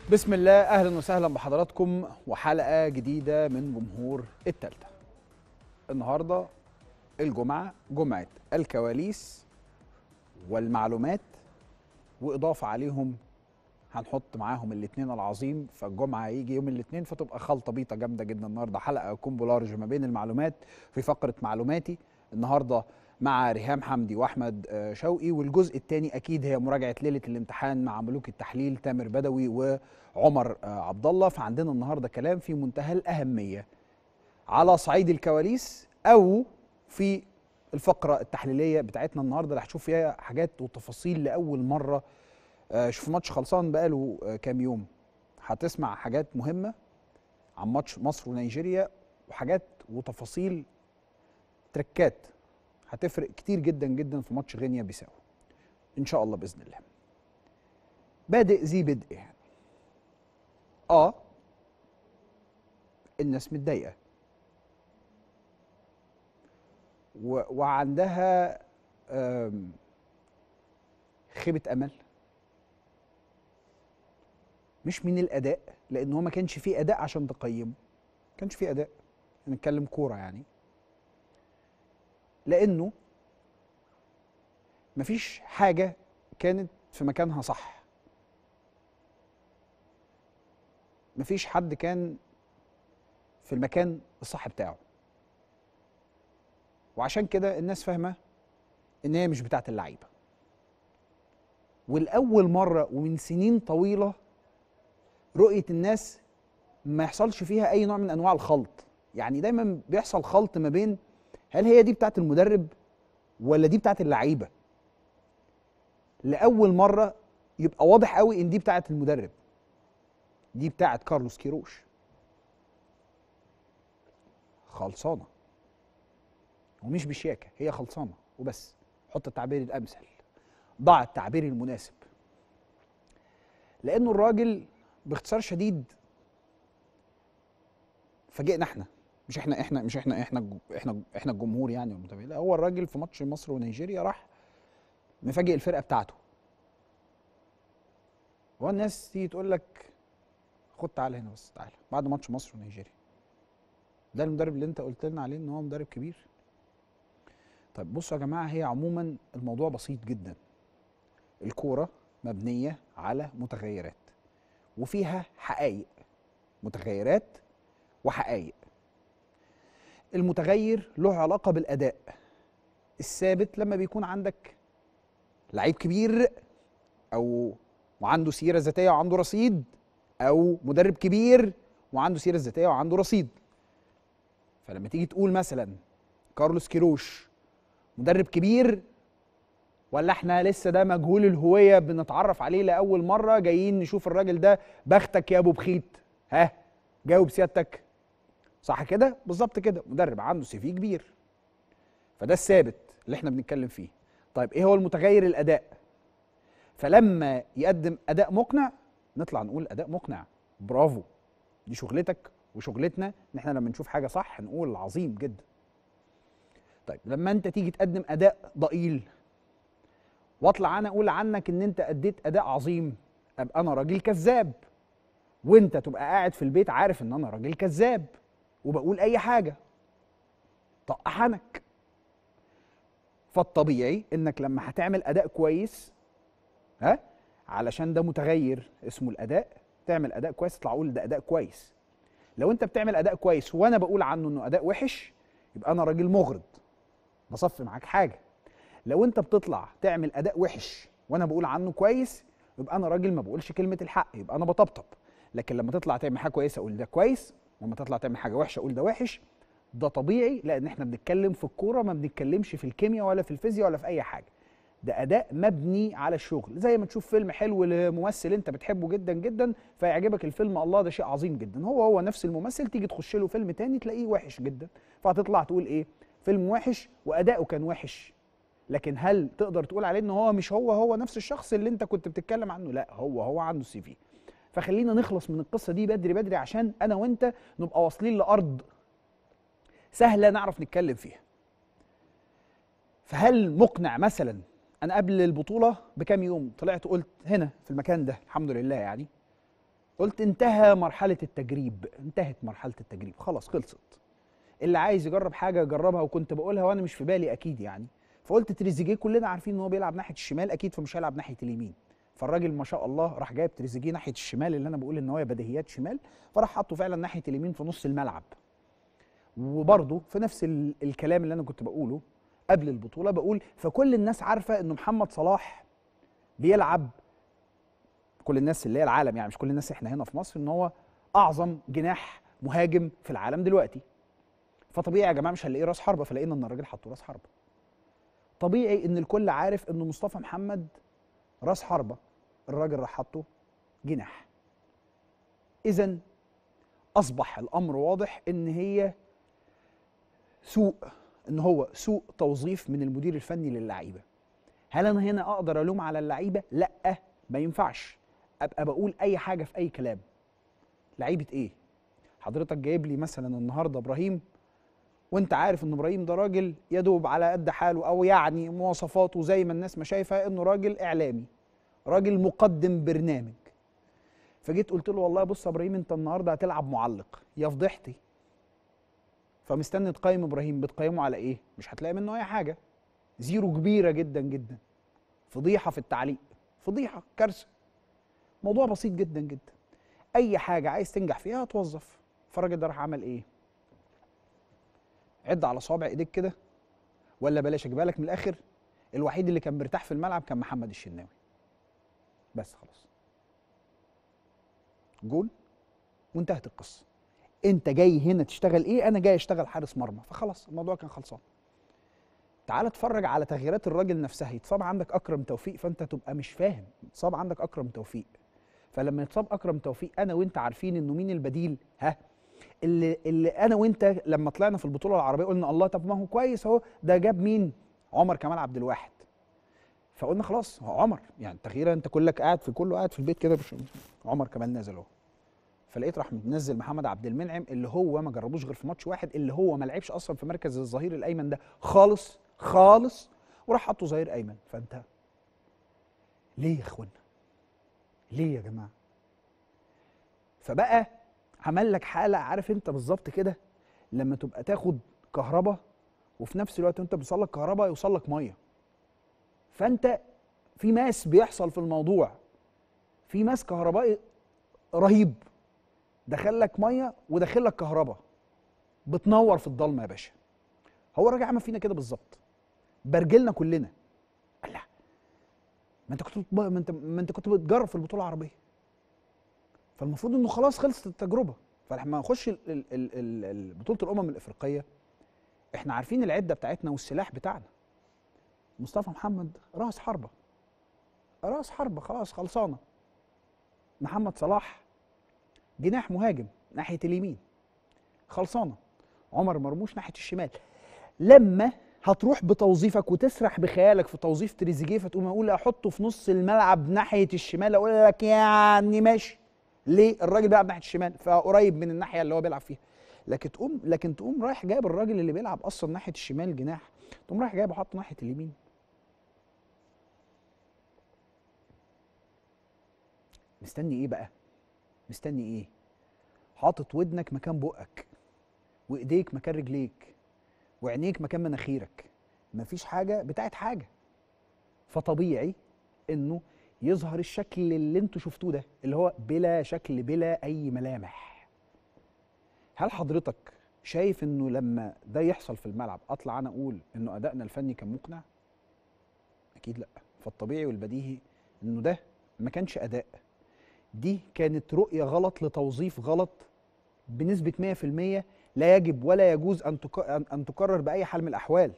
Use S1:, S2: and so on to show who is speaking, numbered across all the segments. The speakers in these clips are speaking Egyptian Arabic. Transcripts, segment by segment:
S1: بسم الله اهلا وسهلا بحضراتكم وحلقه جديده من جمهور التالتة النهارده الجمعه جمعه الكواليس والمعلومات واضافه عليهم هنحط معاهم الاثنين العظيم فالجمعه هيجي يوم الاثنين فتبقى خلطه بيطه جامده جدا النهارده حلقه كومبو لارج ما بين المعلومات في فقره معلوماتي النهارده مع ريهام حمدي واحمد آه، شوقي والجزء الثاني اكيد هي مراجعه ليله الامتحان مع ملوك التحليل تامر بدوي وعمر آه، عبد الله فعندنا النهارده كلام في منتهى الاهميه على صعيد الكواليس او في الفقره التحليليه بتاعتنا النهارده اللي هتشوف فيها حاجات وتفاصيل لاول مره آه، شوف ماتش خلصان بقاله آه، كام يوم هتسمع حاجات مهمه عن ماتش مصر ونيجيريا وحاجات وتفاصيل تركات هتفرق كتير جدا جدا في ماتش غينيا بيساو ان شاء الله باذن الله بادئ ذي بدء يعني اه الناس متضايقه و- وعندها آم، خيبه امل مش من الاداء لان هو ما كانش فيه اداء عشان تقيمه ما كانش فيه اداء نتكلم كوره يعني لانه مفيش حاجه كانت في مكانها صح مفيش حد كان في المكان الصح بتاعه وعشان كده الناس فاهمه ان هي مش بتاعت اللعيبه والاول مره ومن سنين طويله رؤيه الناس ما يحصلش فيها اي نوع من انواع الخلط يعني دايما بيحصل خلط ما بين هل هي دي بتاعت المدرب ولا دي بتاعت اللعيبه لاول مره يبقى واضح قوي ان دي بتاعت المدرب دي بتاعت كارلوس كيروش خلصانه ومش بشياكه هي خلصانه وبس حط التعبير الامثل ضع التعبير المناسب لانه الراجل باختصار شديد فاجئنا احنا مش احنا احنا مش احنا احنا الج- احنا احنا الجمهور يعني والمتابعين لا هو الراجل في ماتش مصر ونيجيريا راح مفاجئ الفرقه بتاعته هو الناس تيجي تقول لك خد تعالى هنا بس تعالى بعد ماتش مصر ونيجيريا ده المدرب اللي انت قلت لنا عليه ان هو مدرب كبير طيب بصوا يا جماعه هي عموما الموضوع بسيط جدا الكوره مبنيه على متغيرات وفيها حقائق متغيرات وحقائق المتغير له علاقه بالاداء الثابت لما بيكون عندك لعيب كبير او وعنده سيره ذاتيه وعنده رصيد او مدرب كبير وعنده سيره ذاتيه وعنده رصيد فلما تيجي تقول مثلا كارلوس كيروش مدرب كبير ولا احنا لسه ده مجهول الهويه بنتعرف عليه لاول مره جايين نشوف الراجل ده بختك يا ابو بخيت ها جاوب سيادتك صح كده بالظبط كده مدرب عنده سي في كبير فده الثابت اللي احنا بنتكلم فيه طيب ايه هو المتغير الاداء فلما يقدم اداء مقنع نطلع نقول اداء مقنع برافو دي شغلتك وشغلتنا ان احنا لما نشوف حاجه صح نقول عظيم جدا طيب لما انت تيجي تقدم اداء ضئيل واطلع انا اقول عنك ان انت اديت اداء عظيم ابقى انا راجل كذاب وانت تبقى قاعد في البيت عارف ان انا راجل كذاب وبقول اي حاجه طق حنك فالطبيعي انك لما هتعمل اداء كويس ها علشان ده متغير اسمه الاداء تعمل اداء كويس تطلع اقول ده اداء كويس لو انت بتعمل اداء كويس وانا بقول عنه انه اداء وحش يبقى انا راجل مغرض بصفي معاك حاجه لو انت بتطلع تعمل اداء وحش وانا بقول عنه كويس يبقى انا راجل ما بقولش كلمه الحق يبقى انا بطبطب لكن لما تطلع تعمل حاجه كويسه اقول ده كويس ولما تطلع تعمل حاجه وحشه اقول ده وحش ده طبيعي لان احنا بنتكلم في الكوره ما بنتكلمش في الكيمياء ولا في الفيزياء ولا في اي حاجه ده اداء مبني على الشغل زي ما تشوف فيلم حلو لممثل انت بتحبه جدا جدا فيعجبك الفيلم الله ده شيء عظيم جدا هو هو نفس الممثل تيجي تخش له فيلم تاني تلاقيه وحش جدا فهتطلع تقول ايه فيلم وحش واداؤه كان وحش لكن هل تقدر تقول عليه ان هو مش هو هو نفس الشخص اللي انت كنت بتتكلم عنه لا هو هو عنده سي في فخلينا نخلص من القصه دي بدري بدري عشان انا وانت نبقى واصلين لارض سهله نعرف نتكلم فيها فهل مقنع مثلا انا قبل البطوله بكام يوم طلعت قلت هنا في المكان ده الحمد لله يعني قلت انتهى مرحله التجريب انتهت مرحله التجريب خلاص خلصت اللي عايز يجرب حاجه يجربها وكنت بقولها وانا مش في بالي اكيد يعني فقلت تريزيجيه كلنا عارفين ان هو بيلعب ناحيه الشمال اكيد فمش هيلعب ناحيه اليمين فالراجل ما شاء الله راح جايب تريزيجيه ناحيه الشمال اللي انا بقول ان هو بديهيات شمال فراح حطه فعلا ناحيه اليمين في نص الملعب وبرضه في نفس ال الكلام اللي انا كنت بقوله قبل البطوله بقول فكل الناس عارفه ان محمد صلاح بيلعب كل الناس اللي هي العالم يعني مش كل الناس احنا هنا في مصر ان هو اعظم جناح مهاجم في العالم دلوقتي فطبيعي يا جماعه مش هنلاقيه راس حربه فلقينا ان الراجل حطه راس حربه طبيعي ان الكل عارف ان مصطفى محمد راس حربه الراجل راح حطه جناح اذا اصبح الامر واضح ان هي سوء ان هو سوء توظيف من المدير الفني للعيبه هل انا هنا اقدر الوم على اللعيبه لا ما ينفعش ابقى بقول اي حاجه في اي كلام لعيبه ايه حضرتك جايب لي مثلا النهارده ابراهيم وانت عارف ان ابراهيم ده راجل يدوب على قد حاله او يعني مواصفاته زي ما الناس ما شايفه انه راجل اعلامي راجل مقدم برنامج فجيت قلت له والله بص يا ابراهيم انت النهارده هتلعب معلق يا فضحتي فمستني تقيم ابراهيم بتقيمه على ايه مش هتلاقي منه اي حاجه زيرو كبيره جدا جدا فضيحه في التعليق فضيحه كارثه موضوع بسيط جدا جدا اي حاجه عايز تنجح فيها هتوظف فالراجل ده راح عمل ايه عد على صوابع ايديك كده ولا بلاش اجيبها لك من الاخر الوحيد اللي كان مرتاح في الملعب كان محمد الشناوي بس خلاص جول وانتهت القصه انت جاي هنا تشتغل ايه انا جاي اشتغل حارس مرمى فخلاص الموضوع كان خلصان تعال اتفرج على تغييرات الراجل نفسها يتصاب عندك اكرم توفيق فانت تبقى مش فاهم يتصاب عندك اكرم توفيق فلما يتصاب اكرم توفيق انا وانت عارفين انه مين البديل ها اللي اللي انا وانت لما طلعنا في البطوله العربيه قلنا الله طب ما هو كويس اهو ده جاب مين عمر كمال عبد الواحد فقلنا خلاص هو عمر يعني تغييره انت كلك قاعد في كله قاعد في البيت كده مش عمر كمال نازل اهو فلقيت راح منزل محمد عبد المنعم اللي هو ما جربوش غير في ماتش واحد اللي هو ما لعبش اصلا في مركز الظهير الايمن ده خالص خالص وراح حطه ظهير ايمن فانت ليه يا اخوانا ليه يا جماعه فبقى عمل لك حاله عارف انت بالظبط كده لما تبقى تاخد كهرباء وفي نفس الوقت وانت بيوصل لك كهرباء يوصل لك ميه فانت في ماس بيحصل في الموضوع في ماس كهربائي رهيب دخل لك ميه وداخل لك كهرباء بتنور في الضلمه يا باشا هو الراجل عمل فينا كده بالظبط برجلنا كلنا الله ما انت كنت ما انت ما انت كنت بتجرب في البطوله العربيه فالمفروض انه خلاص خلصت التجربه فلما نخش ال- ال- ال- ال- بطوله الامم الافريقيه احنا عارفين العده بتاعتنا والسلاح بتاعنا مصطفى محمد راس حربه راس حربه خلاص خلصانه محمد صلاح جناح مهاجم ناحيه اليمين خلصانه عمر مرموش ناحيه الشمال لما هتروح بتوظيفك وتسرح بخيالك في توظيف تريزيجيه فتقوم اقول احطه في نص الملعب ناحيه الشمال اقول لك يعني ماشي ليه الراجل بيلعب ناحيه الشمال فقريب من الناحيه اللي هو بيلعب فيها لكن تقوم لكن تقوم رايح جايب الراجل اللي بيلعب اصلا ناحيه الشمال جناح تقوم رايح جايبه حاطه ناحيه اليمين مستني ايه بقى مستني ايه حاطط ودنك مكان بقك وايديك مكان رجليك وعينيك مكان مناخيرك مفيش حاجه بتاعت حاجه فطبيعي انه يظهر الشكل اللي انتوا شفتوه ده اللي هو بلا شكل بلا اي ملامح هل حضرتك شايف انه لما ده يحصل في الملعب اطلع انا اقول انه ادائنا الفني كان مقنع اكيد لا فالطبيعي والبديهي انه ده ما كانش اداء دي كانت رؤيه غلط لتوظيف غلط بنسبه 100% لا يجب ولا يجوز ان تك- أن- ان تكرر باي حال من الاحوال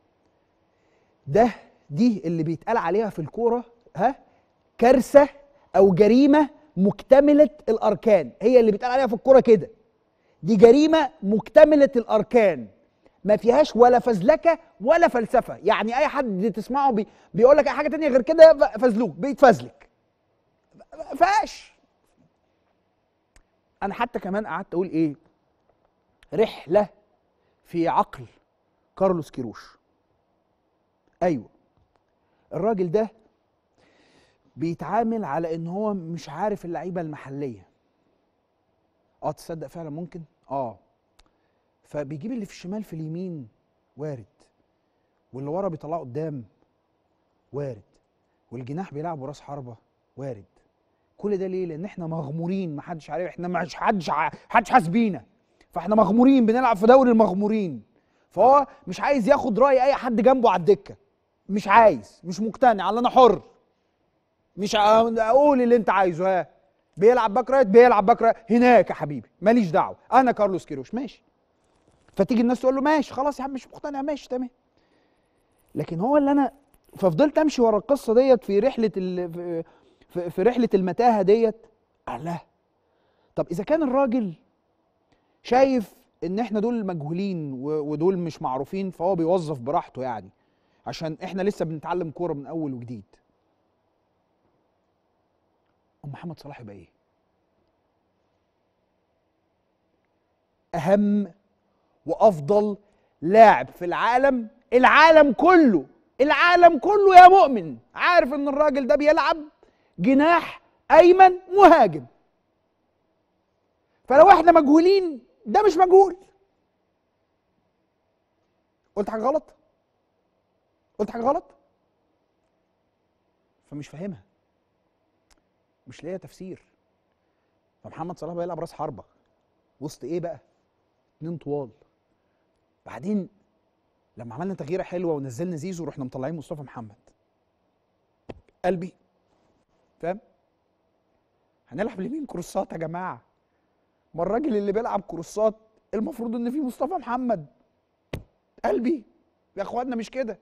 S1: ده دي اللي بيتقال عليها في الكوره ها كارثه او جريمه مكتمله الاركان هي اللي بيتقال عليها في الكوره كده دي جريمه مكتمله الاركان ما فيهاش ولا فزلكه ولا فلسفه يعني اي حد تسمعه بي بيقول لك اي حاجه تانية غير كده ف- فزلوك بيتفزلك ما فيهاش انا حتى كمان قعدت اقول ايه رحله في عقل كارلوس كيروش ايوه الراجل ده بيتعامل على ان هو مش عارف اللعيبه المحليه اه تصدق فعلا ممكن اه فبيجيب اللي في الشمال في اليمين وارد واللي ورا بيطلعه قدام وارد والجناح بيلعب راس حربه وارد كل ده ليه لان احنا مغمورين محدش عارف احنا مش حدش ع- حدش حاسس بينا فاحنا مغمورين بنلعب في دوري المغمورين فهو مش عايز ياخد راي اي حد جنبه على الدكه مش عايز مش مقتنع الله انا حر مش ع- اقول اللي انت عايزه ها بيلعب باك رايت بيلعب باك رايت هناك يا حبيبي ماليش دعوه انا كارلوس كيروش ماشي فتيجي الناس تقول له ماشي خلاص يا عم مش مقتنع ماشي تمام لكن هو اللي انا ففضلت امشي ورا القصه ديت في رحله ال... في- في, في رحله المتاهه ديت الله طب اذا كان الراجل شايف ان احنا دول مجهولين و- ودول مش معروفين فهو بيوظف براحته يعني عشان احنا لسه بنتعلم كوره من اول وجديد ام محمد صلاح يبقى ايه اهم وافضل لاعب في العالم العالم كله العالم كله يا مؤمن عارف ان الراجل ده بيلعب جناح ايمن مهاجم فلو احنا مجهولين ده مش مجهول قلت حاجه غلط قلت حاجه غلط فمش فاهمها مش لاقيه تفسير فمحمد صلاح بيلعب راس حربه وسط ايه بقى اتنين طوال بعدين لما عملنا تغييره حلوه ونزلنا زيزو رحنا مطلعين مصطفى محمد قلبي فاهم هنلعب اليمين كروسات يا جماعه ما الراجل اللي بيلعب كروسات المفروض ان فيه مصطفى محمد قلبي يا اخوانا مش كده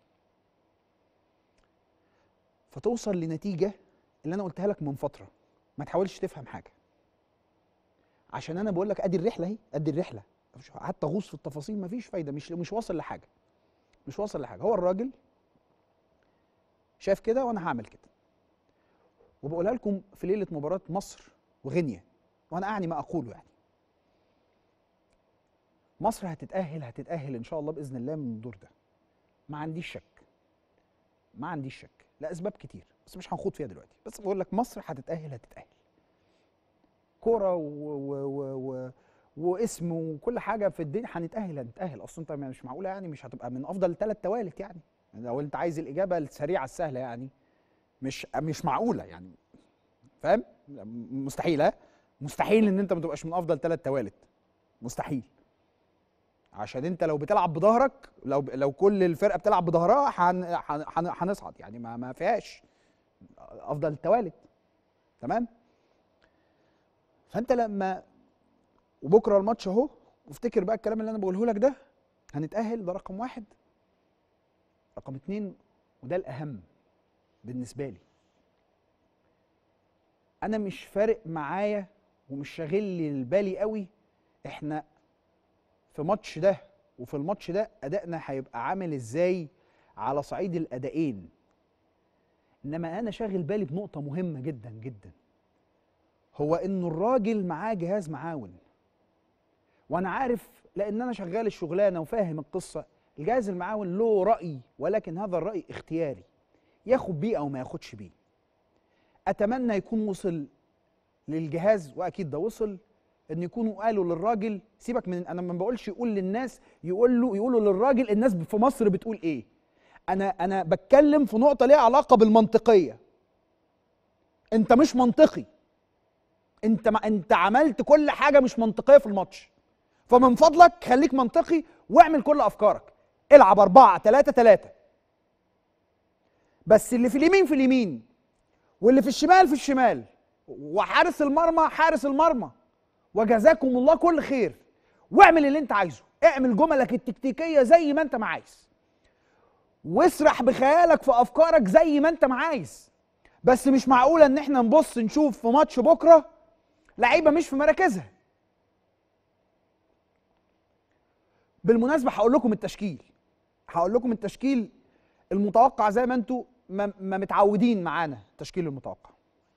S1: فتوصل لنتيجه اللي انا قلتها لك من فتره ما تحاولش تفهم حاجه عشان انا بقول لك ادي الرحله اهي ادي الرحله مش- قعدت اغوص في التفاصيل مفيش فايده مش مش واصل لحاجه مش واصل لحاجه هو الراجل شايف كده وانا هعمل كده وبقولها لكم في ليله مباراه مصر وغينيا وانا اعني ما اقوله يعني مصر هتتاهل هتتاهل ان شاء الله باذن الله من الدور ده ما عنديش شك ما عنديش شك لاسباب كتير بس مش هنخوض فيها دلوقتي بس بقول لك مصر هتتاهل هتتاهل كوره و... و... و... و... واسم وكل حاجه في الدنيا هنتاهل هنتاهل اصلا انت مش معقوله يعني مش هتبقى من افضل ثلاث توالت يعني لو انت عايز الاجابه السريعه السهله يعني مش مش معقوله يعني فاهم مستحيل ها مستحيل ان انت ما تبقاش من افضل ثلاث توالت مستحيل عشان انت لو بتلعب بظهرك لو لو كل الفرقه بتلعب بظهرها هن- هن- هن- هنصعد يعني ما ما فيهاش افضل توالت تمام فانت لما وبكره الماتش اهو وافتكر بقى الكلام اللي انا بقوله لك ده هنتاهل ده رقم واحد رقم اتنين وده الاهم بالنسبه لي انا مش فارق معايا ومش شاغل لي بالي قوي احنا في ماتش ده وفي الماتش ده ادائنا هيبقى عامل ازاي على صعيد الادائين انما انا شاغل بالي بنقطه مهمه جدا جدا هو انه الراجل معاه جهاز معاون وانا عارف لان انا شغال الشغلانه وفاهم القصه الجهاز المعاون له راي ولكن هذا الراي اختياري ياخد بيه او ما ياخدش بيه اتمنى يكون وصل للجهاز واكيد ده وصل ان يكونوا قالوا للراجل سيبك من انا ما بقولش يقول للناس يقول له يقولوا للراجل الناس في مصر بتقول ايه انا انا بتكلم في نقطه ليها علاقه بالمنطقيه انت مش منطقي انت ما انت عملت كل حاجه مش منطقيه في الماتش فمن فضلك خليك منطقي واعمل كل افكارك العب أربعة ثلاثة ثلاثة بس اللي في اليمين في اليمين واللي في الشمال في الشمال وحارس المرمى حارس المرمى وجزاكم الله كل خير واعمل اللي انت عايزه اعمل جملك التكتيكية زي ما انت ما عايز واسرح بخيالك في افكارك زي ما انت ما عايز بس مش معقولة ان احنا نبص نشوف في ماتش بكرة لعيبة مش في مراكزها بالمناسبة هقول لكم التشكيل هقول لكم التشكيل المتوقع زي ما انتوا ما, ما متعودين معانا التشكيل المتوقع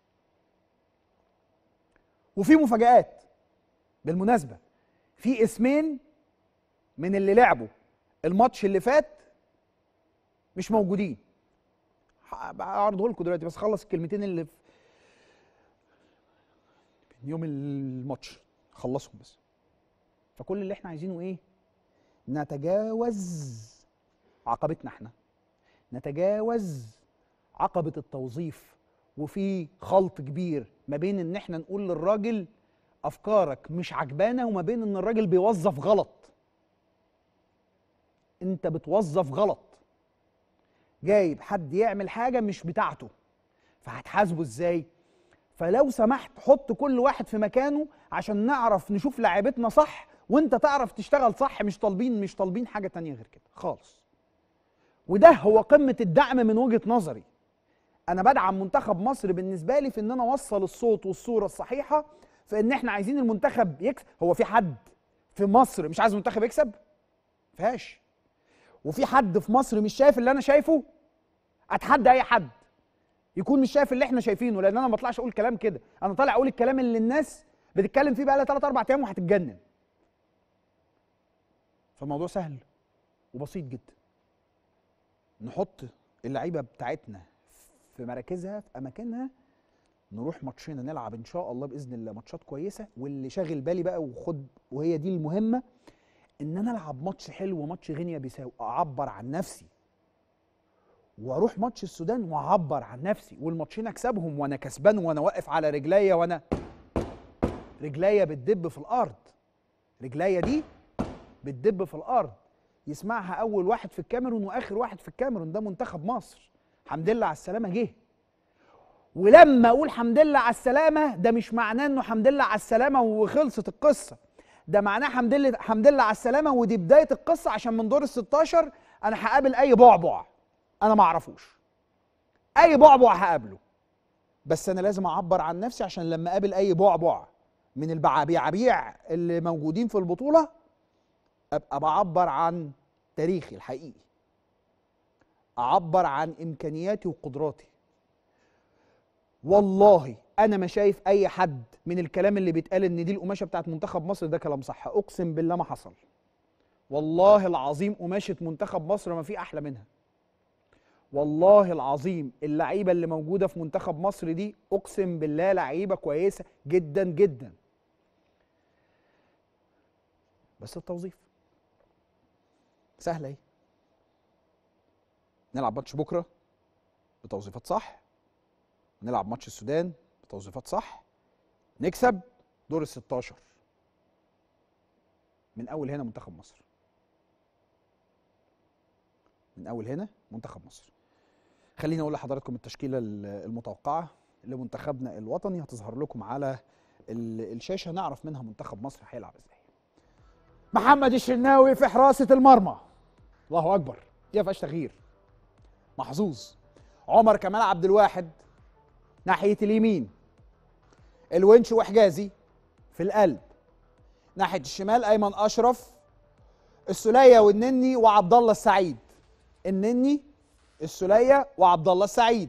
S1: وفي مفاجآت بالمناسبة في اسمين من اللي لعبوا الماتش اللي فات مش موجودين هعرضه لكم دلوقتي بس خلص الكلمتين اللي في من يوم الماتش خلصهم بس فكل اللي احنا عايزينه ايه نتجاوز عقبتنا احنا نتجاوز عقبة التوظيف وفي خلط كبير ما بين ان احنا نقول للراجل افكارك مش عجبانه وما بين ان الراجل بيوظف غلط انت بتوظف غلط جايب حد يعمل حاجه مش بتاعته فهتحاسبه ازاي فلو سمحت حط كل واحد في مكانه عشان نعرف نشوف لعيبتنا صح وانت تعرف تشتغل صح مش طالبين مش طالبين حاجه تانية غير كده خالص وده هو قمه الدعم من وجهه نظري انا بدعم منتخب مصر بالنسبه لي في ان انا اوصل الصوت والصوره الصحيحه في ان احنا عايزين المنتخب يكسب هو في حد في مصر مش عايز المنتخب يكسب فيهاش وفي حد في مصر مش شايف اللي انا شايفه اتحدى اي حد يكون مش شايف اللي احنا شايفينه لان انا ما بطلعش اقول كلام كده انا طالع اقول الكلام اللي الناس بتتكلم فيه بقى لها 3 4 ايام وهتتجنن فالموضوع سهل وبسيط جدا نحط اللعيبه بتاعتنا في مراكزها في اماكنها نروح ماتشنا نلعب ان شاء الله باذن الله ماتشات كويسه واللي شاغل بالي بقى وخد وهي دي المهمه ان انا العب ماتش حلو وماتش غينيا بيساو اعبر عن نفسي واروح ماتش السودان واعبر عن نفسي والماتشين اكسبهم وانا كسبان وانا واقف على رجليا وانا رجليا بتدب في الارض رجليا دي بتدب في الارض يسمعها اول واحد في الكاميرون واخر واحد في الكاميرون ده منتخب مصر الحمد لله على السلامه جه ولما اقول حمد لله على السلامه ده مش معناه انه حمد لله على السلامه وخلصت القصه ده معناه حمد لله حمد لله على السلامه ودي بدايه القصه عشان من دور ال 16 انا هقابل اي بعبع انا ما اعرفوش اي بعبع هقابله بس انا لازم اعبر عن نفسي عشان لما اقابل اي بعبع من البعابيع اللي موجودين في البطوله ابقى بعبر عن تاريخي الحقيقي اعبر عن امكانياتي وقدراتي والله انا ما شايف اي حد من الكلام اللي بيتقال ان دي القماشه بتاعت منتخب مصر ده كلام صح اقسم بالله ما حصل والله العظيم قماشه منتخب مصر ما في احلى منها والله العظيم اللعيبه اللي موجوده في منتخب مصر دي اقسم بالله لعيبه كويسه جدا جدا بس التوظيف سهله اهي نلعب ماتش بكره بتوظيفات صح نلعب ماتش السودان بتوظيفات صح نكسب دور ال 16 من اول هنا منتخب مصر من اول هنا منتخب مصر خليني اقول لحضراتكم التشكيله المتوقعه لمنتخبنا الوطني هتظهر لكم على الشاشه نعرف منها منتخب مصر هيلعب ازاي محمد الشناوي في حراسه المرمى الله اكبر دي ما فيهاش تغيير محظوظ عمر كمال عبد الواحد ناحيه اليمين الونش وحجازي في القلب ناحيه الشمال ايمن اشرف السوليه والنني وعبد الله السعيد النني السوليه وعبد الله السعيد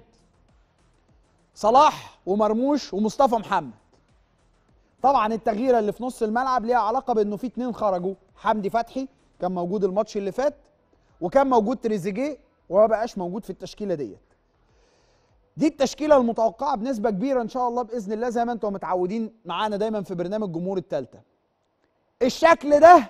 S1: صلاح ومرموش ومصطفى محمد طبعا التغييره اللي في نص الملعب ليها علاقه بانه في اتنين خرجوا حمدي فتحي كان موجود الماتش اللي فات وكان موجود تريزيجيه وما بقاش موجود في التشكيله ديت دي التشكيله المتوقعه بنسبه كبيره ان شاء الله باذن الله زي ما انتم متعودين معانا دايما في برنامج جمهور الثالثه الشكل ده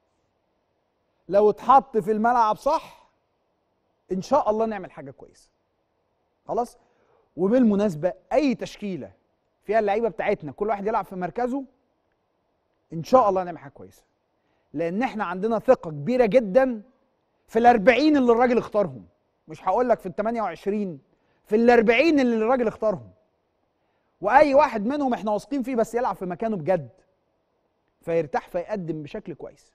S1: لو اتحط في الملعب صح ان شاء الله نعمل حاجه كويسه خلاص وبالمناسبه اي تشكيله فيها اللعيبه بتاعتنا كل واحد يلعب في مركزه ان شاء الله نعمل حاجه كويسه لان احنا عندنا ثقه كبيره جدا في الأربعين اللي الراجل اختارهم مش هقول لك في ال 28 في الأربعين اللي الراجل اختارهم واي واحد منهم احنا واثقين فيه بس يلعب في مكانه بجد فيرتاح فيقدم بشكل كويس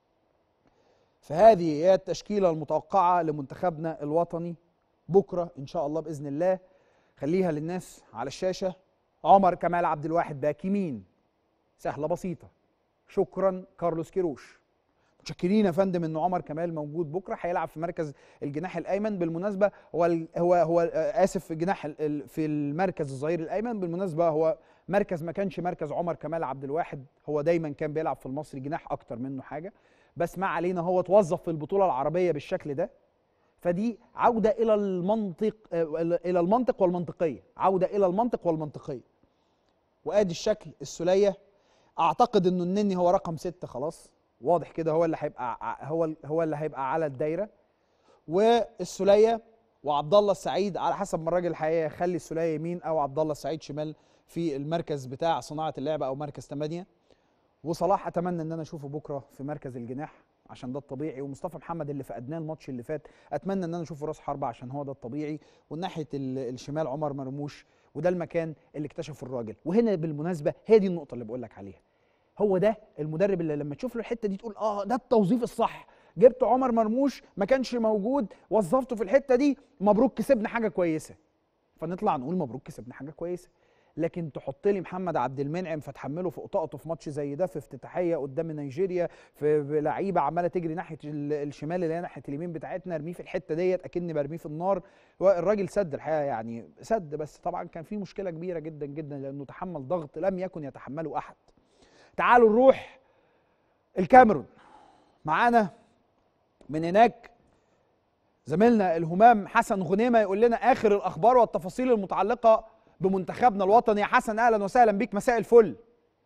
S1: فهذه هي التشكيله المتوقعه لمنتخبنا الوطني بكره ان شاء الله باذن الله خليها للناس على الشاشه عمر كمال عبد الواحد باك يمين سهله بسيطه شكرا كارلوس كيروش متشكرين يا فندم ان عمر كمال موجود بكره هيلعب في مركز الجناح الايمن بالمناسبه هو ال هو هو اسف في الجناح في المركز الظهير الايمن بالمناسبه هو مركز ما كانش مركز عمر كمال عبد الواحد هو دايما كان بيلعب في المصري جناح اكتر منه حاجه بس ما علينا هو توظف في البطوله العربيه بالشكل ده فدي عوده الى المنطق الى المنطق والمنطقيه عوده الى المنطق والمنطقيه وادي الشكل السوليه اعتقد انه النني هو رقم ستة خلاص واضح كده هو اللي هيبقى ع- هو ال- هو اللي هيبقى على الدايره والسوليه وعبد الله السعيد على حسب ما الراجل الحقيقه يخلي السوليه يمين او عبد الله السعيد شمال في المركز بتاع صناعه اللعبه او مركز 8 وصلاح اتمنى ان انا اشوفه بكره في مركز الجناح عشان ده الطبيعي ومصطفى محمد اللي فقدناه الماتش اللي فات اتمنى ان انا اشوفه راس حربه عشان هو ده الطبيعي والناحيه ال- الشمال عمر مرموش وده المكان اللي اكتشفه الراجل وهنا بالمناسبه هي دي النقطه اللي بقول لك عليها هو ده المدرب اللي لما تشوف له الحته دي تقول اه ده التوظيف الصح جبت عمر مرموش ما كانش موجود وظفته في الحته دي مبروك كسبنا حاجه كويسه فنطلع نقول مبروك كسبنا حاجه كويسه لكن تحط لي محمد عبد المنعم فتحمله فوق طاقته في ماتش زي ده في افتتاحيه قدام نيجيريا في لعيبه عماله تجري ناحيه ال- الشمال اللي هي ناحيه اليمين بتاعتنا ارميه في الحته ديت اكني برميه في النار الراجل سد الحقيقه يعني سد بس طبعا كان في مشكله كبيره جدا جدا لانه تحمل ضغط لم يكن يتحمله احد تعالوا نروح الكاميرون معانا من هناك زميلنا الهمام حسن غنيمه يقول لنا اخر الاخبار والتفاصيل المتعلقه بمنتخبنا الوطني يا حسن اهلا وسهلا بيك مساء الفل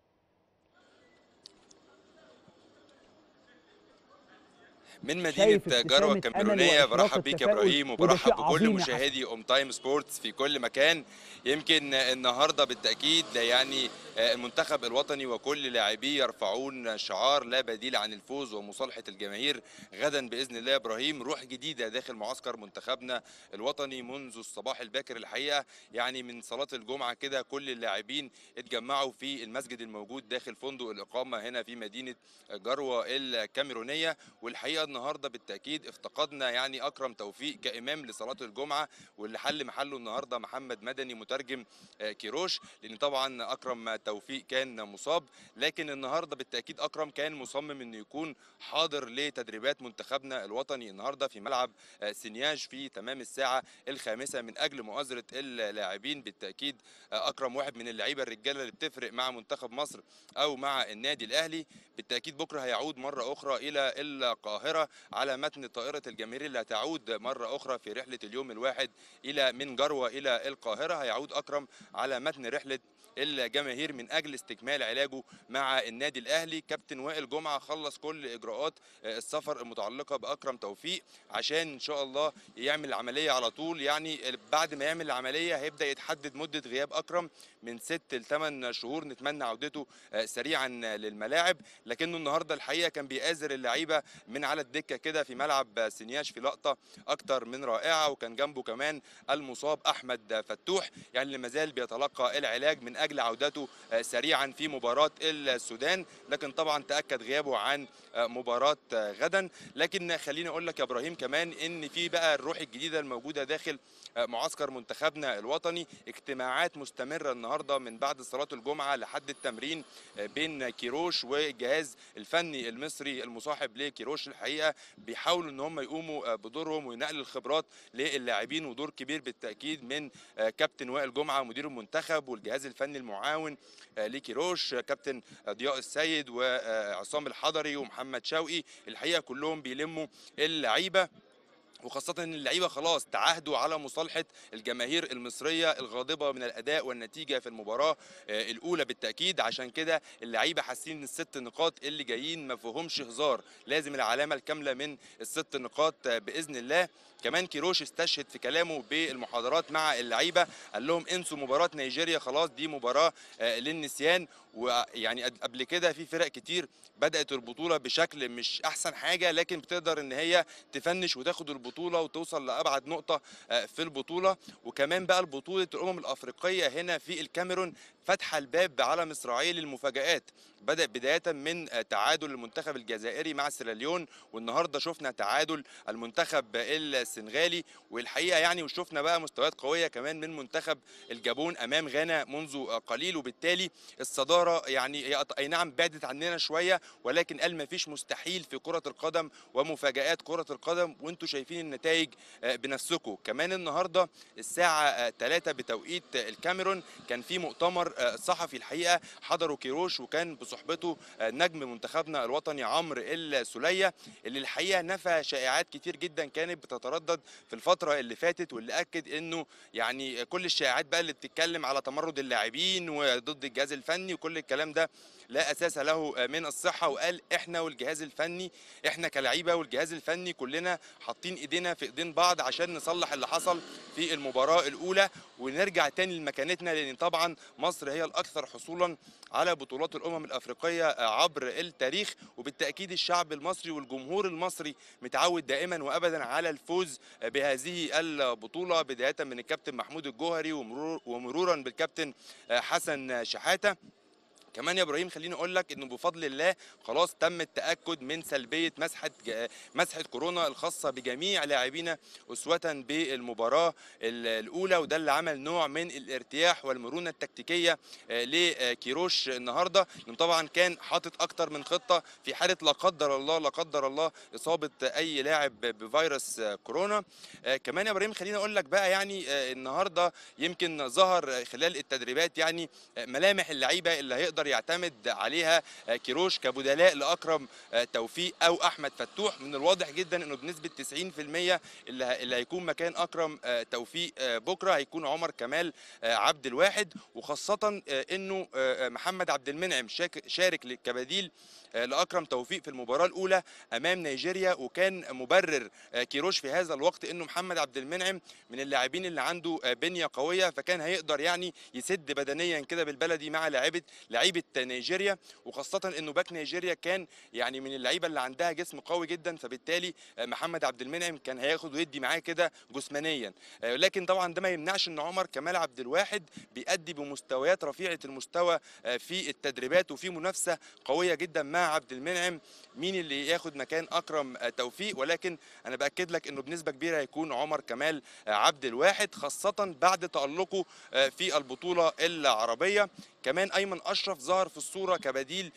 S2: من مدينة
S1: شايف
S2: جروة
S1: ابتسامة
S2: الكاميرونية
S1: أمل
S2: برحب
S1: وإشراق
S2: بيك يا
S1: التفاؤل،
S2: إبراهيم
S1: وده
S2: وبرحب
S1: شيء
S2: بكل
S1: عظيم يا
S2: مشاهدي أون تايم سبورتس في كل مكان يمكن النهاردة بالتأكيد يعني المنتخب الوطني وكل لاعبيه يرفعون شعار لا بديل عن الفوز ومصالحة الجماهير غدا بإذن الله يا إبراهيم روح جديدة داخل معسكر منتخبنا الوطني منذ الصباح الباكر الحقيقة يعني من صلاة الجمعة كده كل اللاعبين اتجمعوا في المسجد الموجود داخل فندق الإقامة هنا في مدينة جروة الكاميرونية والحقيقة النهاردة بالتأكيد افتقدنا يعني أكرم توفيق كإمام لصلاة الجمعة واللي حل محله النهاردة محمد مدني مترجم آه، كيروش لأن طبعا أكرم توفيق كان مصاب لكن النهاردة بالتأكيد أكرم كان مصمم أنه يكون حاضر لتدريبات منتخبنا الوطني النهاردة في ملعب آه، سينياج في تمام الساعة الخامسة من أجل مؤازرة اللاعبين بالتأكيد آه، أكرم واحد من اللعيبة الرجالة اللي بتفرق مع منتخب مصر أو مع النادي الأهلي بالتأكيد بكرة هيعود مرة أخرى إلى القاهرة على متن طائرة الجماهير اللي هتعود مرة أخرى في رحلة اليوم الواحد إلى من جروة إلى القاهرة هيعود أكرم على متن رحلة الجماهير من اجل استكمال علاجه مع النادي الاهلي كابتن وائل جمعه خلص كل اجراءات آه، السفر المتعلقه باكرم توفيق عشان ان شاء الله يعمل العمليه على طول يعني بعد ما يعمل العمليه هيبدا يتحدد مده غياب اكرم من ست لثمان شهور نتمنى عودته آه، سريعا للملاعب لكنه النهارده الحقيقه كان بيآزر اللعيبه من على الدكه كده في ملعب سينياش في لقطه اكتر من رائعه وكان جنبه كمان المصاب احمد فتوح يعني اللي مازال بيتلقى العلاج من اجل عودته آه، سريعا في مباراه السودان لكن طبعا تاكد غيابه عن آه، مباراه آه، غدا لكن خليني اقول لك يا ابراهيم كمان ان في بقى الروح الجديده الموجوده داخل آه، معسكر منتخبنا الوطني اجتماعات مستمره النهارده من بعد صلاه الجمعه لحد التمرين آه، بين كيروش والجهاز الفني المصري المصاحب لكيروش الحقيقه بيحاولوا ان هم يقوموا آه، بدورهم ونقل الخبرات للاعبين ودور كبير بالتاكيد من آه، كابتن وائل جمعه مدير المنتخب والجهاز الفني المعاون آه، لكيروش آه، كابتن ضياء السيد وعصام الحضري ومحمد شوقي الحقيقه كلهم بيلموا اللعيبه وخاصة ان اللعيبة خلاص تعاهدوا على مصالحة الجماهير المصرية الغاضبة من الأداء والنتيجة في المباراة آه، الأولى بالتأكيد عشان كده اللعيبة حاسين ان الست نقاط اللي جايين ما فيهمش هزار لازم العلامة الكاملة من الست نقاط آه، بإذن الله كمان كيروش استشهد في كلامه بالمحاضرات مع اللعيبة قال لهم انسوا مباراة نيجيريا خلاص دي مباراة آه، للنسيان ويعني قد- قبل كده في فرق كتير بدأت البطولة بشكل مش أحسن حاجة لكن بتقدر إن هي تفنش وتاخد البطولة وتوصل لأبعد نقطة آه، في البطولة وكمان بقى البطولة الأمم الأفريقية هنا في الكاميرون فاتحة الباب بعلم إسرائيل للمفاجآت بدأ بداية من آه، تعادل المنتخب الجزائري مع سيراليون والنهاردة شفنا تعادل المنتخب السنغالي والحقيقة يعني وشفنا بقى مستويات قوية كمان من منتخب الجابون أمام غانا منذ آه، قليل وبالتالي الصدارة يعني هي أط- أي نعم بعدت عننا شوية ولكن قال ما فيش مستحيل في كرة القدم ومفاجآت كرة القدم وانتوا شايفين النتائج آه، بنفسكم كمان النهاردة الساعة 3 بتوقيت الكاميرون كان في مؤتمر الصحفي الحقيقه حضروا كيروش وكان بصحبته نجم منتخبنا الوطني عمرو السوليه اللي الحقيقه نفى شائعات كتير جدا كانت بتتردد في الفتره اللي فاتت واللي اكد انه يعني كل الشائعات بقى اللي بتتكلم على تمرد اللاعبين وضد الجهاز الفني وكل الكلام ده لا اساس له من الصحه وقال احنا والجهاز الفني احنا كلعيبه والجهاز الفني كلنا حاطين ايدينا في ايدين بعض عشان نصلح اللي حصل في المباراه الاولى ونرجع تاني لمكانتنا لان طبعا مصر هي الاكثر حصولا على بطولات الامم الافريقيه عبر التاريخ وبالتاكيد الشعب المصري والجمهور المصري متعود دائما وابدا على الفوز بهذه البطوله بدايه من الكابتن محمود الجوهري ومرورا بالكابتن حسن شحاته كمان يا ابراهيم خليني اقول لك انه بفضل الله خلاص تم التاكد من سلبيه مسحه مسحه كورونا الخاصه بجميع لاعبينا اسوه بالمباراه الاولى وده اللي عمل نوع من الارتياح والمرونه التكتيكيه لكيروش النهارده لانه طبعا كان حاطط اكتر من خطه في حاله لا قدر الله لا قدر الله اصابه اي لاعب بفيروس كورونا كمان يا ابراهيم خليني اقول لك بقى يعني النهارده يمكن ظهر خلال التدريبات يعني ملامح اللعيبه اللي هيقدر يعتمد عليها كيروش كبدلاء لاكرم توفيق او احمد فتوح من الواضح جدا انه بنسبه 90% اللي هيكون مكان اكرم توفيق بكره هيكون عمر كمال عبد الواحد وخاصه انه محمد عبد المنعم شارك كبديل لاكرم توفيق في المباراه الاولى امام نيجيريا وكان مبرر كيروش في هذا الوقت انه محمد عبد المنعم من اللاعبين اللي عنده بنيه قويه فكان هيقدر يعني يسد بدنيا كده بالبلدي مع لاعيبه لعيبه نيجيريا وخاصه انه باك نيجيريا كان يعني من اللعيبه اللي عندها جسم قوي جدا فبالتالي محمد عبد المنعم كان هياخد ويدي معاه كده جسمانيا لكن طبعا ده ما يمنعش ان عمر كمال عبد الواحد بيأدي بمستويات رفيعه المستوى في التدريبات وفي منافسه قويه جدا مع عبد المنعم مين اللي ياخد مكان اكرم توفيق ولكن انا باكد لك انه بنسبه كبيره هيكون عمر كمال عبد الواحد خاصه بعد تالقه في البطوله العربيه كمان ايمن اشرف ظهر في الصوره كبديل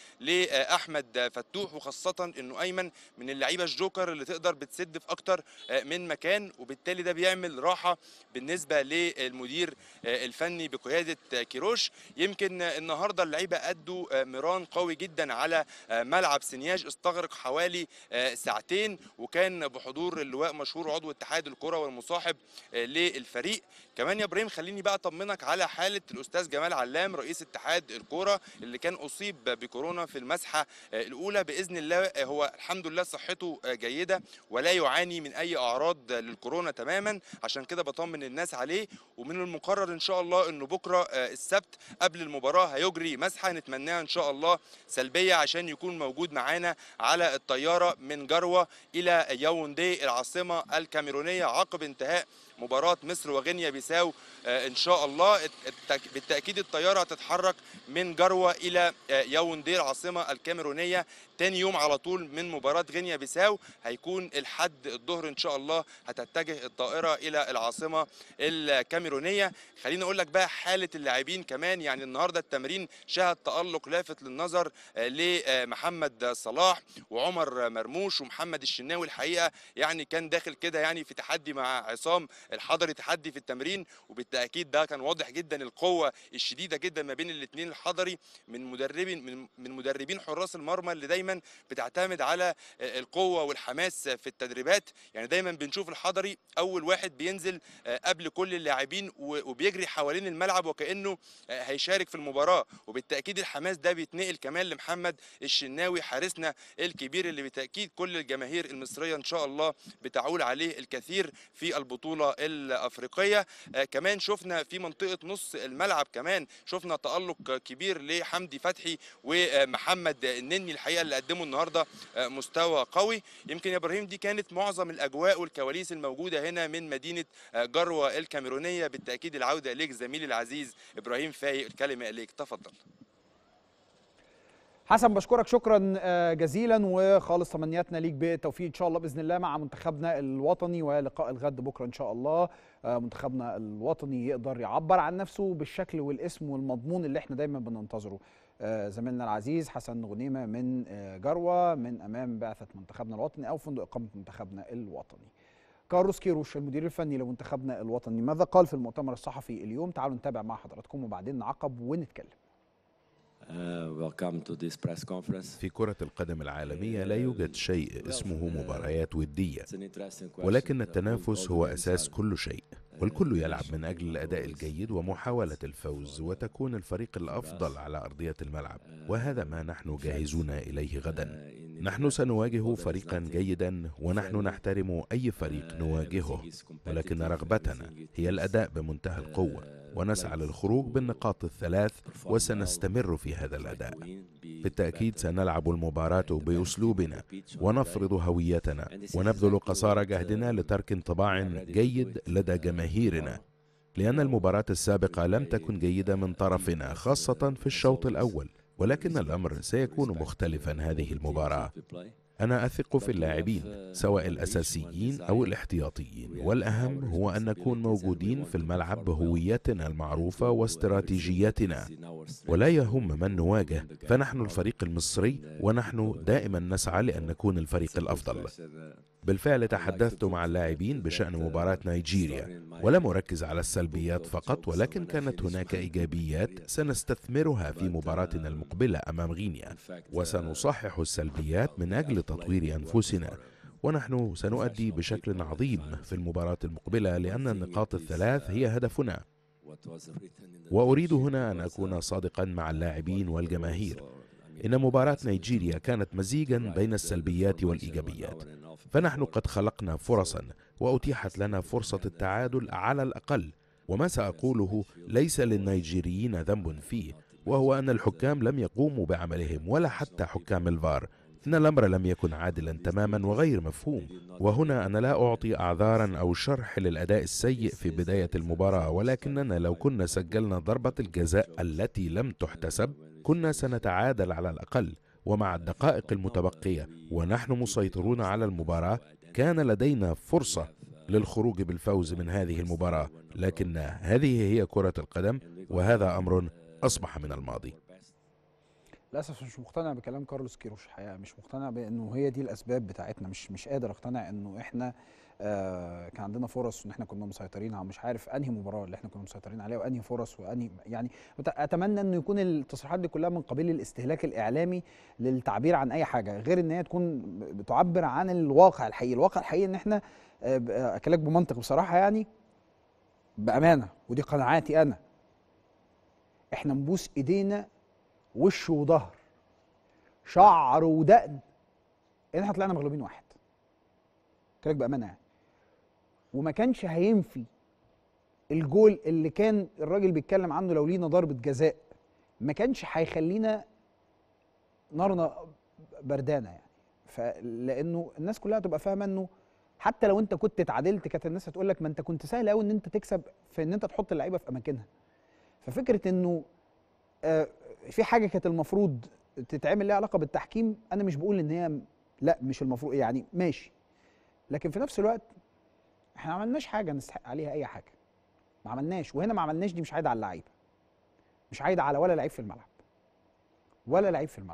S2: لاحمد فتوح وخاصه انه ايمن من اللعيبه الجوكر اللي تقدر بتسد في اكتر من مكان وبالتالي ده بيعمل راحه بالنسبه للمدير الفني بقياده كيروش يمكن النهارده اللعيبه ادوا مران قوي جدا على ملعب سنياج استغرق حوالي ساعتين وكان بحضور اللواء مشهور عضو اتحاد الكره والمصاحب للفريق كمان يا ابراهيم خليني بقى اطمنك على حاله الاستاذ جمال علام رئيس اتحاد الكوره اللي كان اصيب بكورونا في المسحه الاولى باذن الله هو الحمد لله صحته جيده ولا يعاني من اي اعراض للكورونا تماما عشان كده بطمن الناس عليه ومن المقرر ان شاء الله انه بكره السبت قبل المباراه هيجري مسحه نتمناها ان شاء الله سلبيه عشان يكون موجود معانا على الطياره من جروه الى ياوندي العاصمه الكاميرونيه عقب انتهاء مباراة مصر وغينيا بيساو ان شاء الله بالتاكيد الطياره هتتحرك من جروه الى ياوندي العاصمه الكاميرونيه تاني يوم على طول من مباراه غينيا بيساو هيكون الحد الظهر ان شاء الله هتتجه الطائره الى العاصمه الكاميرونيه خليني اقول لك بقى حاله اللاعبين كمان يعني النهارده التمرين شهد تالق لافت للنظر لمحمد صلاح وعمر مرموش ومحمد الشناوي الحقيقه يعني كان داخل كده يعني في تحدي مع عصام الحضري تحدي في التمرين وبالتاكيد ده كان واضح جدا القوه الشديده جدا ما بين الاثنين الحضري من مدربين من, من مدربين حراس المرمى اللي دايما بتعتمد على القوه والحماس في التدريبات يعني دايما بنشوف الحضري اول واحد بينزل قبل كل اللاعبين وبيجري حوالين الملعب وكانه هيشارك في المباراه وبالتاكيد الحماس ده بيتنقل كمان لمحمد الشناوي حارسنا الكبير اللي بالتاكيد كل الجماهير المصريه ان شاء الله بتعول عليه الكثير في البطوله الافريقيه كمان شفنا في منطقه نص الملعب كمان شفنا تالق كبير لحمدي فتحي ومحمد النني الحقيقه اللي قدموا النهارده مستوى قوي يمكن يا ابراهيم دي كانت معظم الاجواء والكواليس الموجوده هنا من مدينه جروه الكاميرونيه بالتاكيد العوده اليك زميلي العزيز ابراهيم فايق الكلمه اليك تفضل
S1: حسن بشكرك شكرا جزيلا وخالص تمنياتنا ليك بالتوفيق ان شاء الله باذن الله مع منتخبنا الوطني ولقاء الغد بكره ان شاء الله منتخبنا الوطني يقدر يعبر عن نفسه بالشكل والاسم والمضمون اللي احنا دايما بننتظره زميلنا العزيز حسن غنيمه من جروه من امام بعثه منتخبنا الوطني او فندق اقامه منتخبنا الوطني كارلوس كيروش المدير الفني لمنتخبنا الوطني ماذا قال في المؤتمر الصحفي اليوم تعالوا نتابع مع حضراتكم وبعدين نعقب ونتكلم
S3: في كرة القدم العالمية لا يوجد شيء اسمه مباريات ودية ولكن التنافس هو أساس كل شيء والكل يلعب من أجل الأداء الجيد ومحاولة الفوز وتكون الفريق الأفضل على أرضية الملعب وهذا ما نحن جاهزون إليه غدا نحن سنواجه فريقا جيدا ونحن نحترم أي فريق نواجهه ولكن رغبتنا هي الأداء بمنتهى القوة ونسعى للخروج بالنقاط الثلاث وسنستمر في هذا الأداء بالتأكيد سنلعب المباراة بأسلوبنا ونفرض هويتنا ونبذل قصارى جهدنا لترك انطباع جيد لدى جماهيرنا لأن المباراة السابقة لم تكن جيدة من طرفنا خاصة في الشوط الأول ولكن الأمر سيكون مختلفا هذه المباراة أنا أثق في اللاعبين سواء الأساسيين أو الاحتياطيين والأهم هو أن نكون موجودين في الملعب بهويتنا المعروفة واستراتيجيتنا ولا يهم من نواجه فنحن الفريق المصري ونحن دائما نسعى لأن نكون الفريق الأفضل بالفعل تحدثت مع اللاعبين بشأن مباراة نيجيريا ولم أركز على السلبيات فقط ولكن كانت هناك إيجابيات سنستثمرها في مباراتنا المقبلة أمام غينيا وسنصحح السلبيات من أجل تطوير أنفسنا ونحن سنؤدي بشكل عظيم في المباراة المقبلة لأن النقاط الثلاث هي هدفنا وأريد هنا أن أكون صادقا مع اللاعبين والجماهير إن مباراة نيجيريا كانت مزيجا بين السلبيات والإيجابيات فنحن قد خلقنا فرصا وأتيحت لنا فرصة التعادل على الأقل وما سأقوله ليس للنيجيريين ذنب فيه وهو أن الحكام لم يقوموا بعملهم ولا حتى حكام الفار إن الأمر لم يكن عادلا تماما وغير مفهوم وهنا أنا لا أعطي أعذارا أو شرح للأداء السيء في بداية المباراة ولكننا لو كنا سجلنا ضربة الجزاء التي لم تحتسب كنا سنتعادل على الأقل ومع الدقائق المتبقية ونحن مسيطرون على المباراة كان لدينا فرصة للخروج بالفوز من هذه المباراة لكن هذه هي كرة القدم وهذا أمر أصبح من الماضي
S1: للاسف مش مقتنع بكلام كارلوس كيروش الحقيقه مش مقتنع بانه هي دي الاسباب بتاعتنا مش مش قادر اقتنع انه احنا آه كان عندنا فرص وان احنا كنا مسيطرين على مش عارف انهي مباراه اللي احنا كنا مسيطرين عليها وانهي فرص وانهي يعني اتمنى انه يكون التصريحات دي كلها من قبيل الاستهلاك الاعلامي للتعبير عن اي حاجه غير ان هي تكون بتعبر عن الواقع الحقيقي الواقع الحقيقي ان احنا آه اكلك بمنطق بصراحه يعني بامانه ودي قناعاتي انا احنا نبوس ايدينا وش وظهر شعر ودقن ان احنا طلعنا مغلوبين واحد كلامك بامانه يعني وما كانش هينفي الجول اللي كان الراجل بيتكلم عنه لو لينا ضربه جزاء ما كانش هيخلينا نارنا بردانه يعني فلانه الناس كلها تبقى فاهمه انه حتى لو انت كنت اتعادلت كانت الناس هتقول لك ما انت كنت سهل قوي ان انت تكسب في ان انت تحط اللعيبه في اماكنها ففكره انه آه في حاجه كانت المفروض تتعمل ليها علاقه بالتحكيم انا مش بقول ان هي لا مش المفروض يعني ماشي لكن في نفس الوقت احنا ما عملناش حاجه نستحق عليها اي حاجه ما عملناش وهنا ما عملناش دي مش عايده على اللعيبه مش عايده على ولا لعيب في الملعب ولا لعيب في الملعب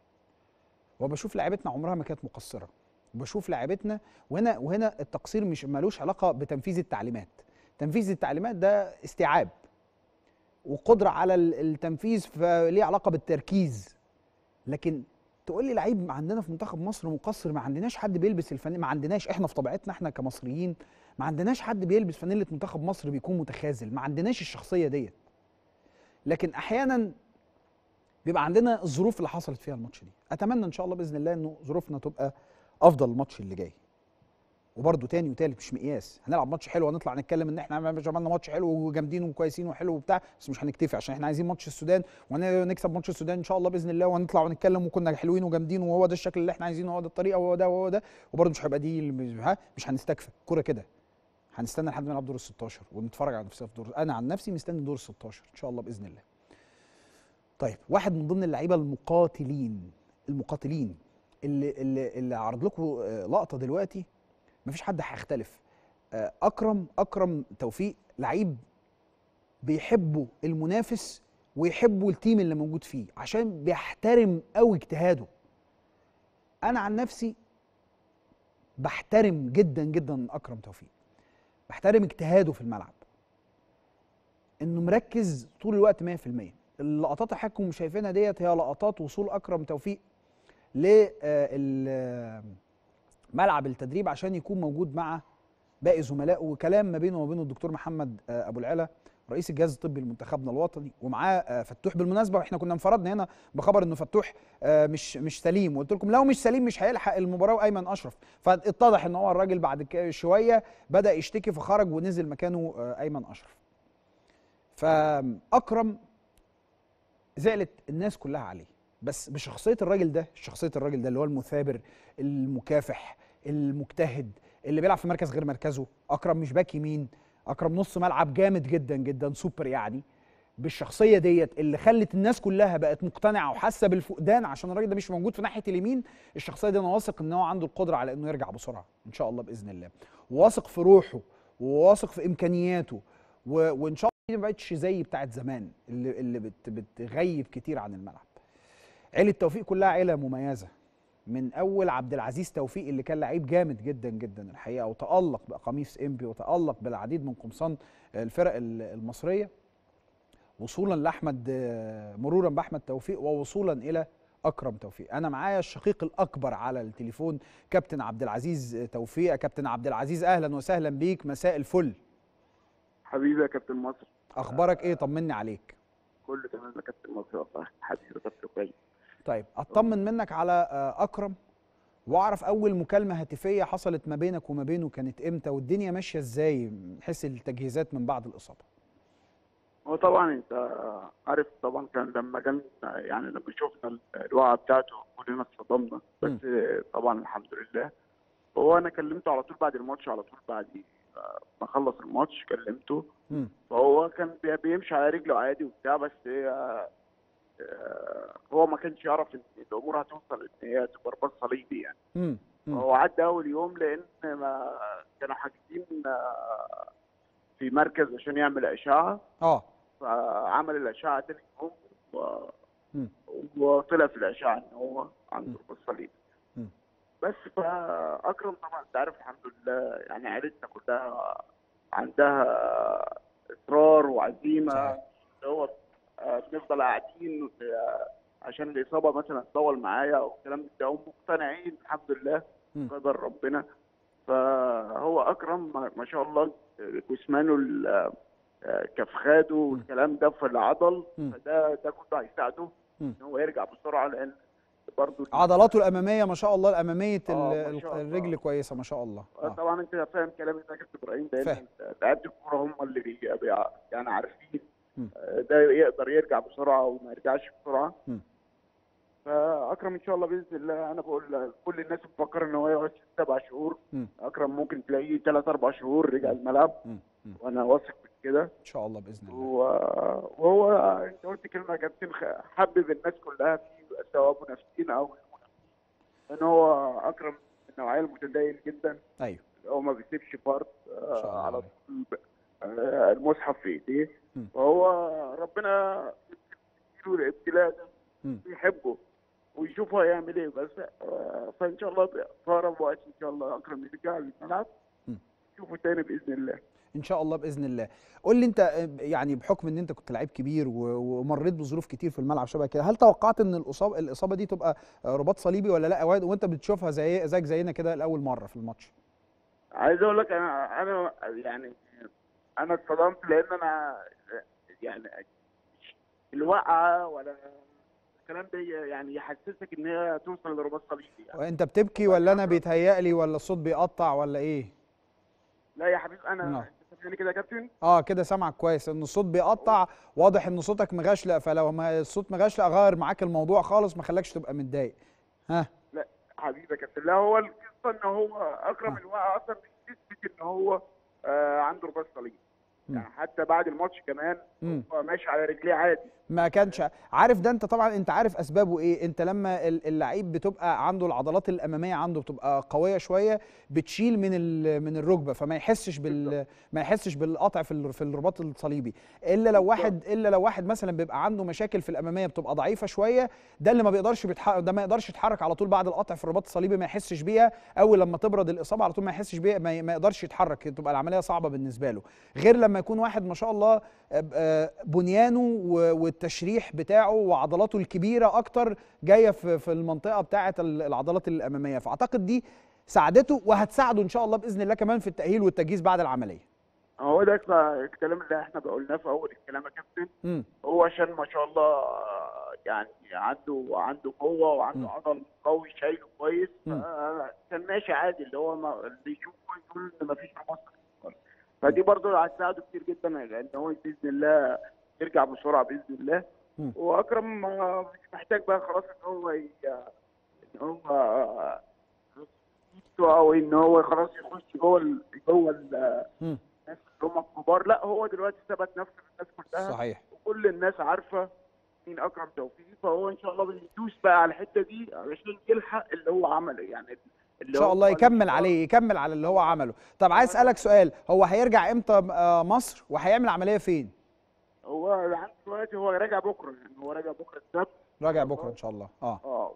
S1: وبشوف لعيبتنا عمرها ما كانت مقصره وبشوف لعيبتنا وهنا وهنا التقصير مش ملوش علاقه بتنفيذ التعليمات تنفيذ التعليمات ده استيعاب وقدره على التنفيذ فليه علاقه بالتركيز لكن تقول لي لعيب عندنا في منتخب مصر مقصر ما عندناش حد بيلبس الفانيلا ما عندناش احنا في طبيعتنا احنا كمصريين ما عندناش حد بيلبس فانيله منتخب مصر بيكون متخاذل ما عندناش الشخصيه ديت لكن احيانا بيبقى عندنا الظروف اللي حصلت فيها الماتش دي اتمنى ان شاء الله باذن الله انه ظروفنا تبقى افضل الماتش اللي جاي وبرده تاني وتالت مش مقياس هنلعب ماتش حلو هنطلع نتكلم ان احنا عملنا ماتش حلو وجامدين وكويسين وحلو وبتاع بس مش هنكتفي عشان احنا عايزين ماتش السودان ونكسب ماتش السودان ان شاء الله باذن الله وهنطلع ونتكلم وكنا حلوين وجامدين وهو ده الشكل اللي احنا عايزينه وهو ده الطريقه وهو ده وهو ده وبرده مش هيبقى دي مش هنستكفى الكوره كده هنستنى لحد ما نلعب دور ال 16 ونتفرج على نفسنا في دور انا عن نفسي مستني دور ال 16 ان شاء الله باذن الله طيب واحد من ضمن اللعيبه المقاتلين المقاتلين اللي اللي, اللي عرض لكم لقطه دلوقتي مفيش حد هيختلف اكرم اكرم توفيق لعيب بيحبوا المنافس ويحبوا التيم اللي موجود فيه عشان بيحترم قوي اجتهاده انا عن نفسي بحترم جدا جدا اكرم توفيق بحترم اجتهاده في الملعب انه مركز طول الوقت 100% اللقطات اللي حضراتكم شايفينها ديت هي لقطات وصول اكرم توفيق لملعب التدريب عشان يكون موجود مع باقي زملائه وكلام ما بينه وبين الدكتور محمد آه، ابو العلا رئيس الجهاز الطبي لمنتخبنا الوطني ومعاه آه، فتوح بالمناسبه واحنا كنا انفردنا هنا بخبر انه فتوح آه، مش مش سليم وقلت لكم لو مش سليم مش هيلحق المباراه وايمن اشرف فاتضح ان هو الراجل بعد ك- شويه بدا يشتكي فخرج ونزل مكانه آه، ايمن اشرف فاكرم زعلت الناس كلها عليه بس بشخصيه الراجل ده شخصيه الراجل ده اللي هو المثابر المكافح المجتهد اللي بيلعب في مركز غير مركزه اكرم مش باك يمين اكرم نص ملعب جامد جدا جدا سوبر يعني بالشخصيه ديت اللي خلت الناس كلها بقت مقتنعه وحاسه بالفقدان عشان الراجل ده مش موجود في ناحيه اليمين الشخصيه دي انا واثق ان هو عنده القدره على انه يرجع بسرعه ان شاء الله باذن الله وواثق في روحه وواثق في امكانياته و... وان شاء الله دي ما بقتش زي بتاعت زمان اللي اللي بت... بتغيب كتير عن الملعب عيله توفيق كلها عيله مميزه من اول عبد العزيز توفيق اللي كان لعيب جامد جدا جدا الحقيقه وتالق بقميص انبي وتالق بالعديد من قمصان الفرق ال- المصريه وصولا لاحمد آه، مرورا باحمد توفيق ووصولا الى اكرم توفيق انا معايا الشقيق الاكبر على التليفون كابتن عبد العزيز توفيق يا كابتن عبد العزيز اهلا وسهلا بيك مساء الفل
S4: حبيبي يا كابتن مصر
S1: اخبارك ايه طمني عليك
S4: كله تمام يا كابتن مصر والله حبيبي يا كابتن كويس
S1: طيب اطمن منك على آه، اكرم واعرف اول مكالمه هاتفيه حصلت ما بينك وما بينه كانت امتى والدنيا ماشيه ازاي من حيث التجهيزات من بعد الاصابه
S4: هو طبعا انت عارف طبعا كان لما كان يعني لما شفنا الوقعه بتاعته كلنا اتصدمنا بس طبعا الحمد لله هو انا كلمته على طول بعد الماتش على طول بعد ما خلص الماتش كلمته
S1: مم.
S4: فهو كان بي- بيمشي على رجله عادي وبتاع بس هي آه، هو ما كانش يعرف ان الامور هتوصل ان هي تبقى رباط صليبي يعني
S1: مم. مم.
S4: هو عدى اول يوم لان ما كانوا حاجزين آه، في مركز عشان يعمل اشعه
S1: اه
S4: فعمل الاشعه تاني يوم و-
S1: مم.
S4: وطلع في الاشعه ان هو عنده رباط صليبي
S1: مم.
S4: بس فاكرم طبعا انت عارف الحمد لله يعني عيلتنا كلها عندها اصرار وعزيمه
S1: صحيح.
S4: اللي هو آه، بنفضل قاعدين آه، عشان الاصابه مثلا تطول معايا او الكلام من ده هم مقتنعين الحمد لله
S1: مم.
S4: قدر ربنا فهو اكرم ما- ما شاء الله جسمانه ال- آه، كفخاده والكلام ده في العضل
S1: مم.
S4: فده ده كله هيساعده
S1: مم.
S4: ان هو يرجع بسرعه لان برضه
S1: عضلاته الاماميه ما شاء الله الاماميه ال-
S4: آه، ما
S1: ال-
S4: شاء الله.
S1: الرجل كويسه ما شاء الله
S4: آه،
S1: آه.
S4: طبعا انت فاهم كلامي ده يا كابتن ابراهيم
S1: فاهم.
S4: دايما لعيبه الكوره هم اللي بي بي يعني عارفين
S1: مم.
S4: آه، ده يقدر يرجع بسرعه وما يرجعش بسرعه
S1: مم.
S4: فاكرم ان شاء الله باذن الله انا بقول كل الناس مفكره ان هو يقعد ست سبع شهور
S1: مم.
S4: اكرم ممكن تلاقيه ثلاث اربع شهور رجع الملعب
S1: مم. مم.
S4: وانا واثق من كده
S1: ان شاء الله باذن الله
S4: و- وهو انت قلت كلمه يا كابتن خ- حبب الناس كلها فيه سواء منافسين او غير منافسين ان هو اكرم من النوعيه المتدين جدا
S1: ايوه
S4: هو ما بيسيبش فرد
S1: إن شاء الله
S4: آه، على
S1: عليك.
S4: طول ب- آه، المصحف في ايديه
S1: مم.
S4: وهو ربنا يديله الابتلاء ده
S1: مم.
S4: يحبه ويشوف هو هيعمل ايه بس آه، فان شاء الله في اقرب وقت ان شاء الله اكرم يرجع للملعب
S1: مم.
S4: شوفه تاني باذن الله
S1: ان شاء الله باذن الله قول لي انت آه، يعني بحكم ان انت كنت لعيب كبير و- ومريت بظروف كتير في الملعب شبه كده هل توقعت ان الاصابه الاصابه دي تبقى آه، رباط صليبي ولا لا واد- وانت بتشوفها زي زيك زينا كده لاول مره في الماتش
S4: عايز اقول لك انا انا يعني انا اتصدمت لان انا يعني الوقعه ولا الكلام ده يعني يحسسك ان هي توصل لرباط صليبي يعني.
S1: وانت بتبكي ولا انا بيتهيأ لي ولا الصوت بيقطع ولا ايه
S4: لا يا حبيبي انا
S1: نعم.
S4: انت سامعني كده يا كابتن
S1: اه كده سامعك كويس ان الصوت بيقطع واضح ان صوتك مغشلق فلو ما الصوت مغشلق غير معاك الموضوع خالص ما خلاكش تبقى متضايق ها
S4: لا حبيبي يا كابتن لا هو القصه ان هو اكرم
S1: آه.
S4: الوقعه اصلا بتثبت ان هو آه عنده رباط صليبي يعني حتى بعد الماتش كمان
S1: مم.
S4: هو ماشي على رجليه عادي
S1: ما كانش عارف ده انت طبعا انت عارف اسبابه ايه انت لما ال- اللعيب بتبقى عنده العضلات الاماميه عنده بتبقى قويه شويه بتشيل من ال- من الركبه فما يحسش بال ما يحسش بالقطع في ال- في الرباط الصليبي الا لو واحد الا لو واحد مثلا بيبقى عنده مشاكل في الاماميه بتبقى ضعيفه شويه ده اللي ما بيقدرش بيتحرك ده ما يقدرش يتحرك على طول بعد القطع في الرباط الصليبي ما يحسش بيها اول لما تبرد الاصابه على طول ما يحسش بيها ما ي- ما يقدرش يتحرك تبقى العمليه صعبه بالنسبه له غير لما يكون واحد ما شاء الله آه، آه، بنيانه و- والتشريح بتاعه وعضلاته الكبيره اكتر جايه في في المنطقه بتاعه ال- العضلات الاماميه فاعتقد دي ساعدته وهتساعده ان شاء الله باذن الله كمان في التاهيل والتجهيز بعد العمليه
S4: هو ده الكلام اللي احنا قلناه في اول الكلام يا كابتن
S1: امم
S4: هو عشان ما شاء الله آه، يعني عنده عنده قوه
S1: مم.
S4: وعنده عضل قوي شايله كويس
S1: مم.
S4: ف- كان ماشي عادي اللي هو ما اللي يشوفه يقول ان ما فيش مصر فدي برضه هتساعده كتير جدا لان هو باذن الله يرجع بسرعه باذن الله
S1: مم.
S4: واكرم آه، مش محتاج بقى خلاص ان هو ي- ان هو آه، او ان هو خلاص يخش جوه ال- جوه ال-
S1: مم.
S4: الناس اللي هم الكبار لا هو دلوقتي ثبت نفسه للناس كلها
S1: صحيح
S4: وكل الناس عارفه مين اكرم توفيق فهو ان شاء الله بيدوس بقى على الحته دي علشان يلحق اللي هو عمله يعني
S1: ان
S4: اللي
S1: شاء
S4: هو
S1: الله يكمل
S4: الإصرار.
S1: عليه يكمل على اللي هو عمله طب عايز اسالك سؤال هو هيرجع امتى آه، مصر وهيعمل عمليه فين
S4: هو عنده دلوقتي هو راجع بكره يعني هو راجع بكره السبت
S1: راجع بكره ان شاء الله اه
S4: اه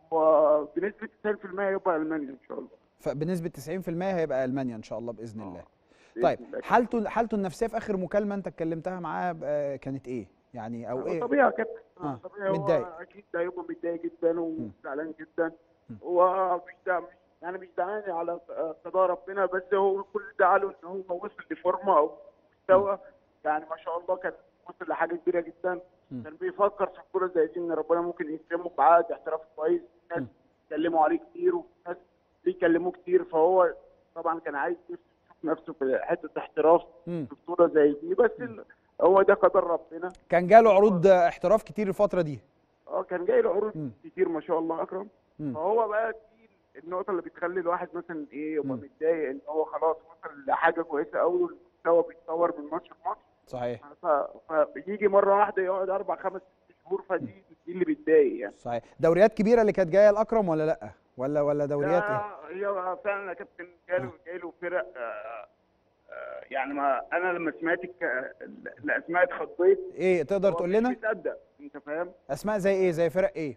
S4: هو بنسبه 90% هيبقى المانيا ان شاء الله
S1: فبنسبه 90% هيبقى المانيا ان شاء الله باذن الله
S4: بإذن
S1: طيب
S4: الله.
S1: حالته حالته النفسيه في اخر مكالمه انت اتكلمتها معاه آه، كانت ايه يعني او
S4: هو
S1: ايه
S4: طبيعي كابتن
S1: آه،
S4: طبيعي هو
S1: متضايق.
S4: اكيد ده هيبقى متضايق جدا وزعلان جدا
S1: مم.
S4: هو مش ده مش يعني مش زعلان على قضاء ربنا بس هو كل زعله ان هو وصل لفورمه او مستوى يعني ما شاء الله كان وصل لحاجه كبيره جدا
S1: مم.
S4: كان بيفكر في الكوره زي دي ان ربنا ممكن يكرمه بعقد احتراف كويس ناس
S1: مم.
S4: اتكلموا عليه كتير وناس بيكلموه كتير فهو طبعا كان عايز يشوف نفسه في حته احتراف
S1: مم.
S4: في بطوله زي دي بس ال- هو ده قدر ربنا
S1: كان جاله عروض آه، احتراف كتير الفتره دي
S4: اه كان جاي له
S1: مم.
S4: عروض كتير ما شاء الله اكرم
S1: مم.
S4: فهو بقى دي النقطه اللي بتخلي الواحد مثلا ايه يبقى
S1: مم.
S4: متضايق ان هو خلاص وصل لحاجه كويسه قوي والمستوى بيتطور من ماتش لماتش
S1: صحيح
S4: ف- فبيجي مره واحده يقعد اربع خمس ست شهور فدي دي اللي بتضايق يعني
S1: صحيح دوريات كبيره اللي كانت جايه لاكرم ولا لا ولا ولا دوريات ايه
S4: لا هي فعلا يا كابتن جاله جاله فرق آه، آه، يعني ما انا لما سمعت الك- الاسماء اتخضيت
S1: ايه تقدر
S4: هو
S1: تقول
S4: مش
S1: لنا
S4: مصدق انت فاهم
S1: اسماء زي ايه زي فرق ايه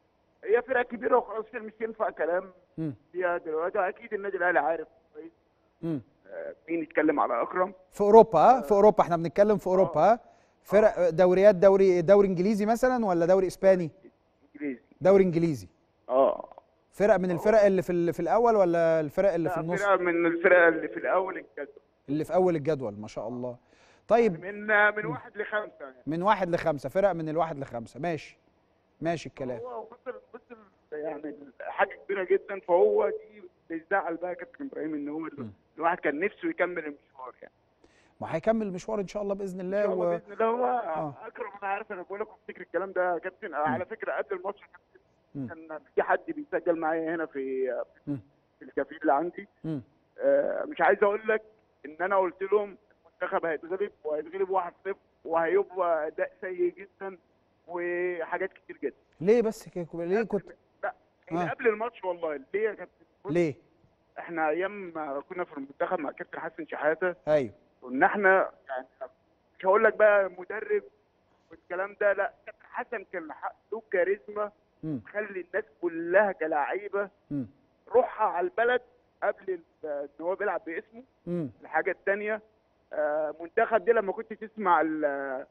S4: هي فرقه كبيره وخلاص مش ينفع كلام
S1: مم.
S4: فيها دلوقتي اكيد النادي الاهلي عارف كويس
S1: مم.
S4: آه، مين يتكلم على اكرم
S1: في اوروبا ها في اوروبا احنا بنتكلم في اوروبا ها فرق دوريات دوري دوري انجليزي مثلا ولا دوري اسباني
S4: انجليزي
S1: دوري انجليزي
S4: اه
S1: فرق من الفرق اللي في ال- في الاول ولا الفرق اللي في
S4: لا
S1: النص
S4: فرقه من الفرق اللي في الاول الجدول
S1: اللي في اول الجدول ما شاء الله طيب
S4: من من واحد لخمسه يعني
S1: من واحد لخمسة فرق من الواحد لخمسة ماشي ماشي الكلام
S4: هو وصل وصل يعني حاجه كبيره جدا فهو دي بيزعل بقى كابتن ابراهيم ان هو
S1: م.
S4: الواحد كان نفسه يكمل المشوار يعني
S1: ما هيكمل المشوار ان شاء الله باذن
S4: ان
S1: الله
S4: شاء الله
S1: و...
S4: باذن الله هو
S1: آه.
S4: اكرم انا عارف انا بقول لكم افتكر الكلام ده يا كابتن على فكره قبل الماتش يا
S1: م.
S4: كابتن كان في حد بيسجل معايا هنا في
S1: م.
S4: في الكافيه اللي عندي
S1: مم.
S4: آه، مش عايز اقول لك ان انا قلت لهم المنتخب هيتغلب وهيتغلب 1-0 وهيبقى اداء سيء جدا وحاجات كتير جدا
S1: ليه بس كده ليه كنت
S4: لا من
S1: آه.
S4: قبل الماتش والله ليه يا كابتن بص،
S1: ليه
S4: احنا ايام ما كنا في المنتخب مع كابتن حسن شحاته
S1: ايوه
S4: كنا احنا يعني مش هقول لك بقى مدرب والكلام ده لا كابتن حسن كان له كاريزما
S1: مم.
S4: تخلي الناس كلها كلاعيبه
S1: مم.
S4: روحها على البلد قبل ال- ان هو بيلعب باسمه
S1: مم.
S4: الحاجه الثانيه منتخب دي لما كنت تسمع ال-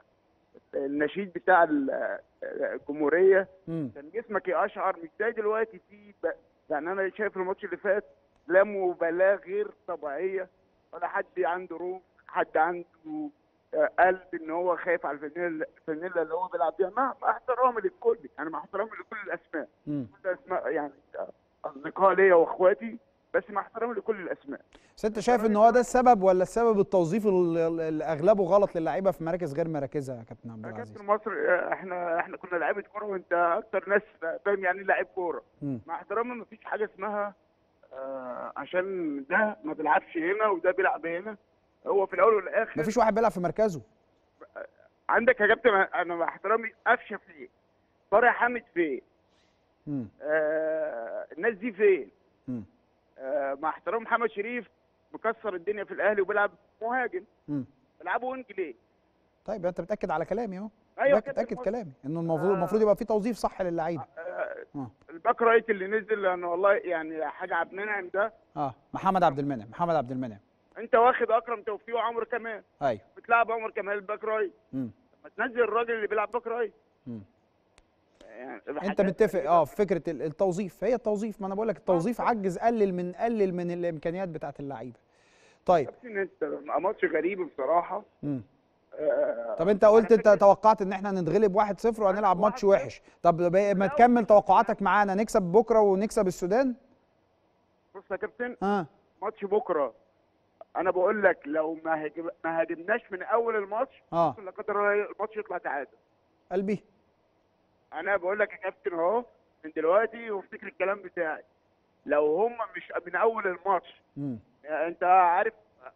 S4: النشيد بتاع ال- الجمهوريه
S1: مم.
S4: كان جسمك يقشعر مش زي دلوقتي في ب... يعني انا شايف الماتش اللي فات لا مبالاه غير طبيعيه ولا حد عنده روح حد عنده آه، قلب ان هو خايف على الفانيلا الفانيلا اللي هو بيلعب بيها مع مع احترامي للكل يعني مع احترامي لكل الاسماء
S1: مم.
S4: كل اسماء يعني آه، اصدقاء ليا واخواتي بس مع احترامي لكل الاسماء
S1: بس انت شايف ان هو ده السبب ولا السبب التوظيف ال- ال- اللي اغلبه غلط للعيبه في مراكز غير مراكزها يا كابتن عبد
S4: يا
S1: العزيز
S4: كابتن مصر آه، احنا احنا كنا لعيبه كوره وانت اكتر ناس فاهم يعني ايه لعيب كوره
S1: مم.
S4: مع احترامي مفيش حاجه اسمها آه عشان ده ما بيلعبش هنا وده بيلعب هنا هو في الاول والاخر
S1: مفيش واحد بيلعب في مركزه
S4: عندك يا كابتن انا مع احترامي قفشه فين طارق حامد فين
S1: مم.
S4: آه الناس دي فين
S1: مم.
S4: آه مع احترام محمد شريف مكسر الدنيا في الاهلي وبيلعب مهاجم
S1: مم.
S4: بيلعبوا وينج ليه
S1: طيب انت بتاكد على كلامي اهو
S4: ايوه
S1: بتاكد
S4: كابتن
S1: تاكد كلامي انه المفروض
S4: آه.
S1: المفروض يبقى في توظيف صح للعيبه
S4: آه
S1: اه
S4: الباك رايت اللي نزل انا والله يعني حاجه عبد المنعم ده
S1: اه محمد عبد المنعم محمد عبد المنعم
S4: انت واخد اكرم توفيق وعمرو كمال
S1: ايوه
S4: بتلعب عمر كمال باك رايت
S1: مم.
S4: ما تنزل الراجل اللي بيلعب باك رايت
S1: مم.
S4: يعني
S1: انت
S4: حاجات
S1: متفق
S4: كده.
S1: اه في فكره ال- التوظيف هي التوظيف ما انا بقول لك التوظيف عجز قلل من قلل من الامكانيات بتاعت اللعيبه طيب
S4: كابتن انت ماتش غريب بصراحه
S1: مم.
S4: آه
S1: طب انت قلت
S4: أنا
S1: انت
S4: فاكر-
S1: توقعت ان احنا نتغلب 1-0 وهنلعب ماتش
S4: 1-0.
S1: وحش طب بقى- ما تكمل توقعاتك معانا نكسب بكره ونكسب السودان
S4: بص يا كابتن
S1: اه
S4: ماتش بكره انا بقول لك لو ما هاجم ما هاجمناش من اول الماتش
S1: اه
S4: ممكن لا قدر الله الماتش يطلع تعادل
S1: قلبي
S4: انا بقول لك يا كابتن اهو من دلوقتي وافتكر الكلام بتاعي لو هم مش من اول الماتش
S1: مم.
S4: يعني انت عارف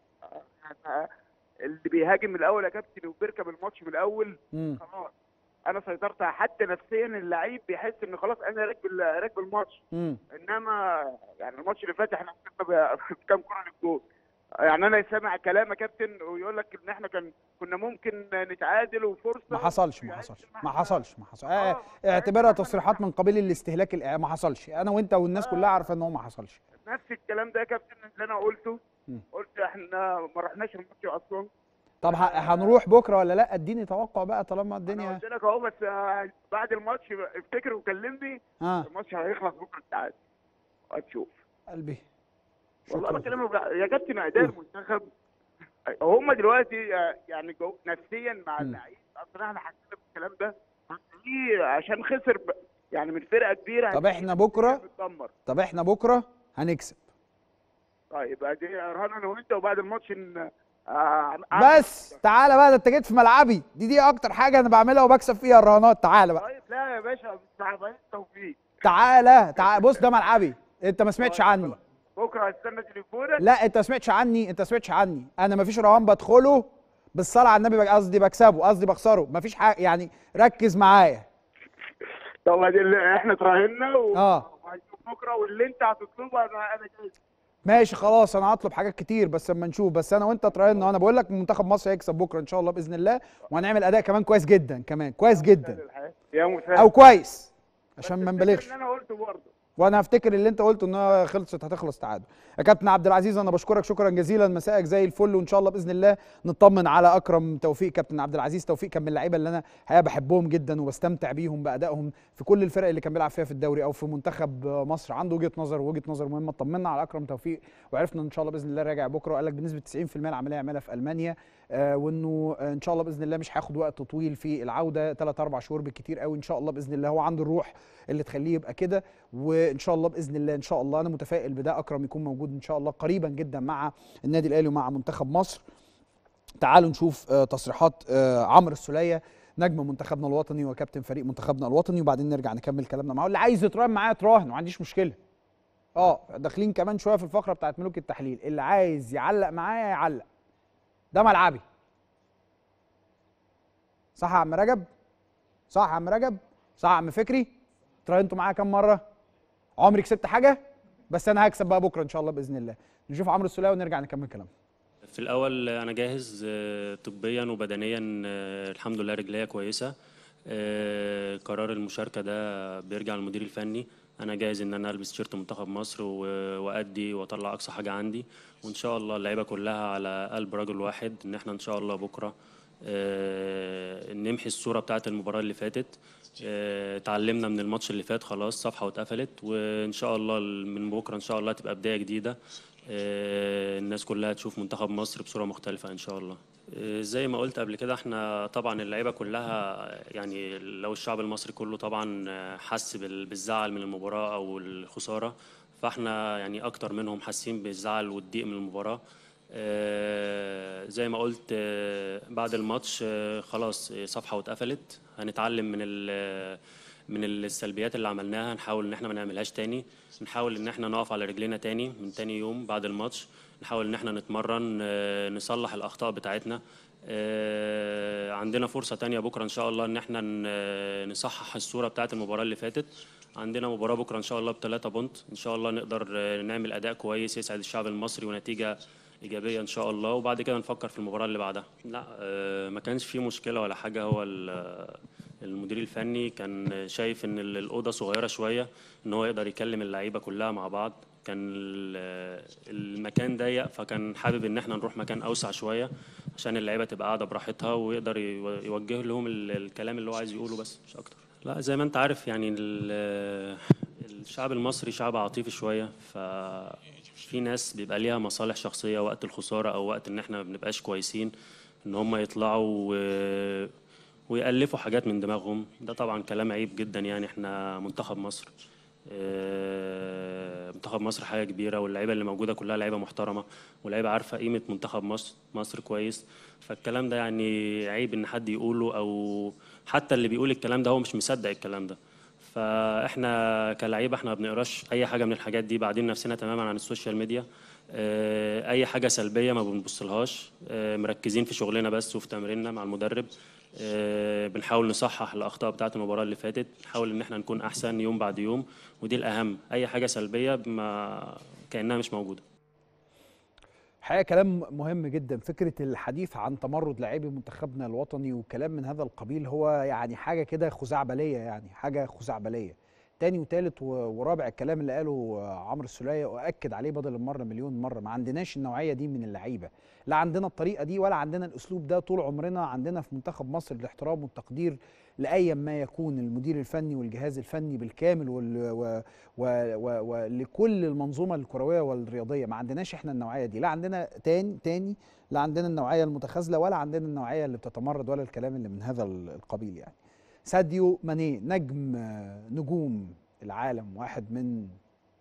S4: آه، اللي بيهاجم من الاول يا كابتن وبيركب الماتش من الاول
S1: مم.
S4: خلاص انا سيطرت حتى نفسيا اللعيب بيحس ان خلاص انا راكب ال- راكب الماتش
S1: مم.
S4: انما يعني الماتش اللي فات احنا كسبنا ب- بكام كره للجول يعني انا سامع كلام يا كابتن ويقول لك ان احنا كان كنا ممكن نتعادل وفرصه
S1: ما حصلش ما
S4: يعني
S1: حصلش
S4: إحنا-
S1: ما حصلش ما حصلش
S4: آه،
S1: اه اعتبرها تصريحات من قبيل الاستهلاك الإع- ما حصلش انا وانت والناس كلها عارفه ان هو ما حصلش
S4: نفس الكلام ده يا كابتن اللي انا قلته
S1: مم.
S4: قلت احنا ما رحناش الماتش اصلا
S1: طب ه- هنروح بكره ولا لا اديني توقع بقى طالما
S4: انا
S1: الدنيا
S4: قلت لك اهو بس آه، بعد الماتش افتكر وكلمني
S1: اه
S4: الماتش هيخلص بكره التعادل هتشوف
S1: قلبي
S4: والله
S1: شكراً.
S4: بكلمك بجد. يا كابتن اداء المنتخب هم دلوقتي آه، يعني جو نفسيا مع
S1: مم.
S4: اللعيب اصلا احنا حسينا بالكلام ده هتلاقيه عشان خسر ب... يعني من فرقه كبيره
S1: طب
S4: هتلاقيه
S1: احنا بكره
S4: بتدمر
S1: طب احنا بكره هنكسب
S4: طيب ادي رهان انا وانت وبعد الماتش ان آه، أعمل-
S1: بس تعالى بقى ده انت جيت في ملعبي دي دي اكتر حاجه انا بعملها وبكسب فيها الرهانات تعالى بقى
S4: طيب لا يا باشا مش تعبان توفيق
S1: تعالى تعالى بص ده ملعبي انت ما سمعتش عني
S4: بكره هستنى تليفونك
S1: لا انت ما سمعتش عني انت ما سمعتش عني انا ما فيش رهان بدخله بالصلاه على النبي بق- قصدي بكسبه قصدي بخسره ما فيش حاجه يعني ركز معايا
S4: طب ادي اللي احنا تراهنا و...
S1: اه
S4: وهنشوف بكره واللي انت هتطلبه انا انا جاي
S1: ماشي خلاص انا هطلب حاجات كتير بس اما نشوف بس انا وانت تراهن وانا بقول لك منتخب مصر هيكسب بكره ان شاء الله باذن الله وهنعمل اداء كمان كويس جدا كمان كويس جدا
S4: يا مسهل
S1: او كويس عشان ما نبالغش
S4: اللي انا قلته برضه
S1: وانا هفتكر اللي انت قلته انها خلصت هتخلص تعادل يا كابتن عبد العزيز انا بشكرك شكرا جزيلا مسائك زي الفل وان شاء الله باذن الله نطمن على اكرم توفيق كابتن عبد العزيز توفيق كان من اللعيبه اللي انا حقيقه بحبهم جدا وبستمتع بيهم بادائهم في كل الفرق اللي كان بيلعب فيها في الدوري او في منتخب مصر عنده وجهه نظر ووجهه نظر مهمه طمنا على اكرم توفيق وعرفنا ان شاء الله باذن الله راجع بكره قال لك بنسبه 90% العمليه يعملها في المانيا آه وانه آه ان شاء الله باذن الله مش هياخد وقت طويل في العوده 3 4 شهور بالكتير قوي ان شاء الله باذن الله هو عنده الروح اللي تخليه يبقى كده وان شاء الله باذن الله ان شاء الله انا متفائل بده اكرم يكون موجود ان شاء الله قريبا جدا مع النادي الاهلي ومع منتخب مصر تعالوا نشوف آه تصريحات آه عمرو السوليه نجم منتخبنا الوطني وكابتن فريق منتخبنا الوطني وبعدين نرجع نكمل كلامنا معاه اللي عايز يتراهن معايا يتراهن ما عنديش مشكله اه داخلين كمان شويه في الفقره بتاعت ملوك التحليل اللي عايز يعلق معايا يعلق ده ملعبي صح يا عم رجب صح يا عم رجب صح يا عم فكري تراهنتوا معايا كام مره عمري كسبت حاجه بس انا هكسب بقى بكره ان شاء الله باذن الله نشوف عمرو السوليه ونرجع نكمل كلامنا
S5: في الأول أنا جاهز آه، طبيا وبدنيا آه، الحمد لله رجليا كويسة آه، قرار المشاركة ده بيرجع للمدير الفني أنا جاهز إن أنا ألبس تيشيرت منتخب مصر و- وأدي وأطلع أقصى حاجة عندي وإن شاء الله اللعيبة كلها على قلب رجل واحد إن إحنا إن شاء الله بكرة آه، نمحي الصورة بتاعت المباراة اللي فاتت آه، اتعلمنا من الماتش اللي فات خلاص صفحة واتقفلت وإن شاء الله من بكرة إن شاء الله تبقى بداية جديدة آه، الناس كلها تشوف منتخب مصر بصورة مختلفة إن شاء الله آه، زي ما قلت قبل كده احنا طبعا اللعيبة كلها يعني لو الشعب المصري كله طبعا آه، حس بال- بالزعل من المباراة أو الخسارة فاحنا يعني أكتر منهم حاسين بالزعل والضيق من المباراة آه، زي ما قلت آه، بعد الماتش آه، خلاص آه، صفحة واتقفلت هنتعلم من ال- من السلبيات اللي عملناها نحاول ان احنا ما نعملهاش تاني نحاول ان احنا نقف على رجلينا تاني من تاني يوم بعد الماتش نحاول ان احنا نتمرن آه، نصلح الاخطاء بتاعتنا آه، عندنا فرصة تانية بكرة ان شاء الله ان احنا ن- نصحح الصورة بتاعت المباراة اللي فاتت عندنا مباراة بكرة ان شاء الله بثلاثة بونت ان شاء الله نقدر آه، نعمل اداء كويس يسعد الشعب المصري ونتيجة ايجابيه ان شاء الله وبعد كده نفكر في المباراه اللي بعدها لا آه، ما كانش في مشكله ولا حاجه هو ال- المدير الفني كان شايف ان ال- الاوضه صغيره شويه ان هو يقدر يكلم اللعيبه كلها مع بعض كان ال- المكان ضيق فكان حابب ان احنا نروح مكان اوسع شويه عشان اللعيبه تبقى قاعده براحتها ويقدر يو- يوجه لهم ال- الكلام اللي هو عايز يقوله بس مش اكتر لا زي ما انت عارف يعني ال- الشعب المصري شعب عاطفي شويه ففي ناس بيبقى ليها مصالح شخصيه وقت الخساره او وقت ان احنا ما بنبقاش كويسين ان هم يطلعوا و- ويألفوا حاجات من دماغهم ده طبعا كلام عيب جدا يعني احنا منتخب مصر آه، منتخب مصر حاجه كبيره واللعيبه اللي موجوده كلها لعيبه محترمه ولعيبه عارفه قيمه منتخب مصر مصر كويس فالكلام ده يعني عيب ان حد يقوله او حتى اللي بيقول الكلام ده هو مش مصدق الكلام ده فاحنا كلعيبه احنا ما بنقراش اي حاجه من الحاجات دي بعدين نفسنا تماما عن السوشيال ميديا آه، اي حاجه سلبيه ما بنبصلهاش آه، مركزين في شغلنا بس وفي تمريننا مع المدرب آه، بنحاول نصحح الاخطاء بتاعه المباراه اللي فاتت نحاول ان احنا نكون احسن يوم بعد يوم ودي الاهم اي حاجه سلبيه ما كانها مش موجوده
S1: الحقيقه كلام مهم جدا فكره الحديث عن تمرد لاعبي منتخبنا الوطني وكلام من هذا القبيل هو يعني حاجه كده خزعبليه يعني حاجه خزعبليه تاني وتالت و- ورابع الكلام اللي قاله عمرو السوليه واكد عليه بدل المره مليون مره ما عندناش النوعيه دي من اللعيبه لا عندنا الطريقه دي ولا عندنا الاسلوب ده طول عمرنا عندنا في منتخب مصر الاحترام والتقدير لاي ما يكون المدير الفني والجهاز الفني بالكامل وال و و و ولكل المنظومه الكرويه والرياضيه ما عندناش احنا النوعيه دي لا عندنا تاني تاني لا عندنا النوعيه المتخاذله ولا عندنا النوعيه اللي بتتمرد ولا الكلام اللي من هذا ال- القبيل يعني ساديو ماني نجم آه، نجوم العالم واحد من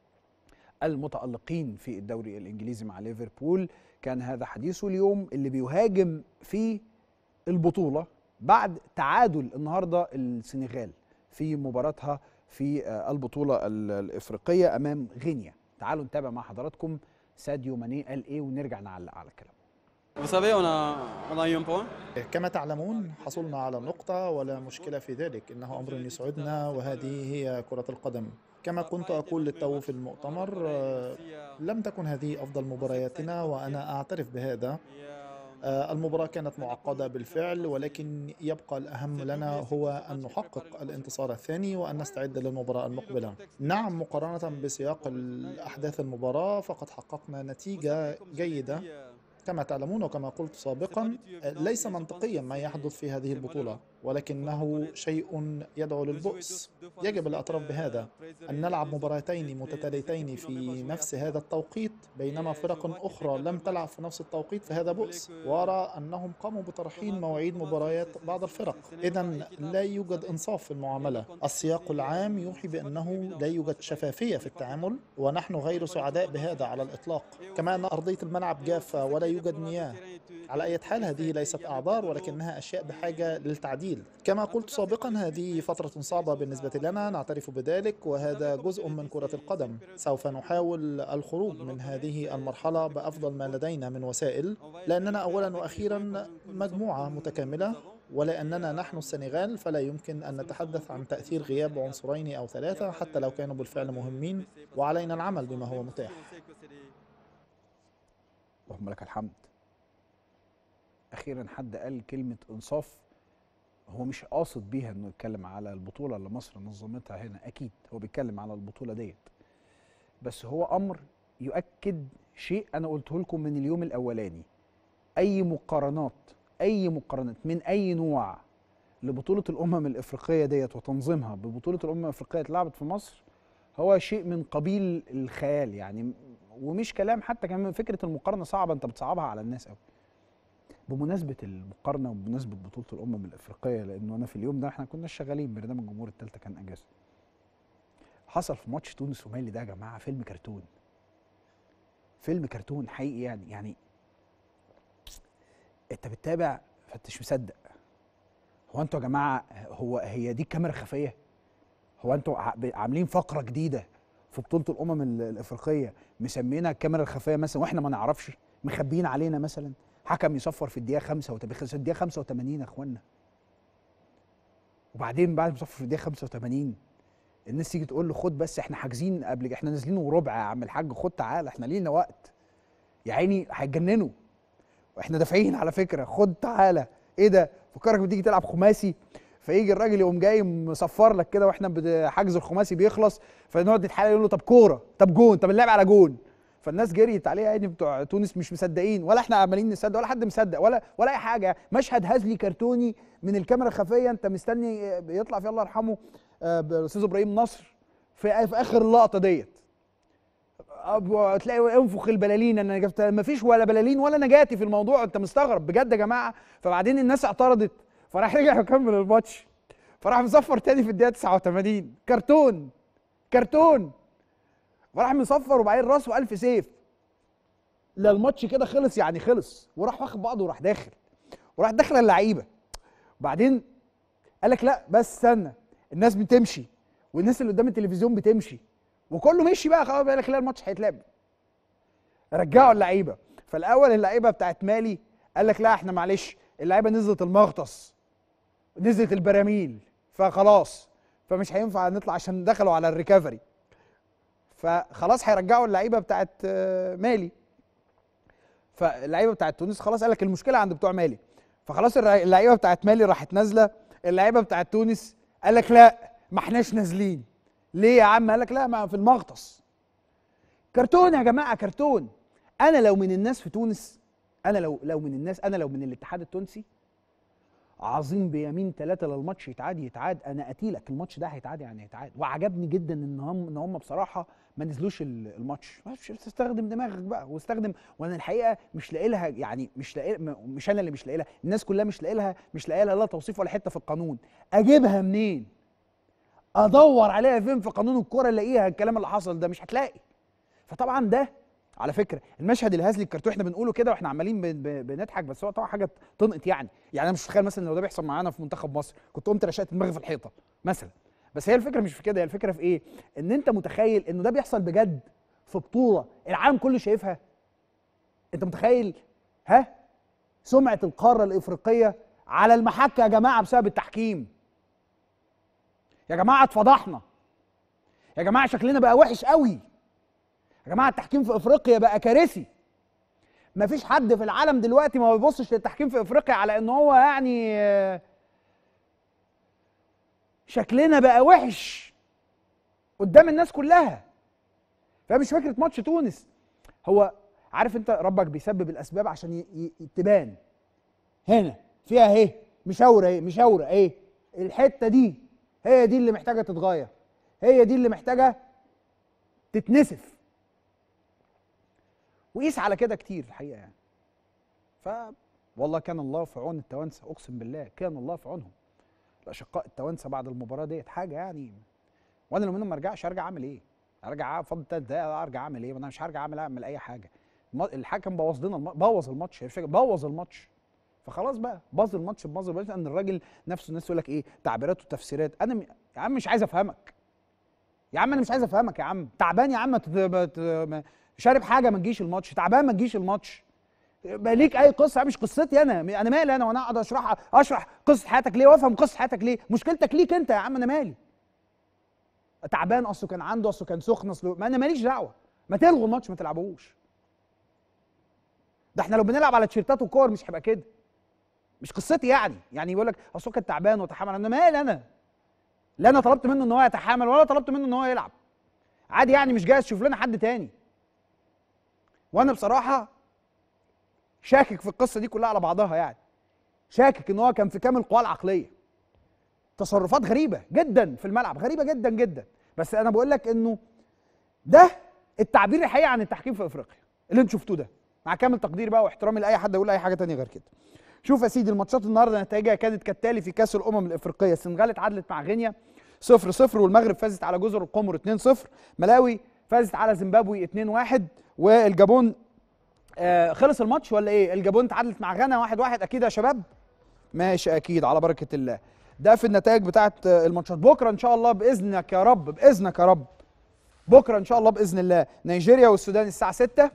S1: المتألقين في الدوري الإنجليزي مع ليفربول كان هذا حديثه اليوم اللي بيهاجم في البطولة بعد تعادل النهاردة السنغال في مباراتها في آه، البطولة ال- الإفريقية أمام غينيا تعالوا نتابع مع حضراتكم ساديو ماني قال إيه ونرجع نعلق على الكلام
S6: Vous savez, on a, on a eu un point.
S7: كما تعلمون حصلنا على نقطة ولا مشكلة في ذلك إنه أمر يسعدنا وهذه هي كرة القدم كما كنت أقول للتو في المؤتمر آه، لم تكن هذه أفضل مبارياتنا وأنا أعترف بهذا آه، المباراة كانت معقدة بالفعل ولكن يبقى الأهم لنا هو أن نحقق الانتصار الثاني وأن نستعد للمباراة المقبلة نعم مقارنة بسياق الأحداث المباراة فقد حققنا نتيجة جيدة كما تعلمون وكما قلت سابقا ليس منطقيا ما يحدث في هذه البطولة ولكنه شيء يدعو للبؤس يجب الاعتراف بهذا أن نلعب مباراتين متتاليتين في نفس هذا التوقيت بينما فرق أخرى لم تلعب في نفس التوقيت فهذا بؤس وأرى أنهم قاموا بترحيل مواعيد مباريات بعض الفرق إذا لا يوجد إنصاف في المعاملة السياق العام يوحي بأنه لا يوجد شفافية في التعامل ونحن غير سعداء بهذا على الإطلاق كما أن أرضية الملعب جافة ولا يوجد مياه على أي حال هذه ليست أعذار ولكنها أشياء بحاجة للتعديل كما قلت سابقا هذه فترة صعبة بالنسبة لنا نعترف بذلك وهذا جزء من كرة القدم سوف نحاول الخروج من هذه المرحلة بأفضل ما لدينا من وسائل لأننا أولا وأخيرا مجموعة متكاملة ولأننا نحن السنغال فلا يمكن أن نتحدث عن تأثير غياب عنصرين أو ثلاثة حتى لو كانوا بالفعل مهمين وعلينا العمل بما هو متاح
S1: اللهم لك الحمد اخيرا حد قال كلمه انصاف هو مش قاصد بيها انه يتكلم على البطوله اللي مصر نظمتها هنا اكيد هو بيتكلم على البطوله ديت بس هو امر يؤكد شيء انا قلته لكم من اليوم الاولاني اي مقارنات اي مقارنات من اي نوع لبطوله الامم الافريقيه ديت وتنظيمها ببطوله الامم الافريقيه اللي اتلعبت في مصر هو شيء من قبيل الخيال يعني ومش كلام حتى كمان فكره المقارنه صعبه انت بتصعبها على الناس قوي بمناسبه المقارنه وبمناسبه بطوله الامم الافريقيه لانه انا في اليوم ده احنا كنا شغالين برنامج الجمهور الثالثه كان اجازه حصل في ماتش تونس ومالي ده يا جماعه فيلم كرتون فيلم كرتون حقيقي يعني يعني انت بتتابع فانت مش مصدق هو انتوا يا جماعه هو هي دي كاميرا خفيه هو انتوا ع- ب- عاملين فقره جديده في بطوله الامم ال- الافريقيه مسمينها الكاميرا الخفيه مثلا واحنا ما نعرفش مخبيين علينا مثلا حكم يصفر في الدقيقه 85 في الدقيقه 85 يا اخوانا وبعدين بعد ما يصفر في الدقيقه 85 الناس تيجي تقول له خد بس احنا حاجزين قبل احنا نازلين وربع يا عم الحاج خد تعالى احنا لينا وقت يا عيني هيتجننوا واحنا دافعين على فكره خد تعالى ايه ده فكرك بتيجي تلعب خماسي فيجي الراجل يقوم جاي مصفر لك كده واحنا بد- حجز الخماسي بيخلص فنقعد نتحايل يقول له طب كوره طب جون طب اللعب على جون فالناس جريت عليه يعني بتوع تونس مش مصدقين ولا احنا عمالين نصدق ولا حد مصدق ولا ولا اي حاجه مشهد هزلي كرتوني من الكاميرا الخفيه انت مستني بيطلع في الله يرحمه آه، الاستاذ ابراهيم نصر في, في اخر اللقطه ديت أب- تلاقي انفخ البلالين انا جبت ما فيش ولا بلالين ولا نجاتي في الموضوع انت مستغرب بجد يا جماعه فبعدين الناس اعترضت فراح رجع يكمل الماتش فراح مصفر تاني في الدقيقه 89 كرتون كرتون فراح مصفر وبعدين راسه الف سيف لا الماتش كده خلص يعني خلص وراح واخد بعضه وراح داخل وراح داخل اللعيبه بعدين قال لك لا بس استنى الناس بتمشي والناس اللي قدام التلفزيون بتمشي وكله مشي بقى خلاص قال لك لا الماتش هيتلعب رجعوا اللعيبه فالاول اللعيبه بتاعت مالي قال لك لا احنا معلش اللعيبه نزلت المغطس نزلت البراميل فخلاص فمش هينفع نطلع عشان دخلوا على الريكفري فخلاص هيرجعوا اللعيبه بتاعت آه، مالي فاللعيبه بتاعت تونس خلاص قال لك المشكله عند بتوع مالي فخلاص الرع- اللعيبه بتاعت مالي راحت نازله اللعيبه بتاعت تونس قال لك لا ما احناش نازلين ليه يا عم قال لك لا ما في المغطس كرتون يا جماعه كرتون انا لو من الناس في تونس انا لو لو من الناس انا لو من الاتحاد التونسي عظيم بيمين ثلاثة للماتش يتعاد يتعاد انا قتيلك الماتش ده هيتعاد يعني هيتعاد وعجبني جدا ان هم ان هم بصراحه ما نزلوش ال- الماتش مش تستخدم دماغك بقى واستخدم وانا الحقيقه مش لاقي لها يعني مش لاقي م- مش انا اللي مش لاقي لها الناس كلها مش لاقي لها مش لاقي لها لا توصيف ولا حته في القانون اجيبها منين ادور عليها فين في قانون الكوره الاقيها الكلام اللي حصل ده مش هتلاقي فطبعا ده على فكره المشهد الهزلي الكرتون احنا بنقوله كده واحنا عمالين بن- بن- بنضحك بس هو طبعا حاجه تنقط يعني يعني انا مش متخيل مثلا لو ده بيحصل معانا في منتخب مصر كنت قمت رشقت دماغي في الحيطه مثلا بس هي الفكره مش في كده هي الفكره في ايه ان انت متخيل انه ده بيحصل بجد في بطوله العالم كله شايفها انت متخيل ها سمعه القاره الافريقيه على المحك يا جماعه بسبب التحكيم يا جماعه اتفضحنا يا جماعه شكلنا بقى وحش قوي يا جماعه التحكيم في افريقيا بقى كارثي مفيش حد في العالم دلوقتي ما بيبصش للتحكيم في افريقيا على ان هو يعني آه، شكلنا بقى وحش قدام الناس كلها فمش فكره ماتش تونس هو عارف انت ربك بيسبب الاسباب عشان ي- ي- تبان هنا فيها اهي مشاوره اهي مشاوره اهي الحته دي هي دي اللي محتاجه تتغير هي دي اللي محتاجه تتنسف وقيس على كده كتير الحقيقه يعني ف والله كان الله في عون التوانسه اقسم بالله كان الله في عونهم الاشقاء التوانسه بعد المباراه ديت حاجه يعني وانا لو منهم ما ارجعش ارجع اعمل ايه؟ ارجع فاضل ثلاث دقايق ارجع اعمل ايه؟ ما انا مش هرجع اعمل اعمل اي حاجه الم- الحكم بوظ لنا الم- بوظ الماتش هي مش فكرة، بوظ الماتش فخلاص بقى باظ الماتش باظ الماتش ان الراجل نفسه الناس يقول لك ايه تعبيرات وتفسيرات انا م... يا عم مش عايز افهمك يا عم انا مش عايز افهمك يا عم تعبان يا عم ما تت- ما ت- ما- شارب حاجه ما تجيش الماتش تعبان ما تجيش الماتش يبقى ليك اي قصه مش قصتي انا انا مالي انا وانا اقعد اشرحها اشرح قصه حياتك ليه وافهم قصه حياتك ليه مشكلتك ليك انت يا عم انا مالي تعبان اصله كان عنده اصله كان سخن اصله ما انا ماليش دعوه ما تلغوا الماتش ما تلعبوش ده احنا لو بنلعب على تيشيرتات وكور مش هيبقى كده مش قصتي يعني يعني يقول لك اصل هو كان تعبان وتحمل انا مالي انا لا انا طلبت منه ان هو يتحامل ولا طلبت منه ان هو يلعب عادي يعني مش جاهز شوف لنا حد تاني وانا بصراحه شاكك في القصه دي كلها على بعضها يعني شاكك ان هو كان في كامل قواه العقليه تصرفات غريبه جدا في الملعب غريبه جدا جدا بس انا بقول لك انه ده التعبير الحقيقي عن التحكيم في افريقيا اللي انتوا شفتوه ده مع كامل تقديري بقى واحترامي لاي حد يقول اي حاجه تانية غير كده شوف يا سيدي الماتشات النهارده نتائجها كانت كالتالي في كاس الامم الافريقيه السنغال اتعادلت مع غينيا 0 0 والمغرب فازت على جزر القمر 2 0 ملاوي فازت على زيمبابوي 2 1 والجابون آه خلص الماتش ولا ايه الجابون اتعادلت مع غانا 1 1 اكيد يا شباب ماشي اكيد على بركه الله ده في النتائج بتاعت الماتشات بكره ان شاء الله باذنك يا رب باذنك يا رب بكره ان شاء الله باذن الله نيجيريا والسودان الساعه 6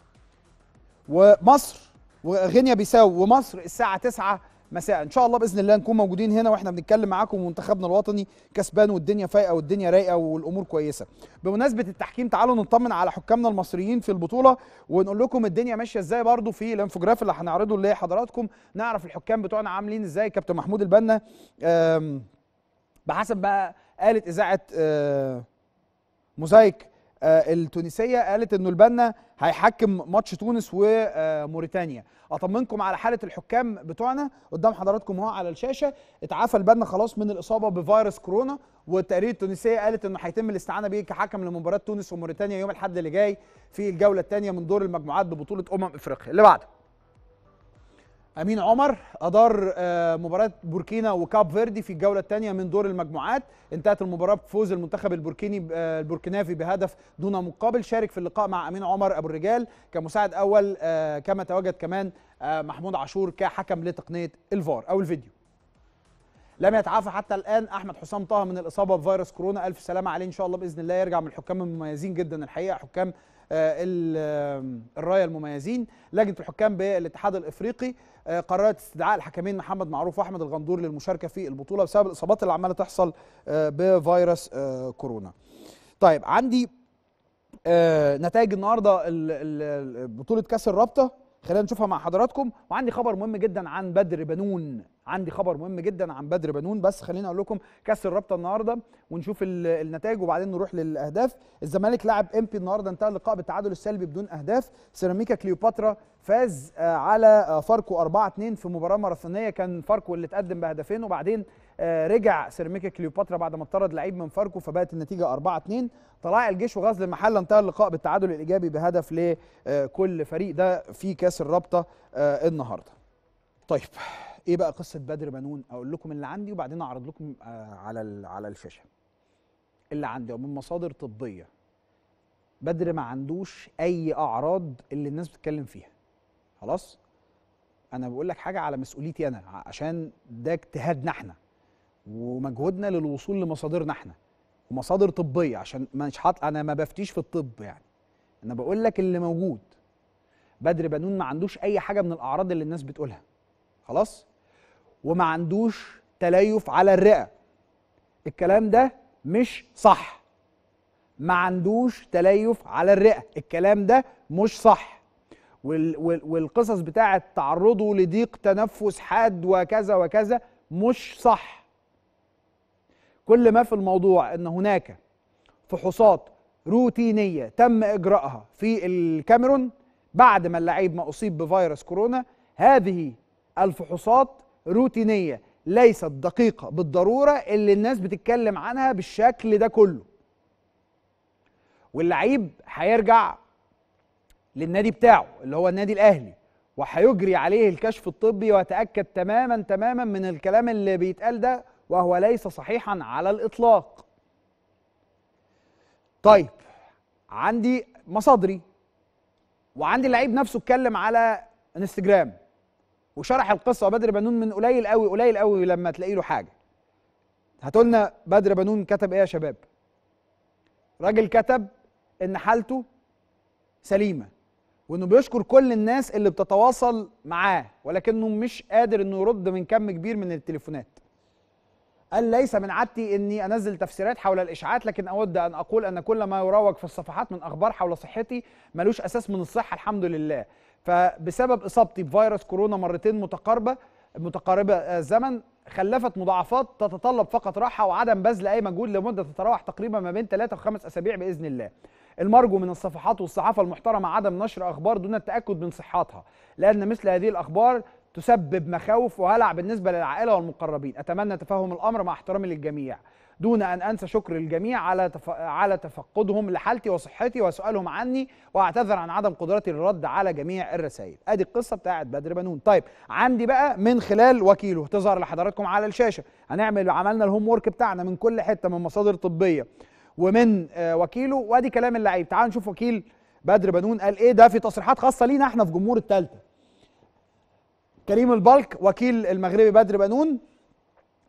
S1: ومصر وغينيا بيساو ومصر الساعه 9 مساء ان شاء الله باذن الله نكون موجودين هنا واحنا بنتكلم معاكم ومنتخبنا الوطني كسبان والدنيا فايقه والدنيا رايقه والامور كويسه بمناسبه التحكيم تعالوا نطمن على حكامنا المصريين في البطوله ونقول لكم الدنيا ماشيه ازاي برضو في الانفوجراف اللي هنعرضه لحضراتكم نعرف الحكام بتوعنا عاملين ازاي كابتن محمود البنا آم، بحسب ما قالت اذاعه آه، موزايك آه، التونسيه قالت انه البنا هيحكم ماتش تونس وموريتانيا اطمنكم على حاله الحكام بتوعنا قدام حضراتكم اهو على الشاشه اتعافى البنا خلاص من الاصابه بفيروس كورونا والتقارير التونسيه قالت انه هيتم الاستعانه بيه كحكم لمباراه تونس وموريتانيا يوم الاحد اللي جاي في الجوله الثانيه من دور المجموعات ببطوله امم افريقيا اللي بعده امين عمر ادار آه، مباراه بوركينا وكاب فيردي في الجوله الثانيه من دور المجموعات انتهت المباراه بفوز المنتخب البوركيني آه، البوركينافي بهدف دون مقابل شارك في اللقاء مع امين عمر ابو الرجال كمساعد اول آه، كما تواجد كمان آه، محمود عاشور كحكم لتقنيه الفار او الفيديو لم يتعافى حتى الان احمد حسام طه من الاصابه بفيروس كورونا الف سلامه عليه ان شاء الله باذن الله يرجع من الحكام المميزين جدا الحقيقه حكام آه، ال- آه، الرايه المميزين لجنه الحكام بالاتحاد الافريقي آه، قررت استدعاء الحكمين محمد معروف واحمد الغندور للمشاركه في البطوله بسبب الاصابات اللي عماله تحصل آه، بفيروس آه، كورونا طيب عندي آه، نتائج النهارده ال- ال- ال- بطوله كاس الرابطه خلينا نشوفها مع حضراتكم وعندي خبر مهم جدا عن بدر بنون عندي خبر مهم جدا عن بدر بنون بس خليني اقول لكم كاس الرابطه النهارده ونشوف ال- النتائج وبعدين نروح للاهداف الزمالك لعب امبي النهارده انتهى اللقاء بالتعادل السلبي بدون اهداف سيراميكا كليوباترا فاز آه، على آه، فاركو 4 2 في مباراه ماراثونيه كان فاركو اللي تقدم بهدفين وبعدين آه، رجع سيراميكا كليوباترا بعد ما اطرد لعيب من فاركو فبقت النتيجه 4 2 طلائع الجيش وغزل المحله انتهى اللقاء بالتعادل الايجابي بهدف لكل فريق ده في كاس الرابطه آه، النهارده طيب ايه بقى قصه بدر بنون اقول لكم اللي عندي وبعدين اعرض لكم آه، على ال- على الشاشه اللي عندي ومن مصادر طبيه بدر ما عندوش اي اعراض اللي الناس بتتكلم فيها خلاص انا بقول لك حاجه على مسؤوليتي انا ع- عشان ده اجتهادنا احنا ومجهودنا للوصول لمصادرنا احنا ومصادر طبيه عشان مش حاط انا ما بفتيش في الطب يعني انا بقول لك اللي موجود بدر بنون ما عندوش اي حاجه من الاعراض اللي الناس بتقولها خلاص وما عندوش تليف على الرئه الكلام ده مش صح ما عندوش تليف على الرئه الكلام ده مش صح وال وال والقصص بتاعه تعرضه لضيق تنفس حاد وكذا وكذا مش صح كل ما في الموضوع ان هناك فحوصات روتينيه تم اجراءها في الكاميرون بعد ما اللعيب ما اصيب بفيروس كورونا هذه الفحوصات روتينيه ليست دقيقه بالضروره اللي الناس بتتكلم عنها بالشكل ده كله واللعيب هيرجع للنادي بتاعه اللي هو النادي الاهلي وهيجري عليه الكشف الطبي ويتاكد تماما تماما من الكلام اللي بيتقال ده وهو ليس صحيحا على الاطلاق طيب عندي مصادري وعندي اللعيب نفسه اتكلم على انستجرام وشرح القصه بدر بنون من قليل قوي قليل قوي لما تلاقي له حاجه هاتوا لنا بدر بنون كتب ايه يا شباب راجل كتب ان حالته سليمه وانه بيشكر كل الناس اللي بتتواصل معاه ولكنه مش قادر انه يرد من كم كبير من التليفونات قال ليس من عادتي اني انزل تفسيرات حول الاشاعات لكن اود ان اقول ان كل ما يروج في الصفحات من اخبار حول صحتي ملوش اساس من الصحه الحمد لله فبسبب اصابتي بفيروس كورونا مرتين متقاربه متقاربه الزمن خلفت مضاعفات تتطلب فقط راحه وعدم بذل اي مجهود لمده تتراوح تقريبا ما بين 3 وخمس اسابيع باذن الله. المرجو من الصفحات والصحافه المحترمه عدم نشر اخبار دون التاكد من صحتها لان مثل هذه الاخبار تسبب مخاوف وهلع بالنسبه للعائله والمقربين، اتمنى تفهم الامر مع احترامي للجميع. دون ان انسى شكر الجميع على تف... على تفقدهم لحالتي وصحتي وسؤالهم عني واعتذر عن عدم قدرتي للرد على جميع الرسائل ادي القصه بتاعت بدر بنون طيب عندي بقى من خلال وكيله تظهر لحضراتكم على الشاشه هنعمل عملنا الهوم ورك بتاعنا من كل حته من مصادر طبيه ومن آه وكيله وادي كلام اللعيب تعالوا نشوف وكيل بدر بنون قال ايه ده في تصريحات خاصه لينا احنا في جمهور الثالثه كريم البلك وكيل المغربي بدر بنون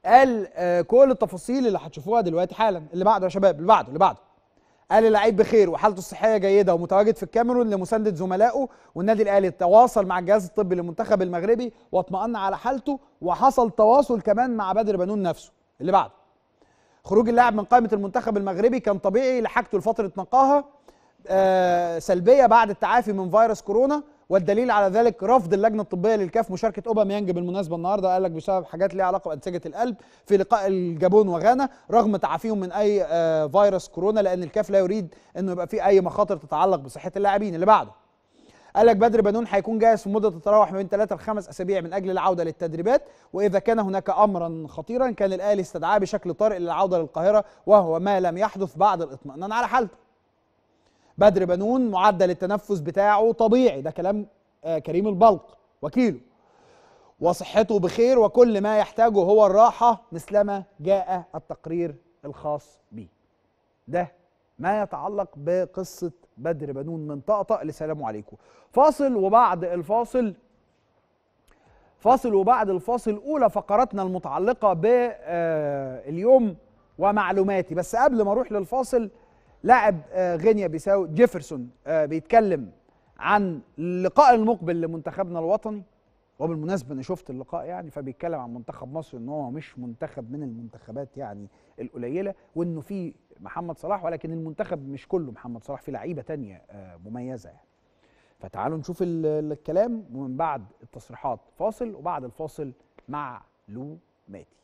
S1: قال آه كل التفاصيل اللي هتشوفوها دلوقتي حالا اللي بعده يا شباب اللي بعده اللي بعده قال اللعيب بخير وحالته الصحيه جيده ومتواجد في الكاميرون لمسانده زملائه والنادي الاهلي تواصل مع الجهاز الطبي للمنتخب المغربي واطمأن على حالته وحصل تواصل كمان مع بدر بنون نفسه اللي بعده خروج اللاعب من قائمه المنتخب المغربي كان طبيعي لحاجته لفتره نقاهه آه سلبيه بعد التعافي من فيروس كورونا والدليل على ذلك رفض اللجنه الطبيه للكاف مشاركه اوباميانج بالمناسبه النهارده قال لك بسبب حاجات ليها علاقه بانسجه القلب في لقاء الجابون وغانا رغم تعافيهم من اي آه فيروس كورونا لان الكاف لا يريد انه يبقى في اي مخاطر تتعلق بصحه اللاعبين اللي بعده قال لك بدر بنون هيكون جاهز في مده تتراوح ما بين 3 ل 5 اسابيع من اجل العوده للتدريبات واذا كان هناك امرا خطيرا كان الاهلي استدعاه بشكل طارئ للعوده للقاهره وهو ما لم يحدث بعد الاطمئنان على حالته بدر بنون معدل التنفس بتاعه طبيعي ده كلام آه كريم البلق وكيله وصحته بخير وكل ما يحتاجه هو الراحة مثلما جاء التقرير الخاص به ده ما يتعلق بقصة بدر بنون من طقطق لسلام عليكم فاصل وبعد الفاصل فاصل وبعد الفاصل أولى فقراتنا المتعلقة باليوم ومعلوماتي بس قبل ما أروح للفاصل لاعب غينيا بيساو جيفرسون بيتكلم عن اللقاء المقبل لمنتخبنا الوطني وبالمناسبه انا شفت اللقاء يعني فبيتكلم عن منتخب مصر ان هو مش منتخب من المنتخبات يعني القليله وانه في محمد صلاح ولكن المنتخب مش كله محمد صلاح في لعيبه تانية مميزه يعني فتعالوا نشوف الكلام ومن بعد التصريحات فاصل وبعد الفاصل مع لو ماتي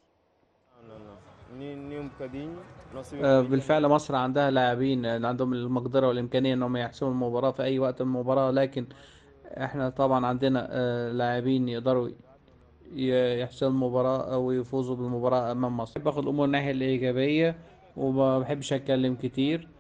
S8: بالفعل مصر عندها لاعبين عندهم المقدرة والإمكانية إنهم يحسموا المباراة في أي وقت من المباراة لكن إحنا طبعا عندنا لاعبين يقدروا يحسموا المباراة أو يفوزوا بالمباراة أمام مصر باخد الأمور الناحية الإيجابية وما بحبش أتكلم كتير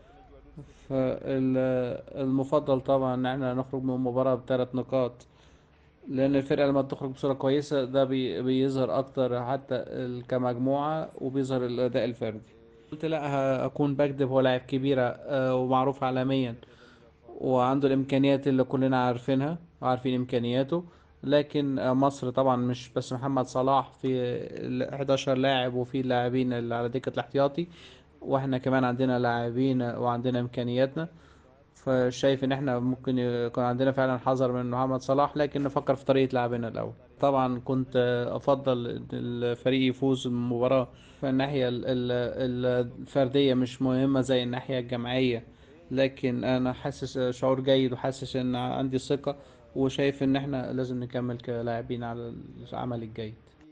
S8: فالمفضل طبعا إن إحنا نخرج من المباراة بثلاث نقاط لان الفرقه لما بتخرج بصوره كويسه ده بي بيظهر اكتر حتى كمجموعه وبيظهر الاداء الفردي قلت لا اكون بكذب هو لاعب كبيره ومعروف عالميا وعنده الامكانيات اللي كلنا عارفينها وعارفين امكانياته لكن مصر طبعا مش بس محمد صلاح في 11 لاعب وفي اللاعبين اللي على دكه الاحتياطي واحنا كمان عندنا لاعبين وعندنا امكانياتنا فشايف ان احنا ممكن يكون عندنا فعلا حذر من محمد صلاح لكن نفكر في طريقه لعبنا الاول طبعا كنت افضل ان الفريق يفوز بالمباراه فالناحيه الفرديه مش مهمه زي الناحيه الجماعيه لكن انا حاسس شعور جيد وحاسس ان عندي ثقه وشايف ان احنا لازم نكمل كلاعبين على العمل الجيد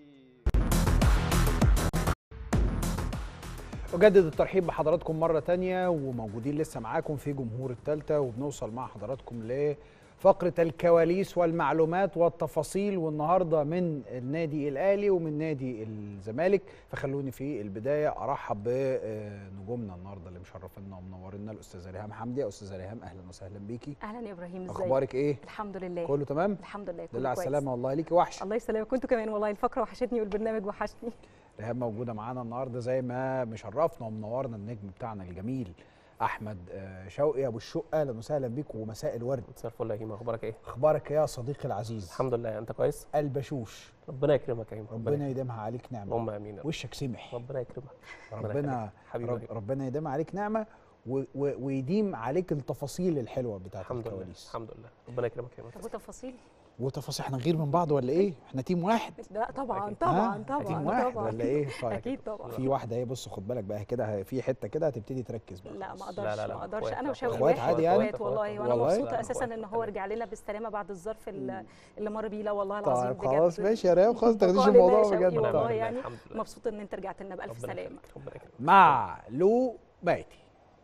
S1: أجدد الترحيب بحضراتكم مرة تانية وموجودين لسه معاكم في جمهور التالتة وبنوصل مع حضراتكم لفقرة الكواليس والمعلومات والتفاصيل والنهاردة من النادي الأهلي ومن نادي الزمالك فخلوني في البداية أرحب بنجومنا النهاردة اللي مشرفينا ومنورنا الأستاذة ريهام حمدي يا أستاذة ريهام أهلا وسهلا بيكي
S9: أهلا يا إبراهيم إزيك
S1: أخبارك إيه؟
S9: الحمد لله
S1: كله تمام؟
S9: الحمد لله
S1: لله على السلامة والله ليكي وحش
S9: الله يسلمك كنتوا كمان والله الفقرة وحشتني والبرنامج وحشني
S1: ريهام موجوده معانا النهارده زي ما مشرفنا ومنورنا النجم بتاعنا الجميل احمد شوقي ابو الشقه اهلا وسهلا بيك ومساء الورد
S10: مساء الفل يا هيما اخبارك ايه
S1: اخبارك يا صديقي العزيز
S10: الحمد لله انت كويس
S1: البشوش
S10: ربنا يكرمك يا هيما
S1: ربنا يديمها عليك نعمه
S10: اللهم امين
S1: وشك سمح
S10: ربنا يكرمك
S1: ربنا رب ربنا يديم عليك نعمه و و ويديم عليك التفاصيل الحلوه بتاعت
S10: الحمد
S1: الكواليس
S10: لله الحمد لله ربنا يكرمك يا هيما
S9: طب وتفاصيل
S1: وتفاصيل احنا غير من بعض ولا ايه؟ احنا تيم واحد
S9: لا طبعا
S1: أكيد.
S9: طبعا
S1: آه،
S9: طبعا
S1: تيم واحد
S9: طبعا
S1: ولا ايه؟ طيب
S9: اكيد طبعا
S1: في واحده اهي بص خد بالك بقى كده في حته كده هتبتدي تركز بقى
S9: لا ما
S10: لا،
S9: اقدرش
S10: لا، لا،
S9: ما اقدرش
S10: أخوات،
S9: انا وشوقي
S1: أخوات
S9: واحد
S1: عادي يعني؟
S9: اخوات والله وانا
S1: والله؟
S9: مبسوطه
S10: لا،
S9: اساسا
S10: أخوات،
S9: ان هو
S10: أخوات.
S9: رجع لنا بالسلامه بعد الظرف اللي اللي مر بيه لا والله العظيم
S1: طيب
S9: بجد
S1: خلاص ماشي يا ريهام خلاص ما تاخديش
S9: بقاء لله
S1: الموضوع
S9: يا
S1: بجد
S9: شوقي والله
S1: طيب.
S9: يعني
S10: الحمد لله.
S9: مبسوطه ان انت رجعت لنا بالف
S10: ربنا
S9: سلامه
S10: يكرمك ربنا يكرمك
S1: مع لو باتي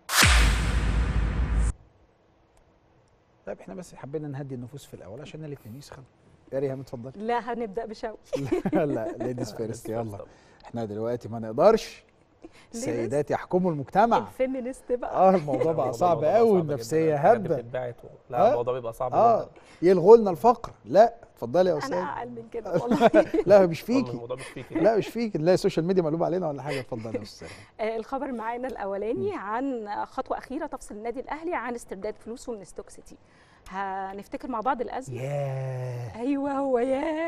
S1: طيب احنا بس حبينا نهدي النفوس في الاول عشان الاثنين يسخنوا يا ريهام اتفضلي
S9: لا هنبدا بشوقي
S1: لا ليديز فيرست يلا احنا دلوقتي ما نقدرش السيدات يحكموا المجتمع
S9: الفيمينست بقى
S1: اه الموضوع بقى صعب
S10: الموضوع
S1: قوي
S10: صعب
S1: والنفسيه
S10: جداً. الحاجات
S1: هبه
S10: بتتبعت و...
S1: آه.
S10: لا الموضوع بيبقى صعب
S1: اه
S10: جدا
S1: يلغوا لنا الفقر لا اتفضلي يا
S9: انا
S1: استاذ
S9: اقل من كده والله
S1: لا مش
S10: والله
S1: فيكي
S10: الموضوع مش فيكي
S1: لا مش فيكي نلاقي السوشيال ميديا مقلوب علينا ولا حاجه اتفضلي يا استاذ
S9: آه، الخبر معانا الاولاني عن خطوه اخيره تفصل النادي الاهلي عن استرداد فلوسه من ستوك سيتي هنفتكر مع بعض الازمه
S1: ياه
S9: ايوه هو ياه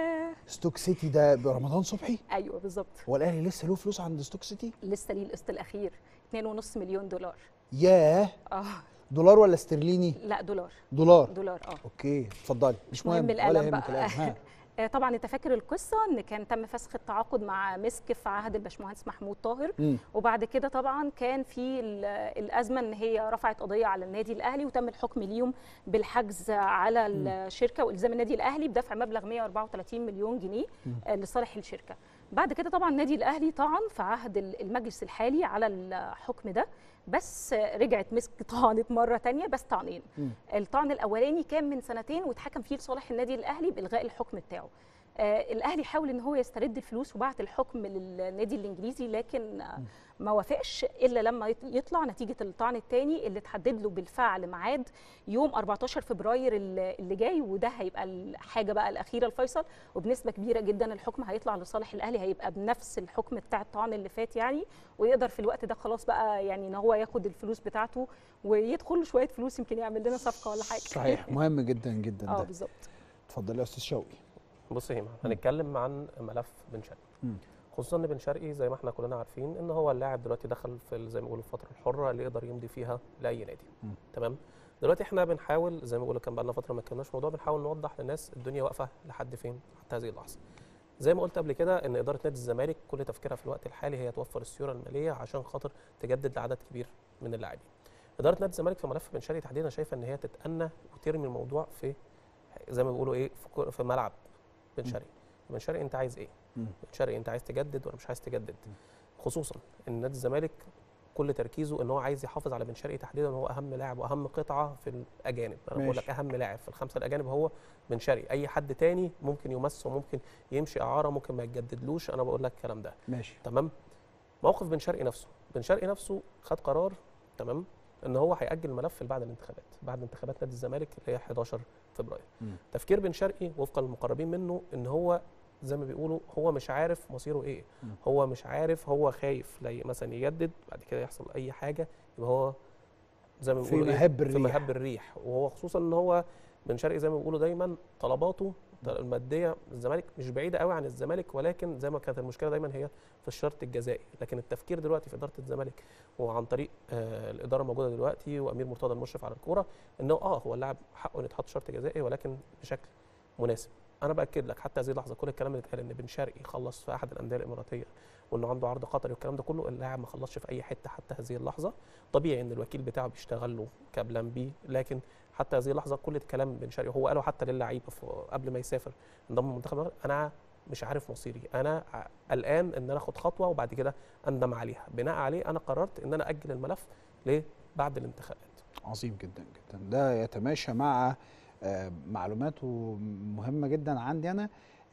S1: ستوك سيتي ده برمضان صبحي
S9: ايوه بالظبط
S1: هو الاهلي لسه له فلوس عند ستوك سيتي
S9: لسه ليه القسط الاخير 2.5 مليون دولار
S1: ياه
S9: اه
S1: دولار ولا استرليني
S9: لا دولار
S1: دولار
S9: دولار اه
S1: اوكي اتفضلي مش مهم ولا
S9: القلم
S1: يهمك القلم ها.
S9: آه، طبعا انت فاكر القصه ان كان تم فسخ التعاقد مع مسك في عهد الباشمهندس محمود طاهر
S1: مم.
S9: وبعد كده طبعا كان في ال- الازمه ان هي رفعت قضيه على النادي الاهلي وتم الحكم اليوم بالحجز على الشركه والزام النادي الاهلي بدفع مبلغ 134 مليون جنيه آه، لصالح الشركه بعد كده طبعا النادي الاهلي طعن في عهد ال- المجلس الحالي على الحكم ده بس آه، رجعت مسك طعنت مره تانية بس طعنين
S1: مم.
S9: الطعن الاولاني كان من سنتين واتحكم فيه لصالح النادي الاهلي بالغاء الحكم بتاعه آه الاهلي حاول ان هو يسترد الفلوس وبعت الحكم للنادي الانجليزي لكن آه ما وافقش الا لما يط- يطلع نتيجه الطعن الثاني اللي اتحدد له بالفعل ميعاد يوم 14 فبراير ال- اللي جاي وده هيبقى الحاجه بقى الاخيره الفيصل وبنسبه كبيره جدا الحكم هيطلع لصالح الاهلي هيبقى بنفس الحكم بتاع الطعن اللي فات يعني ويقدر في الوقت ده خلاص بقى يعني ان هو ياخد الفلوس بتاعته ويدخل له شويه فلوس يمكن يعمل لنا صفقه ولا حاجه
S1: صحيح مهم جدا جدا
S9: اه
S1: ده
S9: بالظبط
S1: اتفضلي يا استاذ شوقي
S10: بص يا هيما هنتكلم عن ملف بن شرقي
S1: مم.
S10: خصوصا ان بن شرقي زي ما احنا كلنا عارفين ان هو اللاعب دلوقتي دخل في ال- زي ما بيقولوا الفتره الحره اللي يقدر يمضي فيها لاي نادي
S1: مم.
S10: تمام دلوقتي احنا بنحاول زي ما بيقولوا كان بقالنا فتره ما اتكلمناش في الموضوع بنحاول نوضح للناس الدنيا واقفه لحد فين حتى هذه اللحظه زي ما قلت قبل كده ان اداره نادي الزمالك كل تفكيرها في الوقت الحالي هي توفر السيوله الماليه عشان خاطر تجدد لعدد كبير من اللاعبين اداره نادي الزمالك في ملف بن شرقي تحديدا شايفه ان هي تتأنى وترمي الموضوع في زي ما بيقولوا ايه في كو- في ملعب بن شرقي بن شرقي انت عايز ايه
S1: مم.
S10: بن شرقي انت عايز تجدد ولا مش عايز تجدد خصوصا ان نادي الزمالك كل تركيزه ان هو عايز يحافظ على بن شرقي تحديدا هو اهم لاعب واهم قطعه في الاجانب انا بقول
S1: ماشي.
S10: لك اهم لاعب في الخمسه الاجانب هو بن شرقي اي حد تاني ممكن يمس وممكن يمشي اعاره ممكن ما يتجددلوش انا بقول لك الكلام ده
S1: ماشي
S10: تمام موقف بن شرقي نفسه بن شرقي نفسه خد قرار تمام ان هو هيأجل الملف بعد الانتخابات بعد انتخابات نادي الزمالك اللي هي 11 فبراير
S1: مم.
S10: تفكير بن شرقي وفقا للمقربين منه ان هو زي ما بيقولوا هو مش عارف مصيره ايه
S1: مم.
S10: هو مش عارف هو خايف لا مثلا يجدد بعد كده يحصل اي حاجه يبقى هو زي ما
S1: في
S10: بيقولوا إيه؟
S1: مهب
S10: في
S1: الريح.
S10: مهب الريح وهو خصوصا ان هو بن شرقي زي ما بيقولوا دايما طلباته الماديه الزمالك مش بعيده قوي عن الزمالك ولكن زي ما كانت المشكله دايما هي في الشرط الجزائي لكن التفكير دلوقتي في اداره الزمالك وعن طريق آه الاداره الموجوده دلوقتي وامير مرتضى المشرف على الكوره انه اه هو اللاعب حقه انه يتحط شرط جزائي ولكن بشكل مناسب انا باكد لك حتى هذه اللحظه كل الكلام اللي اتقال ان بن شرقي خلص في احد الانديه الاماراتيه وانه عنده عرض قطري والكلام ده كله اللاعب ما خلصش في اي حته حتى هذه اللحظه طبيعي ان الوكيل بتاعه بيشتغل له كبلان بي لكن حتى هذه اللحظه كل الكلام بن شرقي هو قاله حتى للعيبه في- قبل ما يسافر انضم المنتخب المغرب انا مش عارف مصيري انا ع- قلقان ان انا اخد خطوه وبعد كده اندم عليها بناء عليه انا قررت ان انا اجل الملف ليه بعد الانتخابات
S1: عظيم جدا جدا ده يتماشى مع آه، معلومات مهمه جدا عندي انا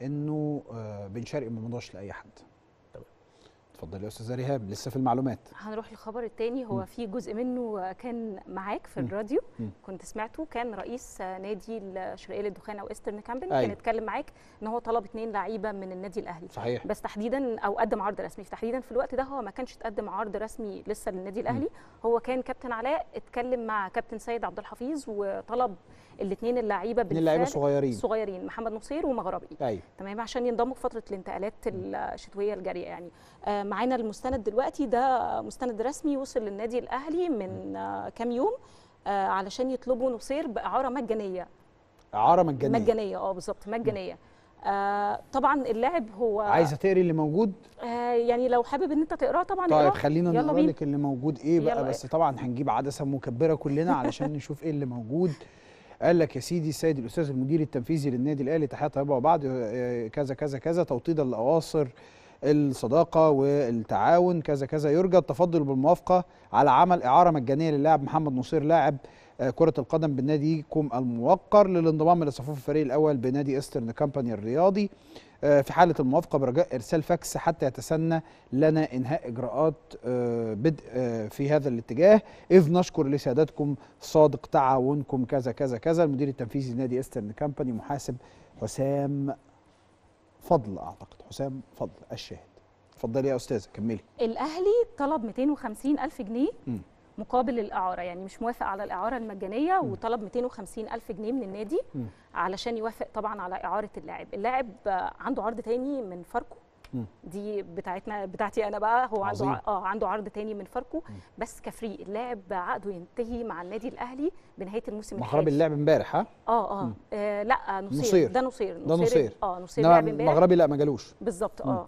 S1: انه آه، بن شرقي ما مضاش لاي حد
S10: تمام.
S1: اتفضل يا استاذه ريهام لسه في المعلومات
S9: هنروح للخبر الثاني هو
S1: مم.
S9: في جزء منه كان معاك في
S1: مم.
S9: الراديو
S1: مم.
S9: كنت سمعته كان رئيس نادي الشرقيه للدخان او ايسترن كامبن
S1: أيوة.
S9: كان اتكلم معاك ان هو طلب اثنين لعيبه من النادي الاهلي
S1: صحيح
S9: بس تحديدا او قدم عرض رسمي تحديدا في الوقت ده هو ما كانش اتقدم عرض رسمي لسه للنادي الاهلي هو كان كابتن علاء اتكلم مع كابتن سيد عبد الحفيظ وطلب الاثنين اللعيبه
S1: اتنين لعيبه
S9: بالفعل
S1: صغيرين
S9: صغيرين محمد نصير ومغربي
S1: ايوه
S9: تمام عشان ينضموا في فتره الانتقالات الشتويه الجاريه يعني آه، معانا المستند دلوقتي ده مستند رسمي وصل للنادي الاهلي من آه، كام يوم آه، علشان يطلبوا نصير باعاره مجانيه
S1: اعاره مجانيه
S9: مجانيه اه بالظبط مجانيه آه طبعا اللاعب هو
S1: عايزه تقري اللي موجود
S9: آه يعني لو حابب ان انت تقراه طبعا
S1: طيب
S9: اقراه.
S1: خلينا
S9: يلا
S1: نقرا
S9: بينا.
S1: لك اللي موجود ايه بقى
S9: يلا
S1: بس طبعا هنجيب عدسه مكبره كلنا علشان نشوف ايه اللي موجود قال لك يا سيدي السيد الاستاذ المدير التنفيذي للنادي الاهلي تحيه طيبه وبعد آه، كذا كذا كذا توطيدا لاواصر الصداقه والتعاون كذا كذا يرجى التفضل بالموافقه على عمل اعاره مجانيه للاعب محمد نصير لاعب آه، كرة القدم بناديكم الموقر للانضمام لصفوف الفريق الأول بنادي إسترن كامباني الرياضي آه، في حالة الموافقة برجاء إرسال فاكس حتى يتسنى لنا إنهاء إجراءات آه، بدء آه، في هذا الاتجاه إذ نشكر لسيادتكم صادق تعاونكم كذا كذا كذا المدير التنفيذي لنادي إسترن كامباني محاسب حسام فضل أعتقد حسام فضل الشاهد اتفضلي يا أستاذة كملي
S9: الاهلي طلب 250 الف جنيه
S1: مم.
S9: مقابل الاعاره يعني مش موافق على الاعاره المجانيه وطلب 250 الف جنيه من النادي
S1: مم.
S9: علشان يوافق طبعا على اعاره اللاعب اللاعب آه، عنده عرض تاني من فاركو
S1: مم.
S9: دي بتاعتنا بتاعتي انا بقى هو عنده
S1: عظيم.
S9: ع- اه عنده عرض تاني من فاركو بس كفري اللاعب عقده ينتهي مع النادي الاهلي بنهايه الموسم
S1: مغرب
S9: الحالي
S1: اللعب امبارح ها
S9: اه اه,
S1: مم.
S9: آه لا نصير,
S1: نصير.
S9: ده نصير
S1: ده نصير
S9: اه نصير
S1: انما
S9: لعب امبارح
S1: مغربي لا ما جالوش
S9: بالظبط
S1: مم.
S9: اه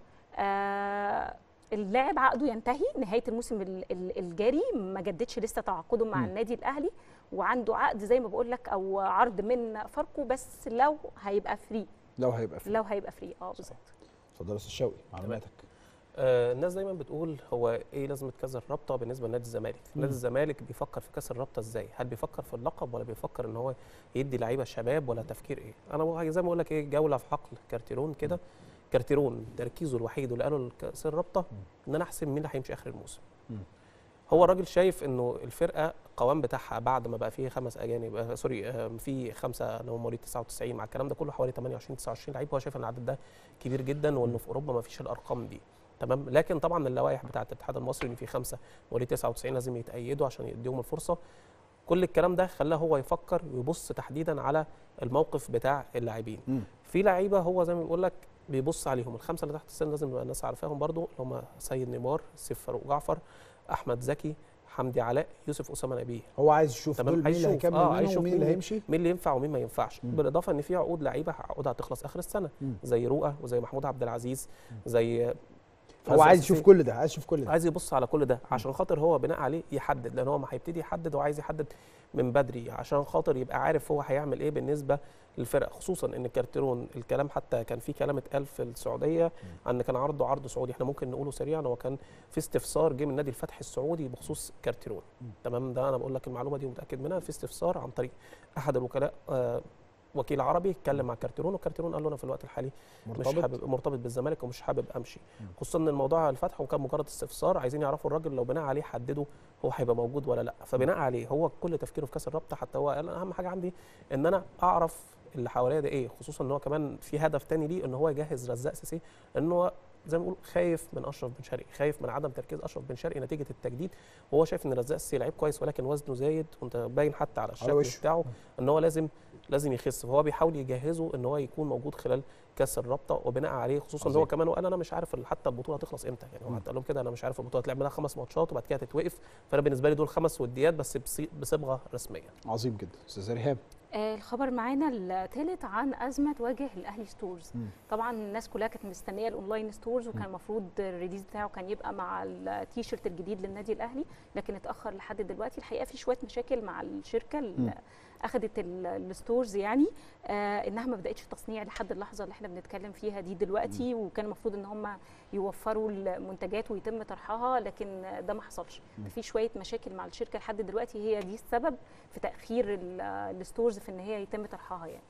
S9: آه، اللاعب عقده ينتهي نهايه الموسم ال- ال- الجاري ما جددش لسه تعاقده مع
S1: مم.
S9: النادي الاهلي وعنده عقد زي ما بقول لك او عرض من فاركو بس لو هيبقى فري
S1: لو هيبقى فيه
S9: لو هيبقى فري اه بالظبط
S1: اتفضل يا استاذ شوقي معلوماتك
S10: آه، الناس دايما بتقول هو ايه لازمه كاس الرابطه بالنسبه لنادي الزمالك نادي
S1: مم.
S10: الزمالك بيفكر في كاس الرابطه ازاي هل بيفكر في اللقب ولا بيفكر ان هو يدي لعيبه شباب ولا تفكير ايه انا بقول- زي ما بقول لك ايه جوله في حقل كارتيرون كده كارتيرون تركيزه الوحيد واللي قاله لكاس الرابطه ان انا احسم مين اللي هيمشي اخر الموسم
S1: مم.
S10: هو الراجل شايف انه الفرقه القوام بتاعها بعد ما بقى فيه خمس اجانب آه، سوري آه، في خمسه اللي هم مواليد 99 مع الكلام ده كله حوالي 28 29 لعيب هو شايف ان العدد ده كبير جدا وانه في اوروبا ما فيش الارقام دي تمام لكن طبعا اللوائح بتاعه الاتحاد المصري ان في خمسه مواليد 99 لازم يتأيدوا عشان يديهم الفرصه كل الكلام ده خلاه هو يفكر ويبص تحديدا على الموقف بتاع اللاعبين
S1: مم.
S10: في لعيبه هو زي ما بيقول لك بيبص عليهم الخمسه اللي تحت السن لازم يبقى الناس عارفاهم برضو اللي هم سيد نيمار سيف فاروق جعفر احمد زكي حمدي علاء يوسف اسامه نبيه
S1: هو عايز يشوف
S10: تمام،
S1: دول مين اللي
S10: هيشوف.
S1: هيكمل
S10: آه،
S1: منهم
S10: هيشوف
S1: ومين اللي
S10: مين-
S1: هيمشي
S10: مين اللي ينفع ومين ما ينفعش
S1: مم.
S10: بالاضافه ان في عقود لعيبه عقودها هتخلص اخر السنه
S1: مم.
S10: زي رؤى وزي محمود عبد العزيز زي
S1: هو عايز يشوف كل ده عايز يشوف كل ده
S10: عايز يبص على كل ده عشان خاطر هو بناء عليه يحدد لان هو ما هيبتدي يحدد هو عايز يحدد من بدري عشان خاطر يبقى عارف هو هيعمل ايه بالنسبه للفرق خصوصا ان كارتيرون الكلام حتى كان في كلام اتقال في السعوديه عن كان عرضه عرض سعودي احنا ممكن نقوله سريعا هو كان في استفسار جه من نادي الفتح السعودي بخصوص كارتيرون تمام ده انا بقول لك المعلومه دي ومتاكد منها في استفسار عن طريق احد الوكلاء آه وكيل عربي اتكلم مع كارتيرون وكارتيرون قال له انا في الوقت الحالي مش
S1: مرتبط؟
S10: حابب مرتبط بالزمالك ومش حابب امشي خصوصا ان الموضوع الفتح وكان مجرد استفسار عايزين يعرفوا الراجل لو بناء عليه حددوا هو هيبقى موجود ولا لا فبناء عليه هو كل تفكيره في كاس الرابطه حتى هو قال اهم حاجه عندي ان انا اعرف اللي حواليا ده ايه خصوصا ان هو كمان في هدف تاني ليه ان هو يجهز رزاق سيسي ان هو زي ما بنقول خايف من اشرف بن شرقي خايف من عدم تركيز اشرف بن شرقي نتيجه التجديد وهو شايف ان رزاق سيسي لعيب كويس ولكن وزنه زايد وانت باين حتى على الشكل
S1: وشه.
S10: بتاعه ان هو لازم لازم يخس فهو بيحاول يجهزه ان هو يكون موجود خلال كاس الرابطه وبناء عليه خصوصا ان هو
S1: عظيم.
S10: كمان وقال انا مش عارف ال- حتى البطوله هتخلص امتى يعني هو
S1: مم.
S10: حتى قال لهم كده انا مش عارف البطوله هتلعب لها خمس ماتشات وبعد كده هتتوقف فانا بالنسبه لي دول خمس وديات بس بصي- بصبغه رسميه
S1: عظيم جدا استاذ ريهام
S9: آه، الخبر معانا الثالث عن ازمه تواجه الاهلي ستورز
S1: مم.
S9: طبعا الناس كلها كانت مستنيه الاونلاين ستورز وكان المفروض الريليز بتاعه كان يبقى مع التيشيرت الجديد للنادي الاهلي لكن اتاخر لحد دلوقتي الحقيقه في شويه مشاكل مع الشركه
S1: مم.
S9: اللي اخذت ال- الستورز يعني آه انها ما بداتش تصنيع لحد اللحظه اللي احنا بنتكلم فيها دي دلوقتي وكان المفروض ان هم يوفروا المنتجات ويتم طرحها لكن ده ما حصلش في شويه مشاكل مع الشركه لحد دلوقتي هي دي السبب في تاخير ال- الستورز في ان هي يتم طرحها يعني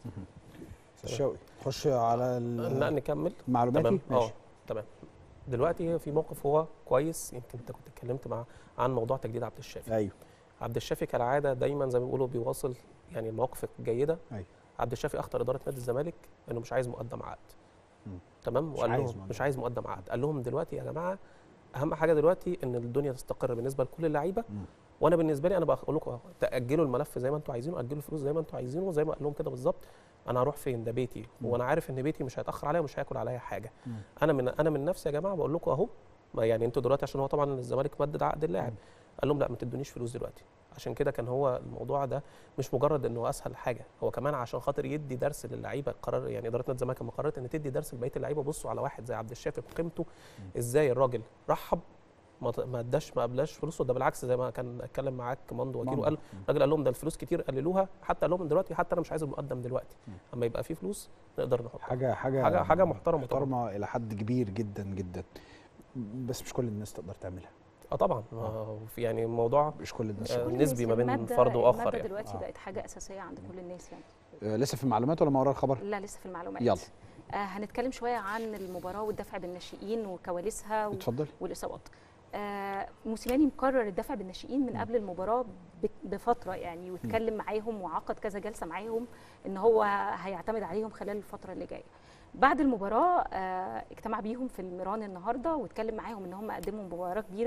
S1: استاذ شوقي خش على ال-
S10: لا نكمل
S1: معلوماتي
S10: تمام اه
S1: ماشي
S10: تمام دلوقتي في موقف هو كويس يمكن انت كنت اتكلمت مع عن موضوع تجديد عبد الشافي
S1: ايوه
S10: عبد الشافي كالعاده دايما زي ما بيقولوا بيواصل يعني المواقف الجيده
S1: ايوه
S10: عبد الشافي اخطر اداره نادي الزمالك انه مش عايز مقدم عقد
S1: مم.
S10: تمام
S1: مش
S10: وقال
S1: عايز
S10: لهم
S1: مقدم.
S10: مش عايز مقدم عقد قال لهم دلوقتي يا جماعه اهم حاجه دلوقتي ان الدنيا تستقر بالنسبه لكل اللعيبه
S1: مم.
S10: وانا بالنسبه لي انا بقول لكم أهو، تاجلوا الملف زي ما انتم عايزينه اجلوا الفلوس زي ما انتم عايزينه زي ما قال لهم كده بالظبط انا هروح فين ده بيتي
S1: مم.
S10: وانا عارف ان بيتي مش هيتاخر عليا ومش هياكل عليا حاجه
S1: مم.
S10: انا من انا من نفسي يا جماعه بقول لكم اهو ما يعني انتوا دلوقتي عشان هو طبعا الزمالك مدد عقد اللاعب
S1: مم.
S10: قال لهم لا ما تدونيش فلوس دلوقتي عشان كده كان هو الموضوع ده مش مجرد انه اسهل حاجه هو كمان عشان خاطر يدي درس للعيبه قرر يعني اداره نادي الزمالك لما قررت ان تدي درس لبقيه اللعيبه بصوا على واحد زي عبد الشافي بقيمته ازاي الراجل رحب ما ط- ما اداش ما قبلاش فلوسه ده بالعكس زي ما كان اتكلم معاك مندو وكيل
S1: مندو.
S10: وقال
S1: مم.
S10: الراجل قال لهم ده الفلوس كتير قللوها حتى قال لهم دلوقتي حتى انا مش عايز المقدم دلوقتي
S1: مم.
S10: اما يبقى في فلوس نقدر نحطها
S1: حاجه حاجه
S10: حاجه حاجه محترمه طبعا
S1: محترمه الى حد كبير جدا جدا بس مش كل الناس تقدر تعملها
S10: اه طبعا ما في يعني الموضوع
S1: مش كل الناس
S10: آه،
S1: تقدر.
S9: كل
S10: نسبي
S9: الناس
S10: ما بين
S9: المادة-
S10: فرد وآخر
S9: المادة
S10: يعني.
S9: دلوقتي
S1: آه.
S9: بقت حاجه اساسيه عند كل الناس يعني
S1: آه، لسه في المعلومات ولا ما وراء الخبر
S9: لا لسه في المعلومات
S1: يلا.
S9: آه هنتكلم شويه عن المباراه والدفع بالناشئين وكواليسها و...
S1: اتفضل
S9: والاصابات آه موسيماني مقرر الدفع بالناشئين من قبل المباراه ب- بفتره يعني واتكلم معاهم وعقد كذا جلسه معاهم ان هو هيعتمد عليهم خلال الفتره اللي جايه بعد المباراه آه اجتمع بيهم في الميران النهارده واتكلم معاهم ان هم قدموا مباراه كبيره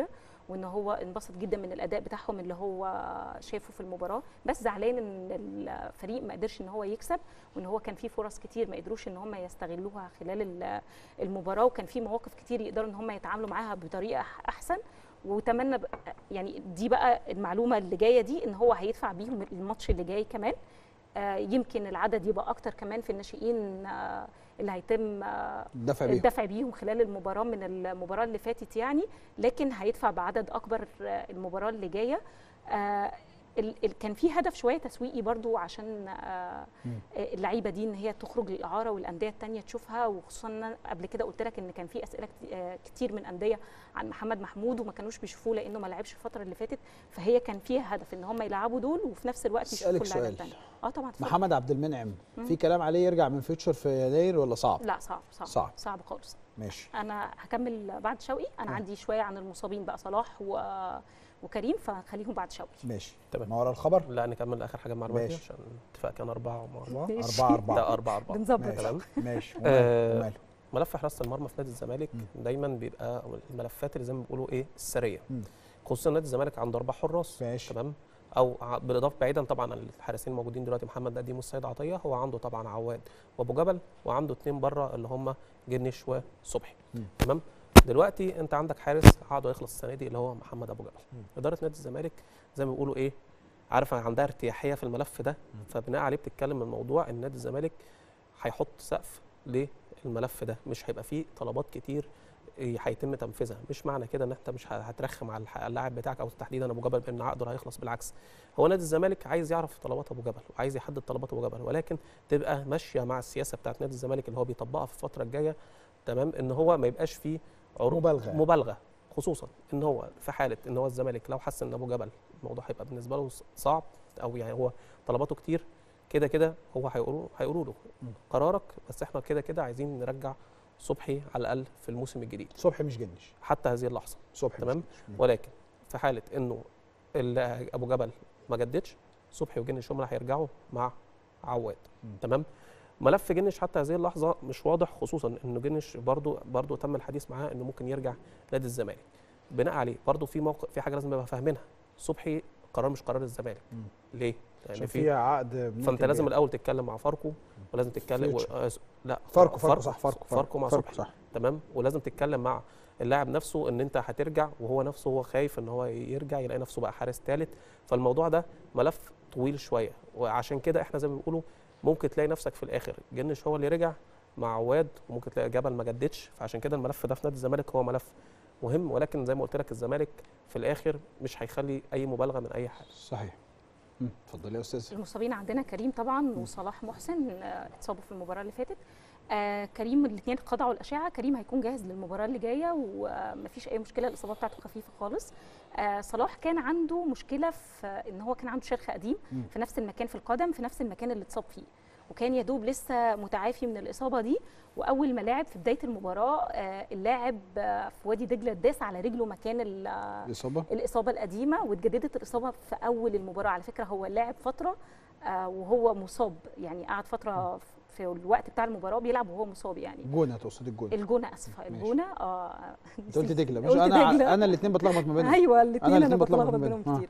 S9: وان هو انبسط جدا من الاداء بتاعهم اللي هو شافه في المباراه بس زعلان ان الفريق ما قدرش ان هو يكسب وان هو كان في فرص كتير ما قدروش ان هم يستغلوها خلال ال- المباراه وكان في مواقف كتير يقدروا ان هم يتعاملوا معاها بطريقه احسن وتمنى ب- يعني دي بقى المعلومه اللي جايه دي ان هو هيدفع بيهم الماتش اللي جاي كمان آه، يمكن العدد يبقى اكتر كمان في الناشئين آه، اللي هيتم آه،
S1: الدفع بيهم.
S9: الدفع بيهم خلال المباراه من المباراه اللي فاتت يعني لكن هيدفع بعدد اكبر آه، المباراه اللي جايه آه، ال- ال- كان في هدف شويه تسويقي برضو عشان آه،
S1: مم.
S9: آه، اللعيبه دي ان هي تخرج للاعاره والانديه التانية تشوفها وخصوصا إن أنا قبل كده قلت لك ان كان في اسئله كت- آه، كتير من انديه عن محمد محمود وما كانوش بيشوفوه لانه ما لعبش الفتره اللي فاتت فهي كان فيها هدف ان هم يلعبوا دول وفي نفس الوقت يشوفوا
S1: اسالك
S9: اللعيبه
S1: سؤال
S9: التانية اه طبعا اتفضل.
S1: محمد عبد المنعم
S9: مم.
S1: في كلام عليه يرجع من فيوتشر في يناير ولا صعب
S9: لا صعب صعب
S1: صعب.
S9: صعب خالص
S1: ماشي
S9: انا هكمل بعد شوقي انا
S1: آه.
S9: عندي شويه عن المصابين بقى صلاح و... وكريم فخليهم بعد شوقي
S1: ماشي
S10: تمام
S1: ما ورا الخبر
S10: لا نكمل اخر حاجه معلوماتي
S1: ماشي.
S10: عشان اتفاق كان اربعه مع اربعه
S9: ماشي.
S1: أربعة أربعة
S10: ده اربعه اربعه
S9: بنظبط.
S1: ماشي.
S10: تمام
S1: ماشي
S10: آه،
S1: وماله وماله
S10: ملف حراسه المرمى في نادي الزمالك دايما بيبقى الملفات اللي زي ما بيقولوا ايه السريه
S1: مم.
S10: خصوصا نادي الزمالك عنده اربع حراس
S1: ماشي.
S10: تمام او ع- بالاضافه بعيدا طبعا عن الحارسين الموجودين دلوقتي محمد نديم والسيد عطيه هو عنده طبعا عواد وابو جبل وعنده اثنين بره اللي هم جنش وصبحي
S1: مم.
S10: تمام دلوقتي انت عندك حارس عقده يخلص السنه دي اللي هو محمد ابو جبل اداره نادي الزمالك زي ما بيقولوا ايه عارفه عندها ارتياحيه في الملف ده فبناء عليه بتتكلم من موضوع ان نادي الزمالك هيحط سقف للملف ده مش هيبقى فيه طلبات كتير إيه هيتم تنفيذها مش معنى كده ان انت مش ه- هترخم على الح- اللاعب بتاعك او تحديدا ابو جبل بان عقده هيخلص بالعكس هو نادي الزمالك عايز يعرف طلبات ابو جبل وعايز يحدد طلبات ابو جبل ولكن تبقى ماشيه مع السياسه بتاعت نادي الزمالك اللي هو بيطبقها في الفتره الجايه تمام ان هو ما يبقاش فيه عروض
S1: مبالغة.
S10: مبالغه خصوصا ان هو في حاله ان هو الزمالك لو حس ان ابو جبل الموضوع هيبقى بالنسبه له صعب او يعني هو طلباته كتير كده كده هو هيقولوا هيقولوا له قرارك بس احنا كده كده عايزين نرجع صبحي على الاقل في الموسم الجديد
S1: صبحي مش جنش
S10: حتى هذه اللحظه
S1: صبحي
S10: تمام
S1: مش جنش. مم.
S10: ولكن في حاله انه ال- ابو جبل ما جددش صبحي وجنش هم اللي هيرجعوا مع عواد
S1: مم.
S10: تمام ملف جنش حتى هذه اللحظه مش واضح خصوصا انه جنش برضو برضو تم الحديث معاه انه ممكن يرجع نادي الزمالك بناء عليه برضو في موقف في حاجه لازم نبقى فاهمينها صبحي قرار مش قرار الزمالك
S1: مم.
S10: ليه
S1: عشان في عقد بنية
S10: فانت لازم
S1: البيع.
S10: الاول تتكلم مع فاركو ولازم تتكلم و...
S1: فيوتشر.
S10: آه، لا
S1: فاركو فاركو صح فاركو
S10: فاركو مع
S1: فاركو
S10: صبحي
S1: صح
S10: تمام ولازم تتكلم مع اللاعب نفسه ان انت هترجع وهو نفسه هو خايف ان هو يرجع يلاقي نفسه بقى حارس ثالث فالموضوع ده ملف طويل شويه وعشان كده احنا زي ما بنقولوا ممكن تلاقي نفسك في الاخر جنش هو اللي رجع مع عواد وممكن تلاقي جبل ما جددش فعشان كده الملف ده في نادي الزمالك هو ملف مهم ولكن زي ما قلت لك الزمالك في الاخر مش هيخلي اي مبالغه من اي حاجه
S1: صحيح مم. اتفضلي يا استاذ
S9: المصابين عندنا كريم طبعا وصلاح محسن آه، اتصابوا في المباراه اللي فاتت آه كريم الاثنين خضعوا الاشعه كريم هيكون جاهز للمباراه اللي جايه ومفيش اي مشكله الاصابه بتاعته خفيفه خالص آه صلاح كان عنده مشكله في ان هو كان عنده شرخ قديم
S1: مم.
S9: في نفس المكان في القدم في نفس المكان اللي اتصاب فيه وكان يا دوب لسه متعافي من الاصابه دي واول ما لعب في بدايه المباراه آه اللاعب آه في وادي دجله داس على رجله مكان ال-
S1: الاصابه
S9: الاصابه القديمه واتجددت الاصابه في اول المباراه على فكره هو لاعب فتره آه وهو مصاب يعني قعد فتره في الوقت بتاع المباراه بيلعب وهو مصاب يعني
S1: جونه تقصد الجونه
S9: الجونه اسفه
S1: ماشي.
S9: الجونه اه
S1: انت قلت دجله مش
S9: قلت
S1: انا
S9: دجلة.
S1: انا الاثنين بتلخبط ما بينهم
S9: ايوه الاثنين انا
S1: الاتنين
S9: بتلخبط
S1: ما
S9: بينهم
S1: آه.
S9: كتير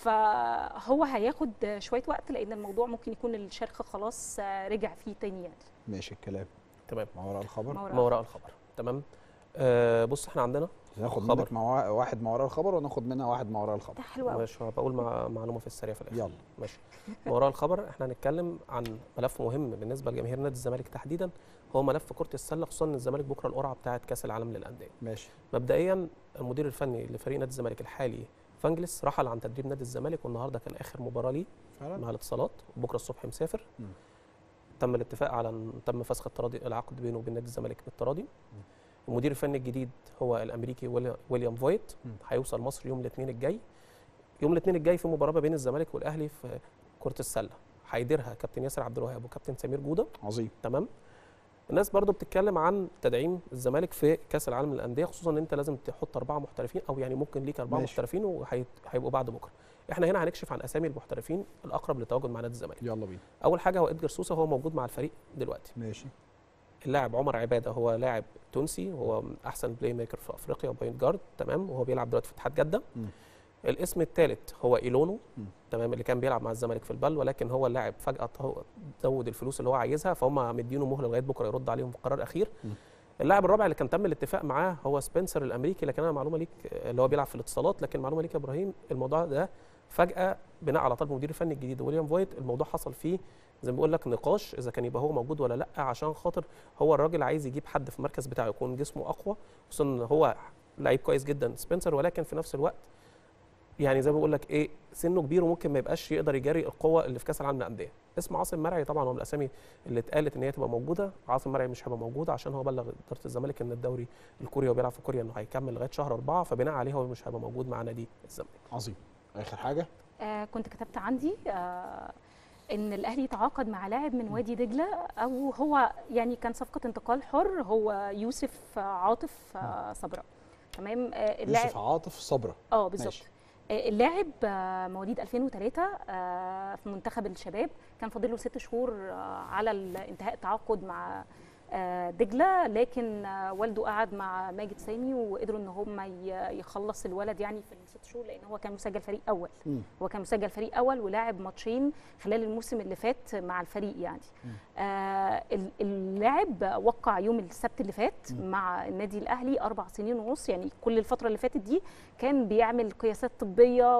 S9: فهو هياخد شويه وقت لان الموضوع ممكن يكون الشرخ خلاص آه، رجع فيه تاني يعني
S1: ماشي الكلام
S10: تمام
S1: ما وراء الخبر
S9: ما وراء
S10: ما وراء الخبر تمام آه بص احنا عندنا
S1: ناخد
S10: خبر.
S1: منك مع وا- واحد ما وراء الخبر وناخد منها واحد ما وراء الخبر
S9: ده حلو قوي
S10: ماشي بقول مع معلومه في السريع في الاخر
S1: يلا
S10: ماشي ما وراء الخبر احنا هنتكلم عن ملف مهم بالنسبه لجماهير نادي الزمالك تحديدا هو ملف كره السله خصوصا ان الزمالك بكره القرعه بتاعه كاس العالم للانديه
S1: ماشي
S10: مبدئيا المدير الفني لفريق نادي الزمالك الحالي فانجلس رحل عن تدريب نادي الزمالك والنهارده كان اخر مباراه ليه
S1: فعلا
S10: مع الاتصالات وبكره الصبح مسافر
S1: مم.
S10: تم الاتفاق على ان تم فسخ التراضي العقد بينه وبين نادي الزمالك بالتراضي المدير الفني الجديد هو الامريكي ويلي- ويليام فويت
S1: مم.
S10: هيوصل مصر يوم الاثنين الجاي يوم الاثنين الجاي في مباراه ما بين الزمالك والاهلي في كره السله هيديرها كابتن ياسر عبد الوهاب وكابتن سمير جوده
S1: عظيم
S10: تمام الناس برضو بتتكلم عن تدعيم الزمالك في كاس العالم للانديه خصوصا ان انت لازم تحط اربعه محترفين او يعني ممكن ليك اربعه
S1: ماشي.
S10: محترفين وهيبقوا بعد بكره احنا هنا هنكشف عن اسامي المحترفين الاقرب للتواجد مع نادي الزمالك
S1: يلا بينا
S10: اول حاجه هو ادجار سوسا هو موجود مع الفريق دلوقتي
S1: ماشي
S10: اللاعب عمر عباده هو لاعب تونسي هو من احسن بلاي ميكر في افريقيا بوينت جارد تمام وهو بيلعب دلوقتي في اتحاد جده
S1: م.
S10: الاسم الثالث هو ايلونو
S1: م.
S10: تمام اللي كان بيلعب مع الزمالك في البل ولكن هو اللاعب فجاه هو زود الفلوس اللي هو عايزها فهم مدينه مهله لغايه بكره يرد عليهم في قرار اخير
S1: م.
S10: اللاعب الرابع اللي كان تم الاتفاق معاه هو سبنسر الامريكي لكن انا معلومه ليك اللي هو بيلعب في الاتصالات لكن معلومه ليك يا ابراهيم الموضوع ده فجاه بناء على طلب المدير الفني الجديد ويليام فويت الموضوع حصل فيه زي ما بيقول لك نقاش اذا كان يبقى هو موجود ولا لا عشان خاطر هو الراجل عايز يجيب حد في المركز بتاعه يكون جسمه اقوى خصوصا ان هو لعيب كويس جدا سبنسر ولكن في نفس الوقت يعني زي ما بقول لك ايه سنه كبير وممكن ما يبقاش يقدر يجاري القوه اللي في كاس العالم للانديه اسم عاصم مرعي طبعا هو من الاسامي اللي اتقالت ان هي تبقى موجوده عاصم مرعي مش هيبقى موجود عشان هو بلغ اداره الزمالك ان الدوري الكوري وبيلعب في كوريا انه هيكمل لغايه شهر أربعة فبناء عليه هو مش هيبقى موجود مع نادي الزمالك
S1: عظيم اخر حاجه
S9: آه كنت كتبت عندي آه ان الاهلي يتعاقد مع لاعب من وادي دجله او هو يعني كان صفقه انتقال حر هو يوسف عاطف آه صبرا تمام آه اللاعب
S1: يوسف عاطف صبرا
S9: اه بالظبط
S1: ماشي.
S9: آه، اللاعب آه، مواليد 2003 آه، في منتخب الشباب كان فاضل له ست شهور آه، على ال- انتهاء التعاقد مع آه، دجله لكن آه، والده قعد مع ماجد سامي وقدروا ان هم ي- يخلص الولد يعني في الست شهور لان هو كان مسجل فريق اول
S1: مم.
S9: هو كان مسجل فريق اول ولاعب ماتشين خلال الموسم اللي فات مع الفريق يعني آه ال- اللاعب وقع يوم السبت اللي فات مع النادي الاهلي اربع سنين ونص يعني كل الفتره اللي فاتت دي كان بيعمل قياسات طبيه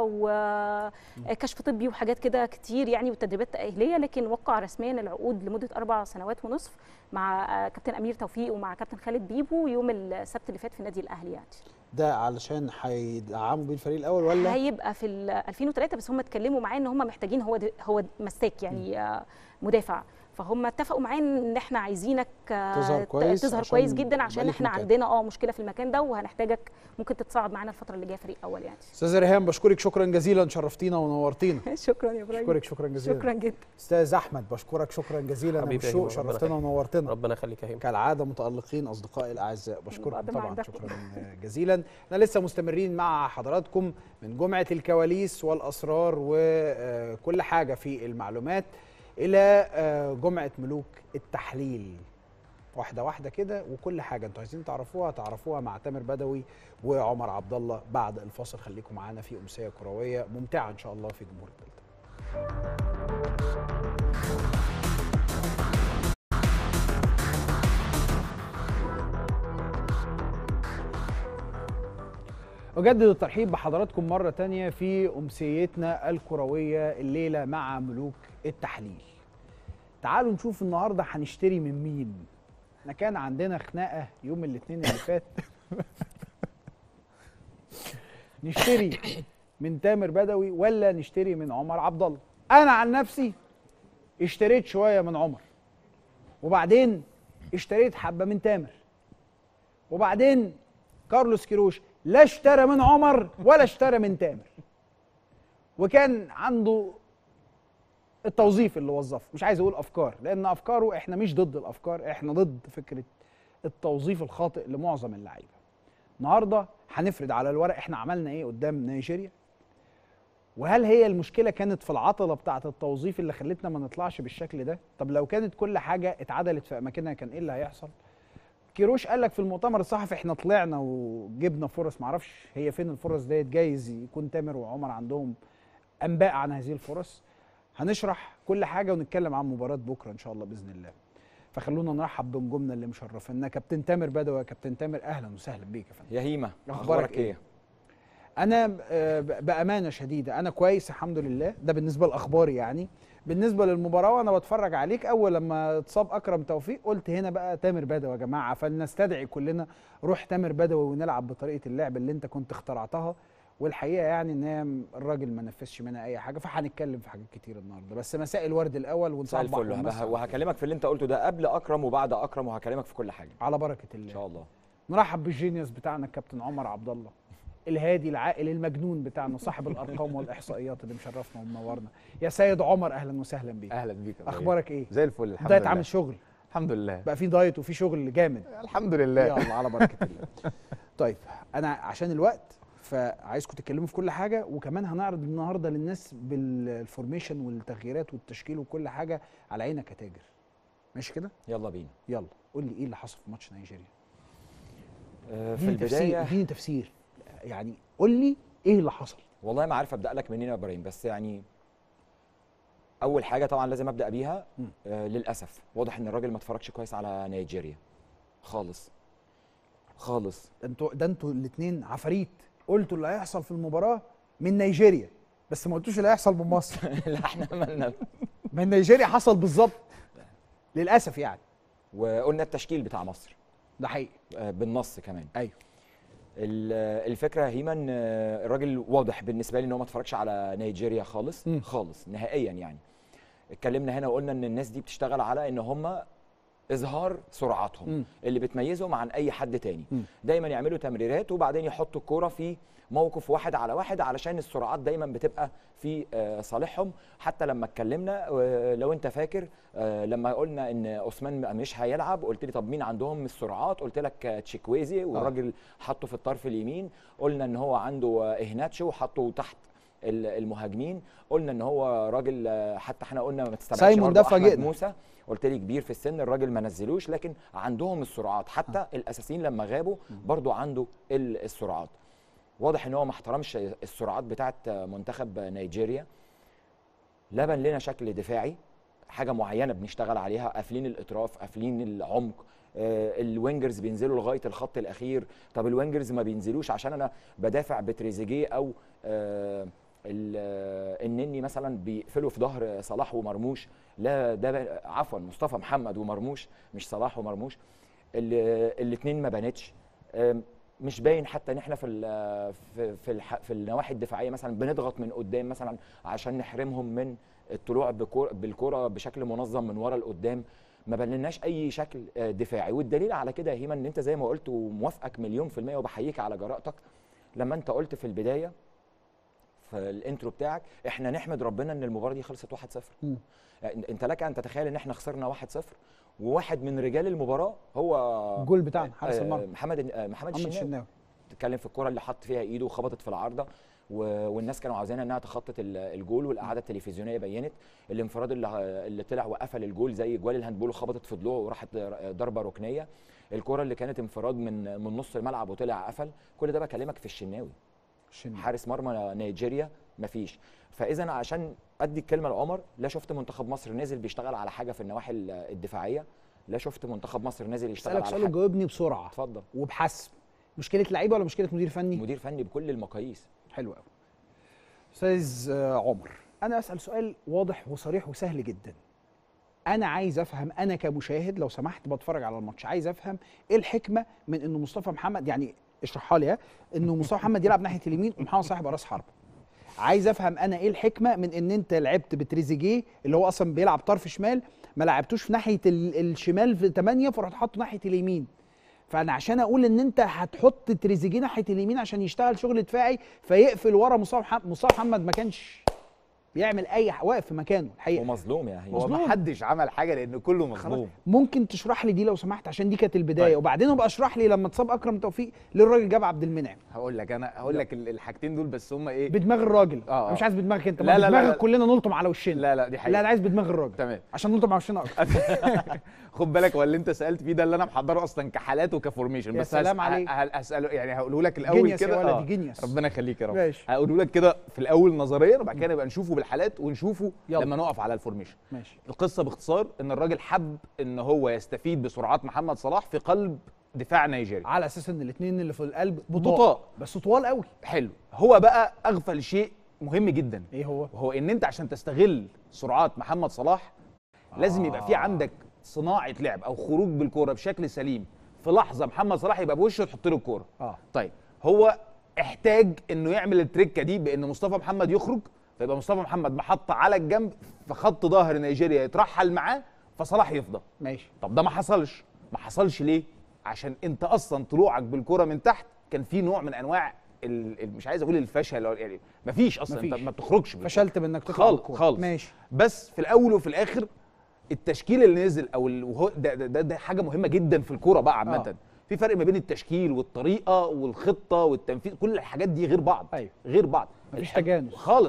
S9: وكشف طبي وحاجات كده كتير يعني والتدريبات التاهيليه لكن وقع رسميا العقود لمده اربع سنوات ونصف مع آه، كابتن امير توفيق ومع كابتن خالد بيبو يوم السبت اللي فات في النادي الاهلي يعني
S1: ده علشان هيدعموا بيه الفريق الاول ولا
S9: هيبقى في ال 2003 بس هم اتكلموا معاه ان هم محتاجين هو د- هو مساك يعني آه، مدافع فهم اتفقوا معاه ان احنا عايزينك آه،
S1: تظهر
S9: ت-
S1: كويس
S9: تظهر
S1: عشان
S9: كويس جدا عشان
S1: بقالك
S9: احنا
S1: مكان.
S9: عندنا اه مشكله في المكان ده وهنحتاجك ممكن تتصاعد معانا الفتره اللي جايه فريق اول يعني
S1: استاذ ريهام بشكرك شكرا جزيلا شرفتينا ونورتينا
S9: شكرا يا ابراهيم
S1: بشكرك شكرا جزيلا
S9: شكرا جدا
S1: استاذ احمد بشكرك شكرا جزيلا
S10: حبيبي يا
S1: بالشوق
S10: هيما، ربنا
S1: شرفتنا
S10: يخليك.
S1: ونورتنا
S10: ربنا يخليك يا هيما
S1: كالعاده متالقين اصدقائي الاعزاء بشكركم
S9: بعد ما
S1: طبعا
S9: عندكم.
S1: شكرا جزيلا احنا لسه مستمرين مع حضراتكم من جمعه الكواليس والاسرار وكل حاجه في المعلومات الى آه، جمعه ملوك التحليل واحده واحده كده وكل حاجه انتوا عايزين تعرفوها تعرفوها مع تامر بدوي وعمر عبد الله بعد الفاصل خليكم معانا في امسيه كرويه ممتعه ان شاء الله في جمهور الدلتا أجدد الترحيب بحضراتكم مرة تانية في أمسيتنا الكروية الليلة مع ملوك التحليل تعالوا نشوف النهاردة هنشتري من مين احنا كان عندنا خناقة يوم الاثنين اللي فات نشتري من تامر بدوي ولا نشتري من عمر عبد الله انا عن نفسي اشتريت شوية من عمر وبعدين اشتريت حبة من تامر وبعدين كارلوس كيروش لا اشترى من عمر ولا اشترى من تامر وكان عنده التوظيف اللي وظفه مش عايز اقول افكار لان افكاره احنا مش ضد الافكار احنا ضد فكره التوظيف الخاطئ لمعظم اللعيبه النهارده هنفرد على الورق احنا عملنا ايه قدام نيجيريا وهل هي المشكله كانت في العطله بتاعه التوظيف اللي خلتنا ما نطلعش بالشكل ده طب لو كانت كل حاجه اتعدلت في اماكنها كان ايه اللي هيحصل كيروش قال لك في المؤتمر الصحفي احنا طلعنا وجبنا فرص معرفش هي فين الفرص ديت جايز يكون تامر وعمر عندهم انباء عن هذه الفرص هنشرح كل حاجه ونتكلم عن مباراه بكره ان شاء الله باذن الله فخلونا نرحب بنجومنا اللي مشرفينا كابتن تامر بدوي يا كابتن تامر اهلا وسهلا بيك يا فندم
S11: يا هيما
S1: أخبارك إيه؟ انا آه، ب- بامانه شديده انا كويس الحمد لله ده بالنسبه لاخباري يعني بالنسبه للمباراه وانا بتفرج عليك اول لما اتصاب اكرم توفيق قلت هنا بقى تامر بدوي يا جماعه فلنستدعي كلنا روح تامر بدوي ونلعب بطريقه اللعب اللي انت كنت اخترعتها والحقيقه يعني ان هي الراجل ما نفذش منها اي حاجه فهنتكلم في حاجات كتير النهارده بس مساء الورد الاول
S11: مساء
S1: ونصبح
S11: الفل
S1: ونمسي
S11: وه- وهكلمك في اللي انت قلته ده قبل اكرم وبعد اكرم وهكلمك في كل حاجه
S1: على بركه
S11: ان
S1: الله
S11: شاء الله
S1: نرحب بالجينيوس بتاعنا الكابتن عمر عبد الله الهادي العاقل المجنون بتاعنا صاحب الارقام والاحصائيات اللي مشرفنا ومنورنا يا سيد عمر اهلا وسهلا بيك
S12: اهلا بيك يا إبراهيم.
S1: اخبارك ايه
S12: زي الفل الحمد
S1: دايت
S12: لله
S1: عامل شغل
S12: الحمد لله
S1: بقى في دايت وفي شغل جامد
S12: الحمد لله
S1: يلا على بركه الله طيب انا عشان الوقت فعايزكم تتكلموا في كل حاجه وكمان هنعرض النهارده للناس بالفورميشن والتغييرات والتشكيل وكل حاجه على عينك يا تاجر ماشي كده
S11: يلا بينا
S1: يلا قول لي ايه اللي حصل في ماتش نيجيريا
S11: آه، في
S1: اديني تفسير
S11: البدايه
S1: اديني تفسير يعني قول لي ايه اللي حصل
S11: والله ما عارف ابدا لك منين يا ابراهيم بس يعني اول حاجه طبعا لازم ابدا بيها
S1: مم.
S11: آه للاسف واضح ان الراجل ما اتفرجش كويس على نيجيريا خالص خالص
S1: ده انتوا ده انتوا الاثنين عفاريت قلتوا اللي هيحصل في المباراه من نيجيريا بس ما قلتوش اللي هيحصل من مصر
S11: لا احنا مالنا
S1: من نيجيريا حصل بالظبط للاسف يعني
S11: وقلنا التشكيل بتاع مصر
S1: ده حقيقي
S11: آه بالنص كمان
S1: ايوه
S11: ال- آه، الفكره هيمن آه، الراجل واضح بالنسبه لي ان هو ما اتفرجش على نيجيريا خالص
S1: مم.
S11: خالص نهائيا يعني اتكلمنا هنا وقلنا ان الناس دي بتشتغل على ان هم اظهار سرعاتهم
S1: مم.
S11: اللي بتميزهم عن اي حد تاني
S1: مم.
S11: دايما يعملوا تمريرات وبعدين يحطوا الكوره في موقف واحد على واحد علشان السرعات دايما بتبقى في آه، صالحهم حتى لما اتكلمنا آه، لو انت فاكر آه، لما قلنا ان عثمان مش هيلعب قلت لي طب مين عندهم السرعات قلت لك آه، تشيكويزي والراجل حطه في الطرف اليمين قلنا ان هو عنده آه، اهناتشو وحطه تحت ال- المهاجمين قلنا ان هو راجل آه، حتى احنا قلنا ما تستبعدش
S1: سايمون
S11: برضه
S1: ده
S11: أحمد
S1: فاجئنا.
S11: موسى قلت لي كبير في السن الراجل ما نزلوش لكن عندهم السرعات حتى الاساسيين لما غابوا برضو عنده ال- السرعات واضح ان هو ما احترمش السرعات بتاعه منتخب نيجيريا لبن لنا شكل دفاعي حاجه معينه بنشتغل عليها قافلين الاطراف قافلين العمق آه، الوينجرز بينزلوا لغايه الخط الاخير طب الوينجرز ما بينزلوش عشان انا بدافع بتريزيجيه او آه، ال- آه، النني مثلا بيقفلوا في ظهر صلاح ومرموش لا ده ب- عفوا مصطفى محمد ومرموش مش صلاح ومرموش الاثنين ما بانتش آم، مش باين حتى ان احنا في ال- في في, الح في النواحي الدفاعيه مثلا بنضغط من قدام مثلا عشان نحرمهم من الطلوع بكور- بالكره بشكل منظم من ورا لقدام ما بنلناش اي شكل آه، دفاعي والدليل على كده يا هيما ان انت زي ما قلت وموافقك مليون في الميه وبحييك على جرأتك لما انت قلت في البدايه في الانترو بتاعك احنا نحمد ربنا ان المباراه دي خلصت 1-0
S1: مم.
S11: يعني انت لك ان تتخيل ان احنا خسرنا 1-0 وواحد من رجال المباراه هو
S1: الجول بتاعنا حارس
S11: آه،
S1: المرمى
S11: محمد آه، محمد
S1: محمد
S11: الشناوي
S1: الشناوي
S11: تتكلم في الكره اللي حط فيها ايده وخبطت في العارضه و- والناس كانوا عاوزينها انها تخطط ال- الجول والاعاده التلفزيونيه بينت الانفراد اللي اللي طلع وقفل الجول زي جوال الهاندبول وخبطت في ضلوعه وراحت ضربه ركنيه الكره اللي كانت انفراد من من نص الملعب وطلع قفل كل ده بكلمك في الشناوي
S1: الشناوي
S11: حارس مرمى نيجيريا مفيش فاذا عشان ادي الكلمه لعمر لا شفت منتخب مصر نازل بيشتغل على حاجه في النواحي ال- الدفاعيه لا شفت منتخب مصر نازل يشتغل
S1: اسالك
S11: على
S1: سؤال
S11: حاجه
S1: وجاوبني بسرعه
S11: اتفضل
S1: وبحسم مشكله لعيبه ولا مشكله مدير فني
S11: مدير فني بكل المقاييس
S1: حلو قوي استاذ آه، عمر انا اسال سؤال واضح وصريح وسهل جدا انا عايز افهم انا كمشاهد لو سمحت بتفرج على الماتش عايز افهم ايه الحكمه من انه مصطفى محمد يعني اشرحها لي ها انه مصطفى محمد يلعب ناحيه اليمين ومحمد صلاح يبقى راس حرب عايز افهم انا ايه الحكمه من ان انت لعبت بتريزيجيه اللي هو اصلا بيلعب طرف شمال ما لعبتوش في ناحيه ال- الشمال في 8 فرحت حاطه ناحيه اليمين فانا عشان اقول ان انت هتحط تريزيجيه ناحيه اليمين عشان يشتغل شغل دفاعي فيقفل ورا مصطفى محمد مصطفى محمد ما كانش بيعمل اي ح- واقف في مكانه الحقيقه
S11: ومظلوم يا هيما
S13: هو ما حدش عمل حاجه لان كله
S1: خلاص
S13: مظلوم
S1: ممكن تشرح لي دي لو سمحت عشان دي كانت البدايه
S13: طيب.
S1: طيب. وبعدين ابقى اشرح لي لما اتصاب اكرم توفيق للراجل جاب عبد المنعم
S13: هقول لك انا هقول لك ال- الحاجتين دول بس هم ايه
S1: بدماغ الراجل
S13: آه،
S1: أنا مش
S13: آه.
S1: عايز بدماغك انت
S13: لا،
S1: ما
S13: لا، لا،
S1: بدماغك
S13: لا.
S1: كلنا نلطم على وشنا
S13: لا لا دي حقيقه
S1: لا انا عايز بدماغ الراجل
S13: تمام
S1: عشان نلطم على وشنا اكتر
S13: خد بالك هو اللي انت سالت فيه ده اللي انا محضره اصلا كحالات وكفورميشن
S1: يا
S13: بس
S1: سلام
S13: هس-
S1: عليك.
S13: ه- هساله يعني هقوله لك الاول
S1: جينيوس يا
S13: كده
S1: ولدي،
S13: آه.
S1: جينيوس.
S13: ربنا يخليك يا رب
S1: ماشي.
S13: هقوله لك كده في الاول نظريا وبعد كده نبقى نشوفه بالحالات ونشوفه
S1: يلا.
S13: لما نقف على الفورميشن
S1: ماشي
S13: القصه باختصار ان الراجل حب ان هو يستفيد بسرعات محمد صلاح في قلب دفاع نيجيريا
S1: على اساس ان الاثنين اللي في القلب بطاء
S13: بطاء.
S1: بس طوال قوي
S13: حلو هو بقى اغفل شيء مهم جدا
S1: ايه هو
S13: وهو ان انت عشان تستغل سرعات محمد صلاح لازم يبقى في عندك صناعه لعب او خروج بالكوره بشكل سليم في لحظه محمد صلاح يبقى بوشه تحط له الكوره
S1: اه
S13: طيب هو احتاج انه يعمل التركه دي بان مصطفى محمد يخرج فيبقى مصطفى محمد محط على الجنب في خط ظهر نيجيريا يترحل معاه فصلاح يفضى
S1: ماشي
S13: طب ده ما حصلش ما حصلش ليه عشان انت اصلا طلوعك بالكره من تحت كان في نوع من انواع ال... ال- مش عايز اقول الفشل أو يعني مفيش اصلا
S1: مفيش.
S13: انت ما بتخرجش بالكرة.
S1: فشلت بانك تطلع
S13: خالص
S1: بالكورة.
S13: خالص
S1: ماشي
S13: بس في الاول وفي الاخر التشكيل اللي نزل او ال... وهو ده, ده, ده, ده حاجه مهمه جدا في الكوره بقى عامه
S1: آه.
S13: في فرق ما بين التشكيل والطريقه والخطه والتنفيذ كل الحاجات دي غير بعض
S1: أيوة.
S13: غير بعض
S1: مفيش
S13: الحاجة-
S1: تجانس.
S13: خالص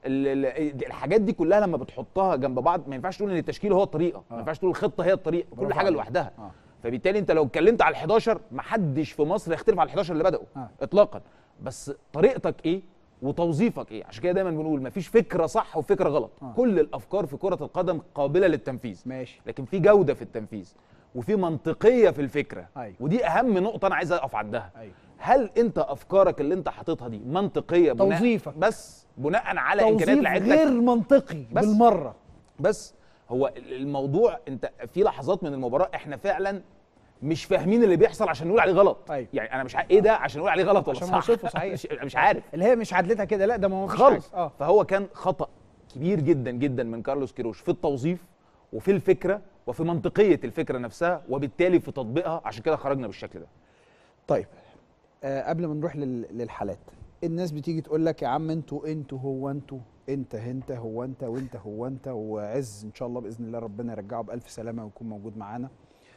S13: ال- ال- الحاجات دي كلها لما بتحطها جنب بعض ما ينفعش تقول ان التشكيل هو الطريقه ما ينفعش تقول الخطه هي الطريقه كل
S1: برافو
S13: حاجه
S1: عليك.
S13: لوحدها
S1: آه.
S13: فبالتالي انت لو اتكلمت على ال11 ما حدش في مصر يختلف على ال11 اللي بداوا
S1: آه.
S13: اطلاقا بس طريقتك ايه وتوظيفك ايه عشان كده دايما بنقول مفيش فكره صح وفكره غلط
S1: آه.
S13: كل الافكار في كره القدم قابله للتنفيذ
S1: ماشي
S13: لكن في جوده في التنفيذ وفي منطقيه في الفكره
S1: أيوة.
S13: ودي اهم نقطه انا عايز اقف عندها
S1: أيوة.
S13: هل انت افكارك اللي انت حاططها دي منطقيه بناء
S1: توظيفك.
S13: بس بناء على امكانيات
S1: توظيف
S13: لعيبتك
S1: غير منطقي
S13: بس.
S1: بالمره
S13: بس هو الموضوع انت في لحظات من المباراه احنا فعلا مش فاهمين اللي بيحصل عشان نقول عليه غلط
S1: أيوة.
S13: يعني انا مش عارف ايه ده عشان نقول عليه غلط ولا
S1: عشان
S13: صح
S1: اوصفه صحيح
S13: مش, مش عارف
S1: اللي هي مش عدلتها كده لا ده ما هو فيش
S13: خالص
S1: حاجة. اه
S13: فهو كان خطا كبير جدا جدا من كارلوس كيروش في التوظيف وفي الفكره وفي منطقيه الفكره نفسها وبالتالي في تطبيقها عشان كده خرجنا بالشكل ده
S1: طيب آه قبل ما نروح لل- للحالات الناس بتيجي تقول لك يا عم انتوا انتوا هو انتوا انت انت هو انت وانت هو انت وعز ان شاء الله باذن الله ربنا يرجعه بالف سلامه ويكون موجود معانا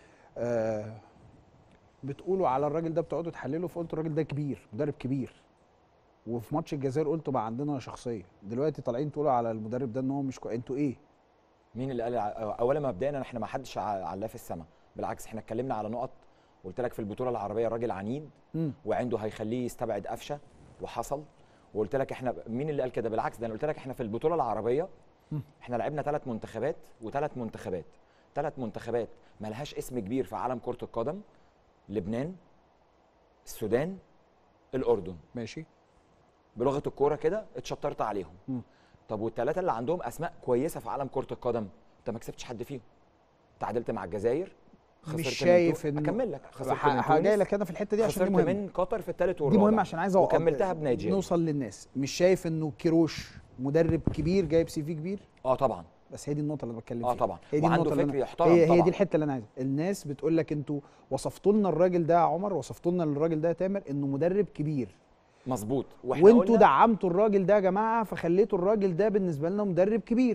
S1: آه بتقولوا على الراجل ده بتقعدوا تحللوا فقلتوا الراجل ده كبير مدرب كبير وفي ماتش الجزائر قلتوا بقى عندنا شخصيه دلوقتي طالعين تقولوا على المدرب ده ان هو مش كويس انتوا ايه
S11: مين اللي قال ع- اولا مبدئيا احنا ما حدش ع- علاه في السماء بالعكس احنا اتكلمنا على نقط قلت لك في البطوله العربيه الراجل عنيد
S1: مم.
S11: وعنده هيخليه يستبعد قفشه وحصل وقلت لك احنا مين اللي قال كده بالعكس ده انا قلت لك احنا في البطوله العربيه احنا لعبنا ثلاث منتخبات وثلاث منتخبات ثلاث منتخبات ما لهاش اسم كبير في عالم كره القدم لبنان السودان الاردن
S1: ماشي
S11: بلغه الكوره كده اتشطرت عليهم
S1: مم.
S11: طب والثلاثه اللي عندهم اسماء كويسه في عالم كره القدم انت ما كسبتش حد فيهم تعادلت مع الجزائر خسرت
S1: مش
S11: من
S1: شايف
S11: تونس.
S1: انه
S11: اكمل لك خسرت
S1: ح-
S11: من
S1: ح- جاي
S11: تونس
S1: لك انا في الحته دي عشان دي
S11: خسرت
S1: مهمه
S11: من قطر في الثالث
S1: دي
S11: والرابع
S1: مهمه عشان عايز أوقف-
S11: وكملتها بنيجيريا
S1: نوصل للناس مش شايف انه كيروش مدرب كبير جايب سي في كبير
S11: اه طبعا
S1: بس هي دي النقطه اللي أنا بتكلم
S11: اه
S1: فيها
S11: طبعا
S1: هي دي
S11: وعنده
S1: النقطه اللي
S11: فكر
S1: أنا...
S11: يحترم
S1: هي, هي
S11: طبعا
S1: دي الحته اللي انا عايزها الناس بتقول لك انتوا وصفتوا لنا الراجل ده يا عمر وصفتوا لنا الراجل ده يا تامر انه مدرب كبير
S11: مظبوط واحنا
S1: وانتوا
S11: قلنا
S1: دعمتوا الراجل ده يا جماعه فخليتوا الراجل ده بالنسبه لنا مدرب كبير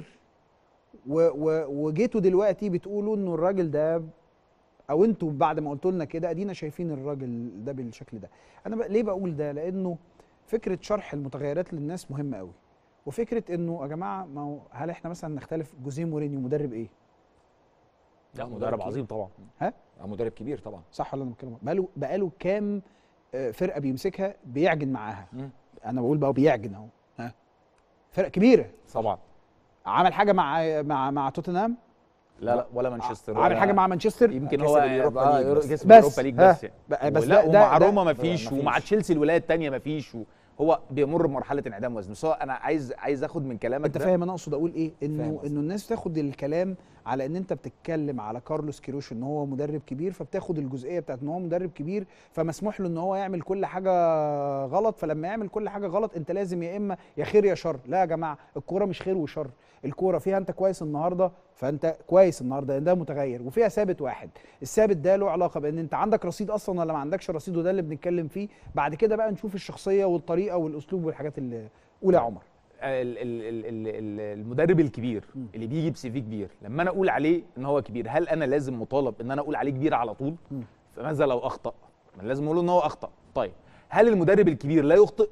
S1: و و وجيتوا دلوقتي بتقولوا انه الراجل ده او انتوا بعد ما قلتوا لنا كده ادينا شايفين الراجل ده بالشكل ده انا ب... ليه بقول ده لانه فكره شرح المتغيرات للناس مهمه قوي وفكره انه يا جماعه ما هو هل احنا مثلا نختلف جوزيه مورينيو مدرب ايه
S13: لا مدرب عظيم طبعا
S1: ها
S11: آه، مدرب كبير طبعا
S1: صح ولا انا بتكلم بقاله بقاله كام آه، فرقه بيمسكها بيعجن معاها
S11: مم.
S1: انا بقول بقى بيعجن اهو ها فرقه كبيره
S13: طبعا
S1: عمل حاجه مع مع مع توتنهام
S13: لا لا ولا مانشستر
S1: عامل
S13: ولا-
S1: حاجه مع مانشستر
S13: يمكن
S11: كسب
S13: هو
S11: اليوروبا
S13: آه،
S11: ليج
S13: يورو-
S11: بس.
S13: كسب
S1: بس،
S13: اليوروبا ليج
S1: ها،
S13: بس
S1: بقى- بس
S13: ولا
S1: ده- ده-
S13: ومع
S1: ده-
S13: روما ما
S11: ده
S13: فيش
S11: مفيش.
S13: ومع تشيلسي الولايه الثانيه ما فيش هو بيمر بمرحله انعدام وزن بس هو انا عايز عايز اخد من كلامك
S1: انت
S13: ده
S1: فاهم انا اقصد اقول ايه
S11: فاهم
S1: انه
S11: قصدك.
S1: انه الناس تاخد الكلام على ان انت بتتكلم على كارلوس كيروش ان هو مدرب كبير فبتاخد الجزئيه بتاعت ان هو مدرب كبير فمسموح له ان هو يعمل كل حاجه غلط فلما يعمل كل حاجه غلط انت لازم يا اما يا خير يا شر لا يا جماعه الكوره مش خير وشر الكوره فيها انت كويس النهارده فانت كويس النهارده ده متغير وفيها ثابت واحد الثابت ده له علاقه بان انت عندك رصيد اصلا ولا ما عندكش رصيد وده اللي بنتكلم فيه بعد كده بقى نشوف الشخصيه والطريقه والاسلوب والحاجات اللي قول يا عمر
S13: ال- ال- ال- ال- ال- المدرب الكبير
S1: مم.
S13: اللي بيجي بسي في كبير لما انا اقول عليه ان هو كبير هل انا لازم مطالب ان انا اقول عليه كبير على طول
S1: مم.
S13: فماذا لو اخطا ما أنا لازم اقول ان هو اخطا طيب هل المدرب الكبير لا يخطئ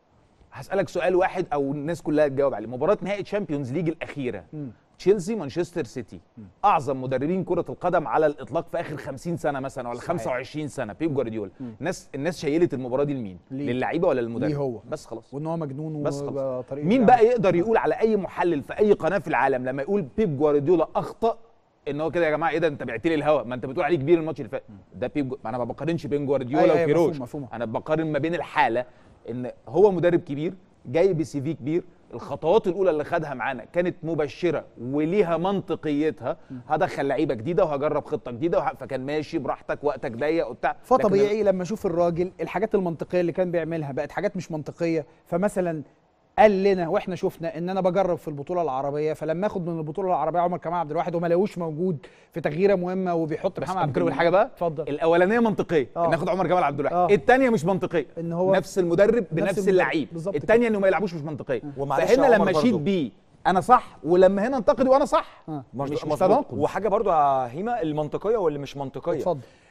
S13: هسالك سؤال واحد او الناس كلها تجاوب عليه مباراه نهائي تشامبيونز ليج الاخيره
S1: مم.
S13: تشيلسي مانشستر سيتي اعظم مدربين كره القدم على الاطلاق في اخر 50 سنه مثلا ولا
S1: صحيح.
S13: 25 سنه بيب جوارديولا الناس الناس شيلت المباراه دي لمين
S1: ليه؟
S13: للعيبه ولا للمدرب
S1: ليه هو؟
S13: بس خلاص
S1: وان هو مجنون
S13: بس خلاص.
S1: وطريقه
S13: مين
S1: لعب.
S13: بقى يقدر يقول على اي محلل في اي قناه في العالم لما يقول بيب جوارديولا اخطا ان هو كده يا جماعه ايه ده انت بعت لي الهوا ما انت بتقول عليه كبير الماتش اللي فات ده بيب جو... ما انا ما بقارنش بين جوارديولا
S1: أيوة، أيوة،
S13: وكيروش
S1: مفهوم، مفهوم.
S13: انا بقارن ما بين الحاله ان هو مدرب كبير جاي بسي في كبير الخطوات الاولى اللي خدها معانا كانت مبشره وليها منطقيتها هدخل لعيبه جديده وهجرب خطه جديده وه... فكان ماشي براحتك وقتك ضيق وبتاع لكن
S1: فطبيعي لما اشوف الراجل الحاجات المنطقيه اللي كان بيعملها بقت حاجات مش منطقيه فمثلا قال لنا واحنا شفنا ان انا بجرب في البطوله العربيه فلما اخد من البطوله العربيه عمر كمال عبد الواحد وما لاقوش موجود في تغييره مهمه وبيحط
S13: بس
S1: محمد عبد
S13: ممكن اقول
S1: المنعم.
S13: حاجه بقى
S1: اتفضل
S13: الاولانيه منطقيه
S1: آه.
S13: ان ناخد عمر جمال عبد الواحد
S1: آه.
S13: الثانيه مش منطقيه
S1: ان هو
S13: نفس المدرب بنفس
S1: المدرب.
S13: اللعيب
S1: بالظبط كده.
S13: الثانيه انه ما يلعبوش مش منطقيه
S11: ومعلش
S13: فهنا
S11: يا عمر
S13: لما اشيد
S11: برضو.
S13: بيه انا صح ولما هنا انتقد وانا صح
S1: آه.
S13: مش مش
S11: مظبوط.
S13: تناقض
S11: وحاجه برضو يا هيما المنطقيه واللي مش منطقيه
S1: اتفضل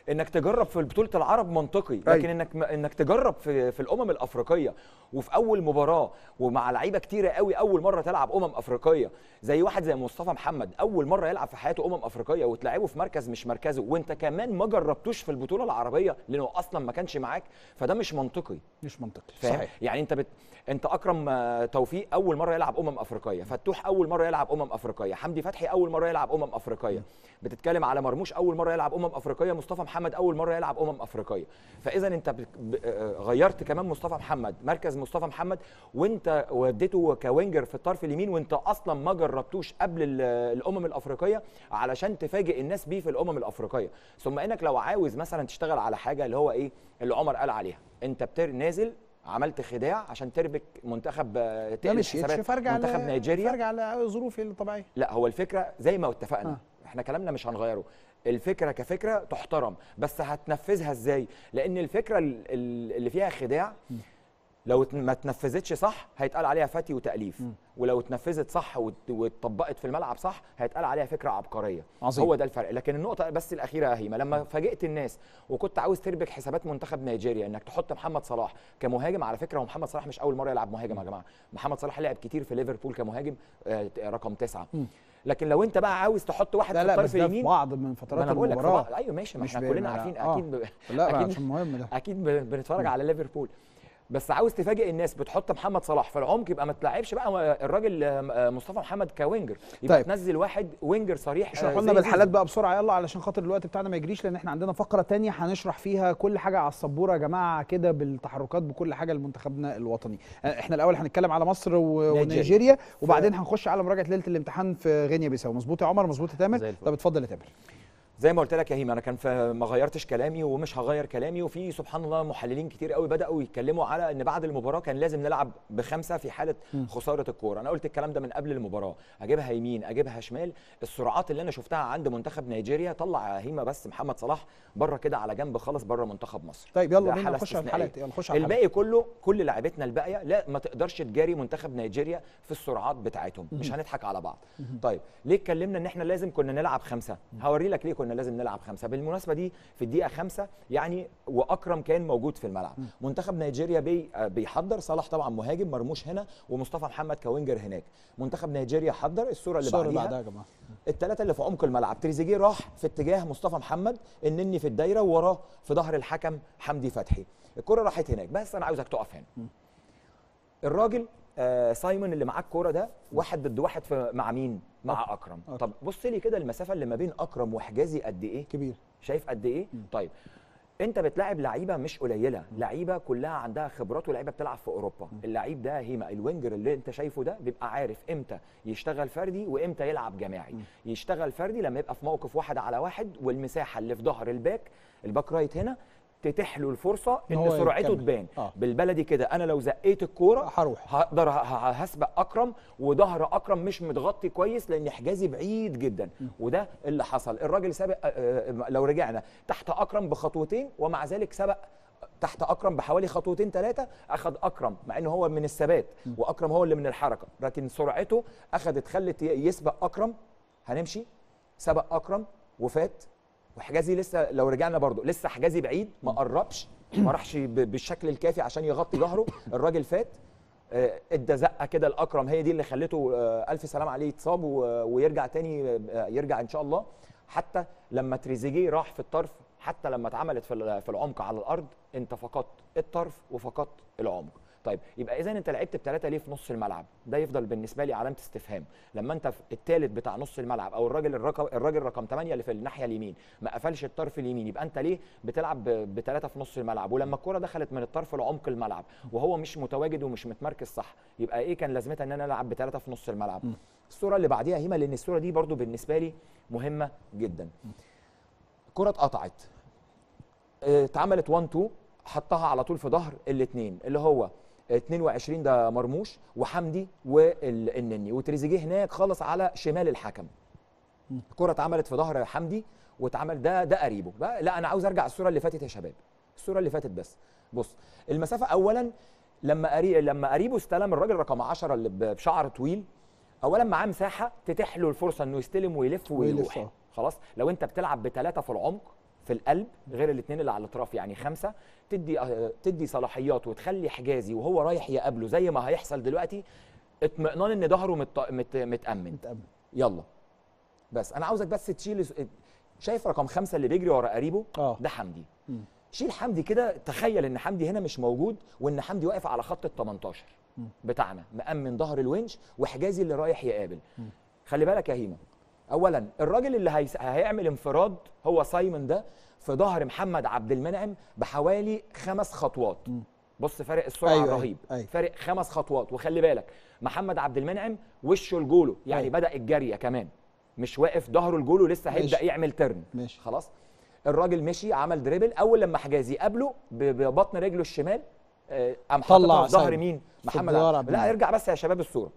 S11: انك تجرب في بطوله العرب منطقي لكن
S1: أيوة.
S11: انك انك تجرب في في الامم الافريقيه وفي اول مباراه ومع لعيبه كتيره قوي اول مره تلعب امم افريقيه زي واحد زي مصطفى محمد اول مره يلعب في حياته امم افريقيه وتلعبه في مركز مش مركزه وانت كمان ما جربتوش في البطوله العربيه لانه اصلا ما كانش معاك فده مش منطقي
S1: مش منطقي
S11: فاهم
S1: صحيح
S11: يعني انت بت... انت اكرم آه، توفيق اول مره يلعب امم افريقيه فتوح اول مره يلعب امم افريقيه حمدي فتحي اول مره يلعب امم افريقيه بتتكلم على مرموش اول مره يلعب امم افريقيه مصطفى محمد اول مره يلعب امم افريقيه فاذا انت بت... ب... آه، غيرت كمان مصطفى محمد مركز مصطفى محمد وانت وديته كوينجر في الطرف اليمين وانت اصلا ما جربتوش قبل ال- الامم الافريقيه علشان تفاجئ الناس بيه في الامم الافريقيه ثم انك لو عاوز مثلا تشتغل على حاجه اللي هو ايه اللي عمر قال عليها انت بتر نازل عملت خداع عشان تربك منتخب آه،
S1: ده
S11: تقلب
S1: مش
S11: حسابات
S1: فارجع
S11: منتخب
S1: ل-
S11: نيجيريا
S1: فارجع لظروفي الطبيعيه
S11: لا هو الفكره زي ما اتفقنا
S1: آه.
S11: آه. احنا كلامنا مش هنغيره الفكره كفكره تحترم بس هتنفذها ازاي لان الفكره ال- ال- اللي فيها خداع لو ات- ما اتنفذتش صح هيتقال عليها فتي وتاليف ولو اتنفذت صح وات- واتطبقت في الملعب صح هيتقال عليها فكره عبقريه
S1: عظيم.
S11: هو ده الفرق لكن النقطه بس الاخيره يا هيما لما فاجئت الناس وكنت عاوز تربك حسابات منتخب نيجيريا انك تحط محمد صلاح كمهاجم على فكره ومحمد صلاح مش اول مره يلعب مهاجم يا جماعه محمد صلاح لعب كتير في ليفربول كمهاجم آه، رقم تسعة لكن لو انت بقى عاوز تحط واحد
S1: لا
S11: في
S1: لا
S11: الطرف
S1: بس ده في
S11: اليمين
S1: بعض من
S11: ما
S1: فترات
S11: انا بقول لك في
S1: المباراه
S11: بعض- ايوه ماشي ما
S1: مش
S11: احنا
S1: ب-
S11: كلنا
S1: ما-
S11: عارفين
S1: آه.
S11: اكيد ب...
S1: لا
S11: اكيد
S1: عشان مهم ده
S11: اكيد ب- بنتفرج على ليفربول بس عاوز تفاجئ الناس بتحط محمد صلاح في العمق يبقى ما تلعبش بقى الراجل آه، مصطفى محمد كوينجر يبقى
S1: طيب.
S11: تنزل واحد وينجر صريح
S1: اشرح
S11: آه،
S1: لنا
S11: زي
S1: بالحالات
S11: زيزو.
S1: بقى بسرعه يلا علشان خاطر الوقت بتاعنا ما يجريش لان احنا عندنا فقره تانية هنشرح فيها كل حاجه على السبوره يا جماعه كده بالتحركات بكل حاجه لمنتخبنا الوطني آه، احنا الاول هنتكلم على مصر و-
S11: نيجيريا.
S1: ونيجيريا وبعدين هنخش على مراجعه ليله الامتحان في غينيا بيساو مظبوط يا عمر مظبوط يا تامر
S11: زي الفل.
S1: طب اتفضل يا تامر
S11: زي ما قلت لك يا هيما انا كان في ما غيرتش كلامي ومش هغير كلامي وفي سبحان الله محللين كتير قوي بداوا يتكلموا على ان بعد المباراه كان لازم نلعب بخمسه في حاله خساره الكوره انا قلت الكلام ده من قبل المباراه اجيبها يمين اجيبها شمال السرعات اللي انا شفتها عند منتخب نيجيريا طلع يا هيما بس محمد صلاح بره كده على جنب خالص بره منتخب مصر
S1: طيب يلا
S11: ده
S1: بينا
S11: حالة
S1: نخش على
S11: استثنائية.
S1: الحالات يلا نخش على الحالات
S11: الباقي كله كل لاعبتنا الباقيه لا ما تقدرش تجاري منتخب نيجيريا في السرعات بتاعتهم مش هنضحك على بعض طيب ليه اتكلمنا ان احنا لازم كنا نلعب خمسه هوري لك ليه كنا لازم نلعب خمسه بالمناسبه دي في الدقيقه خمسة يعني واكرم كان موجود في الملعب منتخب نيجيريا بي آه، بيحضر صلاح طبعا مهاجم مرموش هنا ومصطفى محمد كوينجر هناك منتخب نيجيريا حضر الصوره اللي
S1: الصوره اللي
S11: بعديها
S1: بعدها يا جماعه
S11: الثلاثه اللي في عمق الملعب تريزيجيه راح في اتجاه مصطفى محمد النني في الدايره ووراه في ظهر الحكم حمدي فتحي الكره راحت هناك بس انا عاوزك تقف هنا الراجل آه سايمون اللي معاه الكوره ده واحد ضد واحد في مع مين مع اكرم
S1: أكرم.
S11: طب بص لي كده المسافه اللي ما بين اكرم وحجازي قد ايه
S1: كبير
S11: شايف قد ايه طيب انت بتلاعب لعيبه مش قليله لعيبه كلها عندها خبرات ولعيبه بتلعب في اوروبا اللعيب ده هيما الوينجر اللي انت شايفه ده بيبقى عارف امتى يشتغل فردي وامتى يلعب جماعي يشتغل فردي لما يبقى في موقف واحد على واحد والمساحه اللي في ظهر الباك الباك رايت هنا تتيح له الفرصه
S1: إن
S11: ان
S1: هو
S11: سرعته
S1: يكمل.
S11: تبان
S1: آه.
S11: بالبلدي كده انا لو زقيت الكوره
S1: هروح
S11: هقدر ه- ه- هسبق اكرم وظهر اكرم مش متغطي كويس لان حجازي بعيد جدا وده اللي حصل الراجل سابق آه، آه، لو رجعنا تحت اكرم بخطوتين ومع ذلك سبق تحت اكرم بحوالي خطوتين ثلاثه اخذ اكرم مع انه هو من الثبات واكرم هو اللي من الحركه لكن سرعته اخذت خلت ي- يسبق اكرم هنمشي سبق اكرم وفات وحجازي لسه لو رجعنا برضو لسه حجازي بعيد ما قربش ما راحش ب- بالشكل الكافي عشان يغطي ظهره الراجل فات آه، ادى زقه كده لاكرم هي دي اللي خلته آه، الف سلام عليه يتصاب و- ويرجع تاني آه، يرجع ان شاء الله حتى لما تريزيجيه راح في الطرف حتى لما اتعملت في ال- في العمق على الارض انت فقدت الطرف وفقدت العمق طيب يبقى اذا انت لعبت بثلاثه ليه في نص الملعب ده يفضل بالنسبه لي علامه استفهام لما انت في الثالث بتاع نص الملعب او الراجل الرقم الراجل رقم 8 اللي في الناحيه اليمين ما قفلش الطرف اليمين يبقى انت ليه بتلعب بثلاثه في نص الملعب ولما الكره دخلت من الطرف لعمق الملعب وهو مش متواجد ومش متمركز صح يبقى ايه كان لازمتها ان انا العب بثلاثه في نص الملعب الصوره اللي بعديها هيما لان الصوره دي برضو بالنسبه لي مهمه جدا كره اتقطعت اه، اتعملت 1 2 حطها على طول في ظهر الاثنين اللي هو 22 ده مرموش وحمدي والنني وتريزيجيه هناك خالص على شمال الحكم الكره اتعملت في ظهر حمدي واتعمل ده ده قريبه بقى لا انا عاوز ارجع الصوره اللي فاتت يا شباب الصوره اللي فاتت بس بص المسافه اولا لما قري لما قريبه استلم الراجل رقم 10 اللي ب- بشعر طويل اولا معاه مساحه تتيح له الفرصه انه يستلم ويلف
S1: ويلف،
S11: ويروح
S1: آه.
S11: خلاص لو انت بتلعب بثلاثه في العمق في القلب غير الاثنين اللي على الاطراف يعني خمسه تدي آه، تدي صلاحيات وتخلي حجازي وهو رايح يقابله زي ما هيحصل دلوقتي اطمئنان ان ظهره مت... مت... متامن
S1: متامن
S11: يلا بس انا عاوزك بس تشيل شايف رقم خمسة اللي بيجري ورا قريبه
S1: اه
S11: ده حمدي
S1: مم.
S11: شيل حمدي كده تخيل ان حمدي هنا مش موجود وان حمدي واقف على خط ال 18
S1: مم.
S11: بتاعنا مأمن ظهر الونش وحجازي اللي رايح يقابل
S1: مم.
S11: خلي بالك يا هيما اولا الراجل اللي هيس... هيعمل انفراد هو سايمون ده في ظهر محمد عبد المنعم بحوالي خمس خطوات
S1: مم.
S11: بص فرق السرعه
S1: أيوة،
S11: أيوة
S1: أيوة،
S11: الرهيب
S1: أيوة.
S11: فرق خمس خطوات وخلي بالك محمد عبد المنعم وشه لجوله يعني
S1: أيوة.
S11: بدا الجريه كمان مش واقف ظهره لجوله لسه هيبدا
S1: ماشي.
S11: يعمل ترن
S1: ماشي
S11: خلاص الراجل مشي عمل دريبل اول لما حجازي قابله ب- ببطن رجله الشمال آه، قام
S1: طلع
S11: حاططها في ظهر
S1: سايمون.
S11: مين
S1: في
S11: محمد
S1: الظهر
S11: عبد
S1: عبد
S11: لا
S1: المنعم.
S11: ارجع بس يا شباب الصوره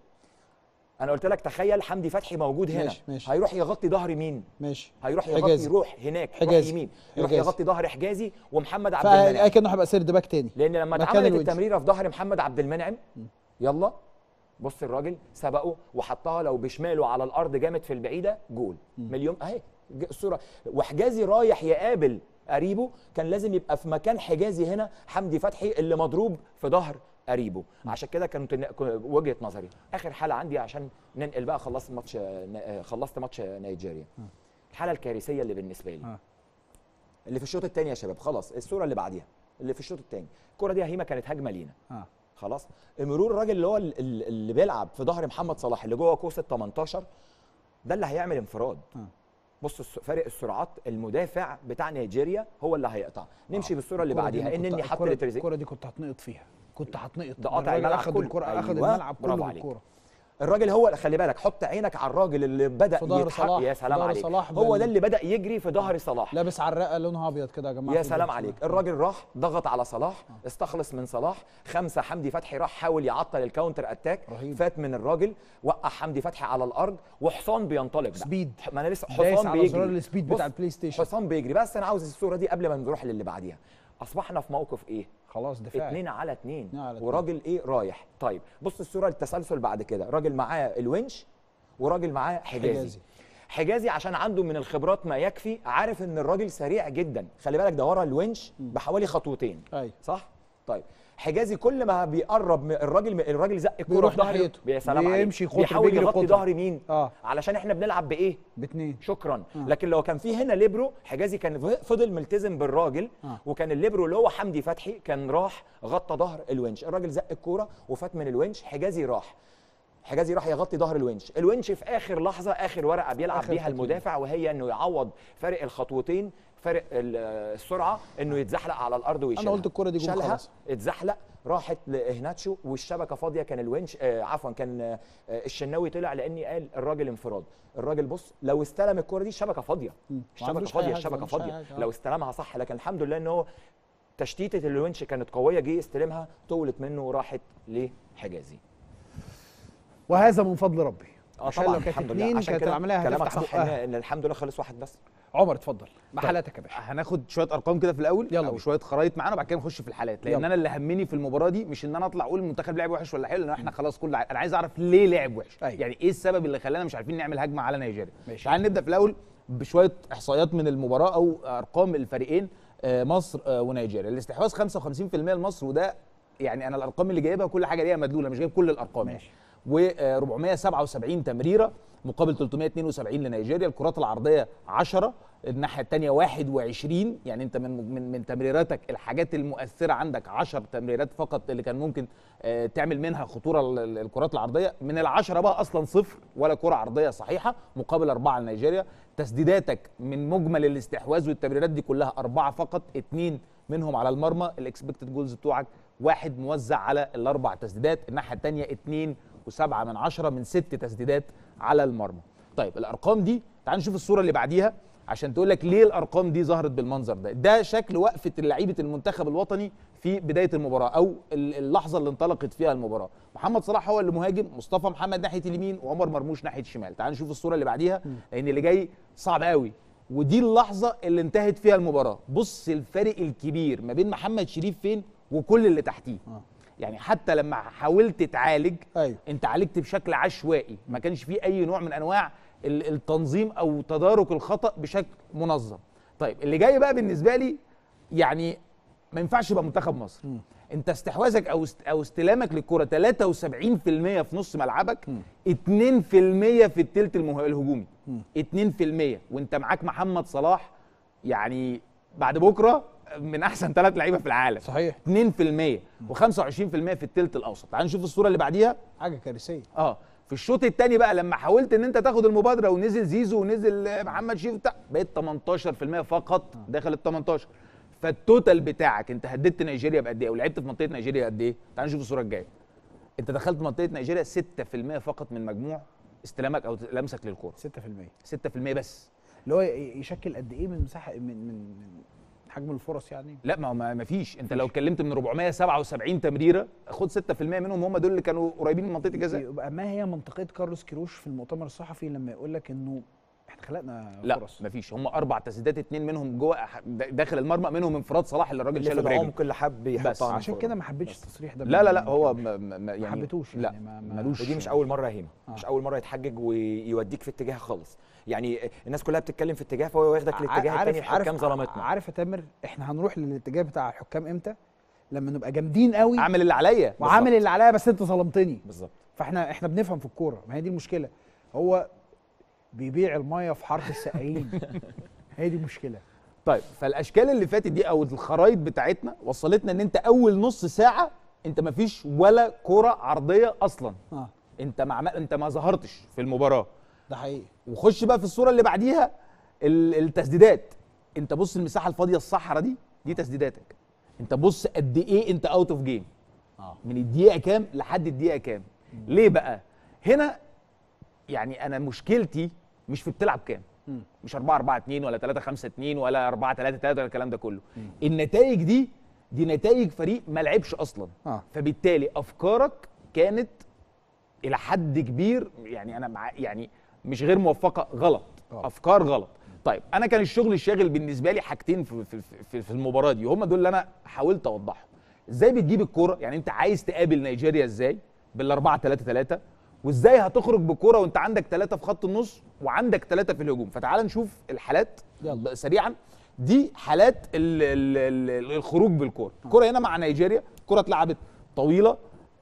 S11: انا قلت لك تخيل حمدي فتحي موجود هنا
S1: ماشي، ماشي.
S11: هيروح يغطي ظهر مين
S1: ماشي
S11: هيروح يغطي
S1: حجازي.
S11: يروح هناك يروح
S1: حجازي.
S11: يمين يروح
S1: حجازي.
S11: يغطي ظهر حجازي ومحمد عبد المنعم
S1: فاكنه هيبقى سيرد باك تاني
S11: لان لما
S1: مكان
S11: اتعملت
S1: الونش.
S11: التمريره في ظهر محمد عبد المنعم يلا بص الراجل سبقه وحطها لو بشماله على الارض جامد في البعيده جول مليون اهي ج- الصوره وحجازي رايح يقابل قريبه كان لازم يبقى في مكان حجازي هنا حمدي فتحي اللي مضروب في ظهر قريبه عشان كده كانت ن- ك- وجهه نظري اخر حاله عندي عشان ننقل بقى خلصت ماتش ن- خلصت ماتش نيجيريا الحاله الكارثيه اللي بالنسبه لي
S1: آه.
S11: اللي في الشوط الثاني يا شباب خلاص الصوره اللي بعديها اللي في الشوط الثاني الكره دي يا هيما كانت هجمه لينا
S1: اه
S11: خلاص مرور الراجل اللي هو ال- ال- اللي بيلعب في ظهر محمد صلاح اللي جوه قوس ال 18 ده اللي هيعمل انفراد
S1: آه.
S11: بص الس- فارق السرعات المدافع بتاع نيجيريا هو اللي هيقطع نمشي
S1: آه.
S11: بالصوره اللي
S1: الكرة دي
S11: بعديها
S1: أنا كنت-
S11: انني حط
S1: الكرة-
S11: لتريزيجيه
S1: الكرة دي كنت هتنقط فيها كنت هتنقط
S11: ده قطع
S1: الراجل
S11: الملعب
S1: اخد
S11: كله.
S1: الكرة اخد
S11: أيوة،
S1: الملعب
S11: برافو
S1: كله
S11: عليك.
S1: بالكرة
S11: الراجل هو خلي بالك حط عينك على الراجل اللي بدا
S1: في ظهر
S11: يتحرك
S1: صلاح،
S11: يا
S1: في
S11: سلام
S1: ظهر
S11: عليك
S1: صلاح
S11: هو
S1: بال-
S11: ده اللي بدا يجري في ظهر صلاح
S1: لابس عراقه لونها ابيض كده يا جماعه
S11: يا
S1: في
S11: سلام
S1: الجول.
S11: عليك الراجل راح ضغط على صلاح استخلص من صلاح خمسة حمدي فتحي راح حاول يعطل الكاونتر اتاك
S1: رهيب.
S11: فات من الراجل وقع حمدي فتحي على الارض وحصان بينطلق بقى.
S1: سبيد.
S11: ما انا لسه
S1: دايس
S11: حصان
S1: على
S11: بيجري
S1: زرار السبيد بتاع
S11: بص،
S1: البلاي ستيشن
S11: حصان بيجري بس انا عاوز الصوره دي قبل ما نروح للي بعديها اصبحنا في موقف ايه
S1: خلاص دفاعي
S11: اتنين على اتنين
S1: اتنين على اتنين.
S11: وراجل ايه رايح طيب بص الصوره التسلسل بعد كده راجل معاه الونش وراجل معاه حجازي,
S1: حجازي.
S11: حجازي. حجازي عشان عنده من الخبرات ما يكفي عارف ان الراجل سريع جدا خلي بالك ده ورا الونش بحوالي خطوتين
S1: ايوه
S11: صح طيب حجازي كل ما بيقرب من الراجل الراجل زق الكوره
S1: بيروح
S11: في ظهره
S1: ناحيته.
S11: يا سلام عليك
S1: بيمشي خطر،
S11: بيحاول
S1: بيجري
S11: يغطي
S1: خطر.
S11: ظهر مين
S1: اه
S11: علشان احنا بنلعب بايه
S1: باتنين
S11: شكرا
S1: آه.
S11: لكن لو كان في هنا ليبرو حجازي كان ف- فضل ملتزم بالراجل
S1: آه.
S11: وكان الليبرو اللي هو حمدي فتحي كان راح غطى ظهر الونش الراجل زق الكوره وفات من الونش حجازي راح حجازي راح يغطي ظهر الونش الونش في اخر لحظه اخر ورقه بيلعب
S1: آخر
S11: بيها
S1: تكليف.
S11: المدافع وهي انه يعوض فارق الخطوتين فارق ال- السرعه انه يتزحلق على الارض ويشيلها
S1: قلت الكرة دي جون
S11: شالها
S1: خلاص.
S11: اتزحلق راحت لهناتشو والشبكه فاضيه كان الونش آه عفوا كان آه الشناوي طلع لاني قال الراجل انفراد الراجل بص لو استلم الكره دي الشبكه فاضيه
S1: ما
S11: الشبكه
S1: عندوش أي
S11: فاضيه
S1: حاجة، ما
S11: الشبكه
S1: عندوش أي
S11: فاضيه
S1: حاجة، آه.
S11: لو استلمها صح لكن الحمد لله ان هو تشتيته الونش كانت قويه جه يستلمها طولت منه وراحت لحجازي
S1: وهذا من فضل ربي
S11: اه
S1: عشان
S11: طبعا
S1: لو كانت
S11: الحمد لله
S1: اتنين
S11: عشان
S1: كانت
S11: كده
S1: العمليه
S11: كلامك
S1: هتفتح
S11: صح ان
S1: بقها
S11: إن الحمد لله خلص واحد بس
S1: عمر اتفضل مع
S13: طيب.
S1: حالاتك يا باشا
S13: هناخد شويه ارقام كده في الاول
S1: يلا
S13: او
S1: بينا.
S13: شويه خرايط معانا وبعد كده نخش في الحالات لان
S1: يلا.
S13: انا اللي همني في المباراه دي مش ان انا اطلع اقول المنتخب لعب وحش ولا حلو لان احنا خلاص كل ع- انا عايز اعرف ليه لعب وحش
S1: أيوة.
S13: يعني ايه السبب اللي خلانا مش عارفين نعمل هجمه على نيجيريا
S1: ماشي.
S13: تعال نبدا في الاول بشويه احصائيات من المباراه او ارقام الفريقين آه، مصر آه، ونيجيريا الاستحواذ 55% لمصر وده يعني انا الارقام اللي جايبها كل حاجه ليها مدلوله مش جايب كل الارقام
S1: ماشي.
S13: و 477 تمريره مقابل 372 لنيجيريا الكرات العرضيه 10 الناحيه الثانيه 21 يعني انت من من من تمريراتك الحاجات المؤثره عندك 10 تمريرات فقط اللي كان ممكن آه، تعمل منها خطوره ال- ال- الكرات العرضيه من العشرة بقى اصلا صفر ولا كره عرضيه صحيحه مقابل اربعه لنيجيريا تسديداتك من مجمل الاستحواذ والتمريرات دي كلها اربعه فقط اثنين منهم على المرمى الاكسبكتد جولز بتوعك واحد موزع على الاربع تسديدات الناحيه الثانيه اتنين وسبعة من عشرة من ست تسديدات على المرمى طيب الارقام دي تعال نشوف الصوره اللي بعديها عشان تقول لك ليه الارقام دي ظهرت بالمنظر ده ده شكل وقفه لعيبه المنتخب الوطني في بدايه المباراه او ال- اللحظه اللي انطلقت فيها المباراه محمد صلاح هو اللي مهاجم مصطفى محمد ناحيه اليمين وعمر مرموش ناحيه الشمال تعال نشوف الصوره اللي بعديها لان اللي جاي صعب قوي ودي اللحظه اللي انتهت فيها المباراه بص الفرق الكبير ما بين محمد شريف فين وكل اللي تحتيه يعني حتى لما حاولت تعالج
S1: ايوه
S13: انت عالجت بشكل عشوائي ما كانش فيه اي نوع من انواع ال- التنظيم او تدارك الخطا بشكل منظم طيب اللي جاي بقى بالنسبه لي يعني ما ينفعش يبقى منتخب مصر انت استحواذك او است او استلامك للكره 73% في نص ملعبك 2% في الثلث المه- الهجومي 2% وانت معاك محمد صلاح يعني بعد بكره من احسن ثلاث لعيبه في العالم
S1: صحيح
S13: 2% و25% في الثلث الاوسط تعال نشوف الصوره اللي بعديها
S1: حاجه كارثيه
S13: اه في الشوط الثاني بقى لما حاولت ان انت تاخد المبادره ونزل زيزو ونزل محمد شريف بتاع بقيت 18% فقط داخل ال 18 فالتوتال بتاعك انت هددت نيجيريا بقد ايه او لعبت في منطقه نيجيريا قد ايه تعال نشوف الصوره الجايه انت دخلت منطقه نيجيريا 6% فقط من مجموع استلامك او لمسك للكوره
S1: 6%
S13: 6% بس
S1: اللي هو ي- يشكل قد ايه من مساحه من من من حجم الفرص يعني
S13: لا ما هو ما ما فيش انت لو اتكلمت من 477 تمريره خد 6% منهم هم دول اللي كانوا قريبين من منطقه الجزاء
S1: يبقى ما هي منطقيه كارلوس كيروش في المؤتمر الصحفي لما يقول لك انه احنا خلقنا
S13: لا
S1: فرص
S13: مفيش هم اربع تسديدات اتنين منهم جوه داخل المرمى منهم انفراد صلاح اللي الراجل
S11: اللي في
S13: شاله برجله
S11: العمق اللي حب
S13: بس
S11: يحطها من
S1: عشان
S11: فوق.
S1: كده ما حبيتش التصريح ده
S13: لا لا لا
S1: من-
S13: هو ما ما ما
S1: ما
S13: يعني
S1: حبيتوش
S13: لا
S1: يعني ما- ما-
S13: ملوش
S11: ودي مش اول مره يا هيما
S1: آه.
S11: مش اول مره يتحجج ويوديك في اتجاه خالص يعني الناس كلها بتتكلم في اتجاه فهو واخدك للاتجاه الثاني الحكام ظلمتنا
S1: عارف يا تامر احنا هنروح للاتجاه بتاع الحكام امتى لما نبقى جامدين قوي
S13: اعمل اللي عليا
S1: وعامل اللي عليا بس انت ظلمتني
S11: بالظبط
S1: فاحنا احنا بنفهم في الكوره ما هي دي المشكله هو بيبيع الميه في حاره السقايين هي دي المشكله
S13: طيب فالاشكال اللي فاتت دي او الخرايط بتاعتنا وصلتنا ان انت اول نص ساعه انت ما فيش ولا كره عرضيه اصلا
S1: اه
S13: انت مع انت ما ظهرتش في المباراه
S1: ده حقيقي
S13: وخش بقى في الصوره اللي بعديها ال- التسديدات انت بص المساحه الفاضيه الصحراء دي دي تسديداتك انت بص قد ايه انت اوت اوف جيم
S1: اه
S13: من الدقيقه كام لحد الدقيقه كام ليه بقى هنا يعني انا مشكلتي مش في بتلعب كام
S1: مم.
S13: مش 4 4 2 ولا 3 5 2 ولا 4 3 3 ولا الكلام ده كله النتائج دي دي نتائج فريق ما لعبش اصلا
S1: اه
S13: فبالتالي افكارك كانت الى حد كبير يعني انا مع يعني مش غير موفقه غلط
S1: غلط.
S13: افكار غلط طيب انا كان الشغل الشاغل بالنسبه لي حاجتين في في في, في المباراه دي هم دول اللي انا حاولت اوضحهم ازاي بتجيب الكوره يعني انت عايز تقابل نيجيريا ازاي بالاربعه 3 3 وازاي هتخرج بكوره وانت عندك ثلاثه في خط النص وعندك ثلاثه في الهجوم فتعال نشوف الحالات يلا سريعا دي حالات ال ال ال الخروج بالكوره الكوره هنا مع نيجيريا الكوره اتلعبت طويله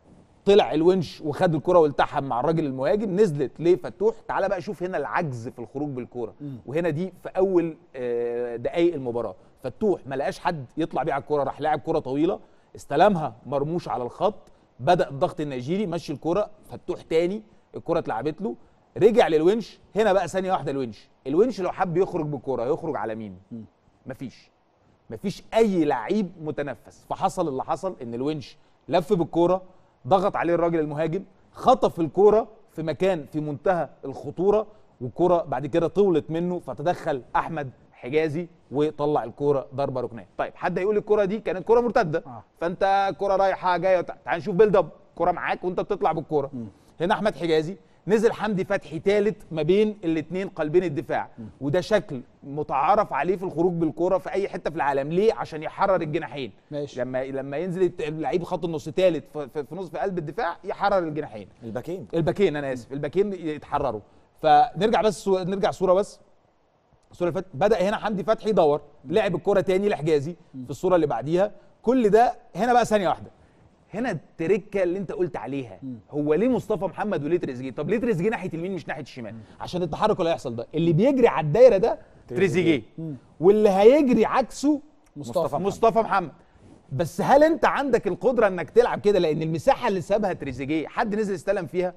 S13: طلع الونش وخد الكره والتحم مع الراجل المهاجم نزلت لفتوح تعال بقى شوف هنا العجز في الخروج بالكوره وهنا دي في اول آه، دقايق المباراه فتوح ما لقاش حد يطلع بيه على الكوره راح لاعب كوره طويله استلمها مرموش على الخط بدا الضغط النيجيري مشي الكوره فتوح تاني الكوره اتلعبت له رجع للونش هنا بقى ثانيه واحده الونش الونش لو حب يخرج بالكوره هيخرج على مين مفيش مفيش اي لعيب متنفس فحصل اللي حصل ان الونش لف بالكوره ضغط عليه الراجل المهاجم خطف الكوره في مكان في منتهى الخطوره والكوره بعد كده طولت منه فتدخل احمد حجازي وطلع الكوره ضربه ركنيه طيب حد هيقول الكوره دي كانت كوره مرتده
S1: آه.
S13: فانت كوره رايحه جايه وتع- تعال نشوف بيلد اب كوره معاك وانت بتطلع بالكوره هنا احمد حجازي نزل حمدي فتحي ثالث ما بين الاثنين قلبين الدفاع وده شكل متعارف عليه في الخروج بالكوره في اي حته في العالم ليه عشان يحرر الجناحين
S1: ماشي.
S13: لما لما ينزل الت- اللعيب خط النص ثالث في, في في نص في قلب الدفاع يحرر الجناحين
S11: الباكين
S13: الباكين انا اسف الباكين يتحرروا فنرجع بس نرجع صوره بس الصوره اللي فاتت بدا هنا حمدي فتحي يدور لعب الكره تاني لحجازي في الصوره اللي بعديها كل ده هنا بقى ثانيه واحده هنا التركه اللي انت قلت عليها هو ليه مصطفى محمد وليه تريزيجيه طب ليه تريزيجيه ناحيه اليمين مش ناحيه الشمال عشان التحرك اللي هيحصل ده اللي بيجري على الدايره ده تريزيجيه واللي هيجري عكسه
S1: مصطفى
S13: مصطفى محمد بس هل انت عندك القدره انك تلعب كده لان المساحه اللي سابها تريزيجيه حد نزل استلم فيها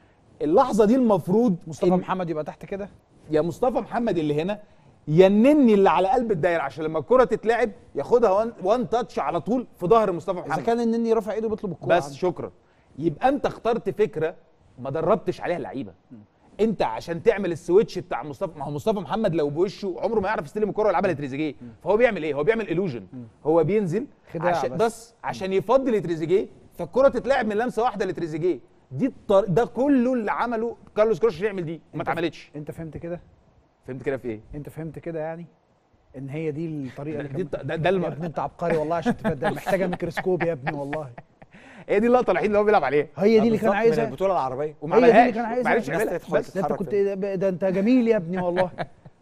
S13: اللحظه دي المفروض
S1: مصطفى
S13: إن-
S1: محمد يبقى تحت كده
S13: يا مصطفى محمد اللي هنا ينني اللي على قلب الدايره عشان لما الكره تتلعب ياخدها وان, وان تاتش على طول في ظهر مصطفى
S1: اذا
S13: محمد
S1: كان النني رافع ايده بيطلب الكوره
S13: بس شكرا يبقى انت اخترت فكره ما دربتش عليها اللعيبه انت عشان تعمل السويتش بتاع مصطفى ما هو مصطفى محمد لو بوشه عمره ما يعرف يستلم الكره ويلعبها لتريزيجيه فهو بيعمل ايه هو بيعمل الوجن هو بينزل
S1: خداع
S13: عشان
S1: بس.
S13: بس عشان يفضي لتريزيجيه فالكره تتلعب من لمسه واحده لتريزيجيه دي الطر... ده كله اللي عمله كارلوس كروش عشان يعمل دي وما اتعملتش
S1: انت فهمت كده
S13: فهمت كده في ايه
S1: انت فهمت كده يعني ان هي دي الطريقه اللي
S13: دي
S1: كان
S13: الط- ده, ده
S1: يا
S13: الم...
S1: ابني انت عبقري والله عشان تفهم ده محتاجه ميكروسكوب يا ابني والله
S13: هي دي اللقطه الوحيده اللي هو بيلعب عليها
S1: هي دي اللي كان
S11: بالظبط، من
S1: عايزها
S11: البطوله العربيه
S13: وما
S1: هي دي اللي
S13: عملهاش
S1: كان عايزها.
S13: ما عرفش
S11: الناس
S13: يعملها
S11: تدخل
S13: بس
S1: ده انت
S11: تتحرك
S1: كنت ده انت جميل يا ابني والله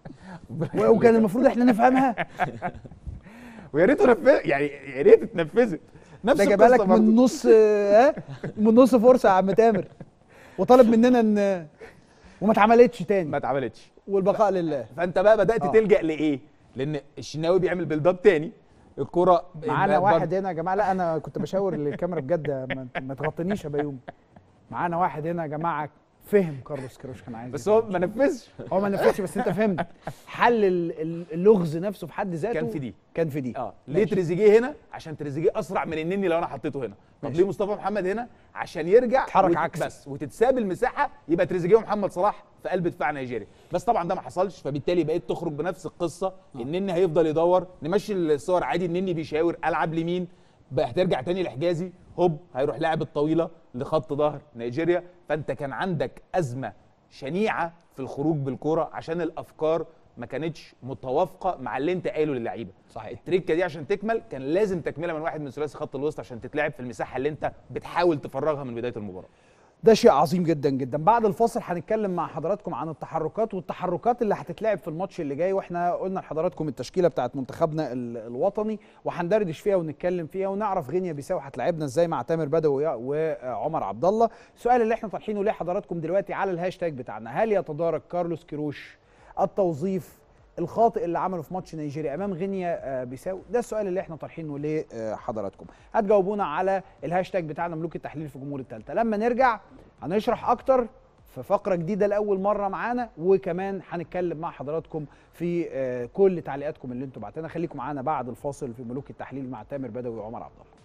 S1: و- وكان المفروض احنا نفهمها
S13: ويا ريت تنفذ يعني يا ريت اتنفذت نفس
S1: ده جابها لك
S13: القصة برضو.
S1: من نص ها من نص فرصه يا عم تامر وطالب مننا ان وما اتعملتش تاني
S13: ما اتعملتش
S1: والبقاء لله
S13: فانت بقى بدات
S1: آه.
S13: تلجا لايه؟ لان الشناوي بيعمل بيلد اب تاني الكره
S1: معانا
S13: برضو-
S1: واحد هنا يا جماعه لا انا كنت بشاور للكاميرا بجد ما, ما تغطنيش يا بيومي معانا واحد هنا يا جماعه فهم كارلوس كيروش كان عايز
S13: بس هو ما نفذش
S1: هو ما نفذش بس انت فهمت حل ال- ال- اللغز نفسه في حد ذاته
S13: كان في دي
S1: كان في دي
S13: اه ليه
S1: ماشي.
S13: تريزيجيه هنا عشان تريزيجيه اسرع من النني لو انا حطيته هنا طب
S1: ماشي.
S13: ليه مصطفى محمد هنا عشان يرجع
S1: يتحرك
S13: وت-
S1: عكسي.
S13: بس وتتساب المساحه يبقى تريزيجيه ومحمد صلاح في قلب دفاع نيجيريا بس طبعا ده ما حصلش فبالتالي بقيت تخرج بنفس القصه النني هيفضل يدور نمشي الصور عادي النني بيشاور العب لمين بقى هترجع تاني لحجازي هوب هيروح لاعب الطويله لخط ظهر نيجيريا فانت كان عندك ازمه شنيعه في الخروج بالكوره عشان الافكار ما كانتش متوافقه مع اللي انت قايله للعيبه
S1: صحيح
S13: التريكه دي عشان تكمل كان لازم تكمله من واحد من ثلاثي خط الوسط عشان تتلعب في المساحه اللي انت بتحاول تفرغها من بدايه المباراه
S1: ده شيء عظيم جدا جدا بعد الفاصل هنتكلم مع حضراتكم عن التحركات والتحركات اللي هتتلعب في الماتش اللي جاي واحنا قلنا لحضراتكم التشكيله بتاعت منتخبنا ال- الوطني وهندردش فيها ونتكلم فيها ونعرف غينيا بيساو هتلعبنا ازاي مع تامر بدوي وعمر عبد الله السؤال اللي احنا طرحينه لحضراتكم دلوقتي على الهاشتاج بتاعنا هل يتدارك كارلوس كيروش التوظيف الخاطئ اللي عمله في ماتش نيجيريا امام غينيا آه، بيساو ده السؤال اللي احنا طرحينه لحضراتكم هتجاوبونا على الهاشتاج بتاعنا ملوك التحليل في جمهور الثالثه لما نرجع هنشرح اكتر في فقره جديده لاول مره معانا وكمان هنتكلم مع حضراتكم في آه، كل تعليقاتكم اللي انتم بعتنا خليكم معانا بعد الفاصل في ملوك التحليل مع تامر بدوي وعمر عبد الله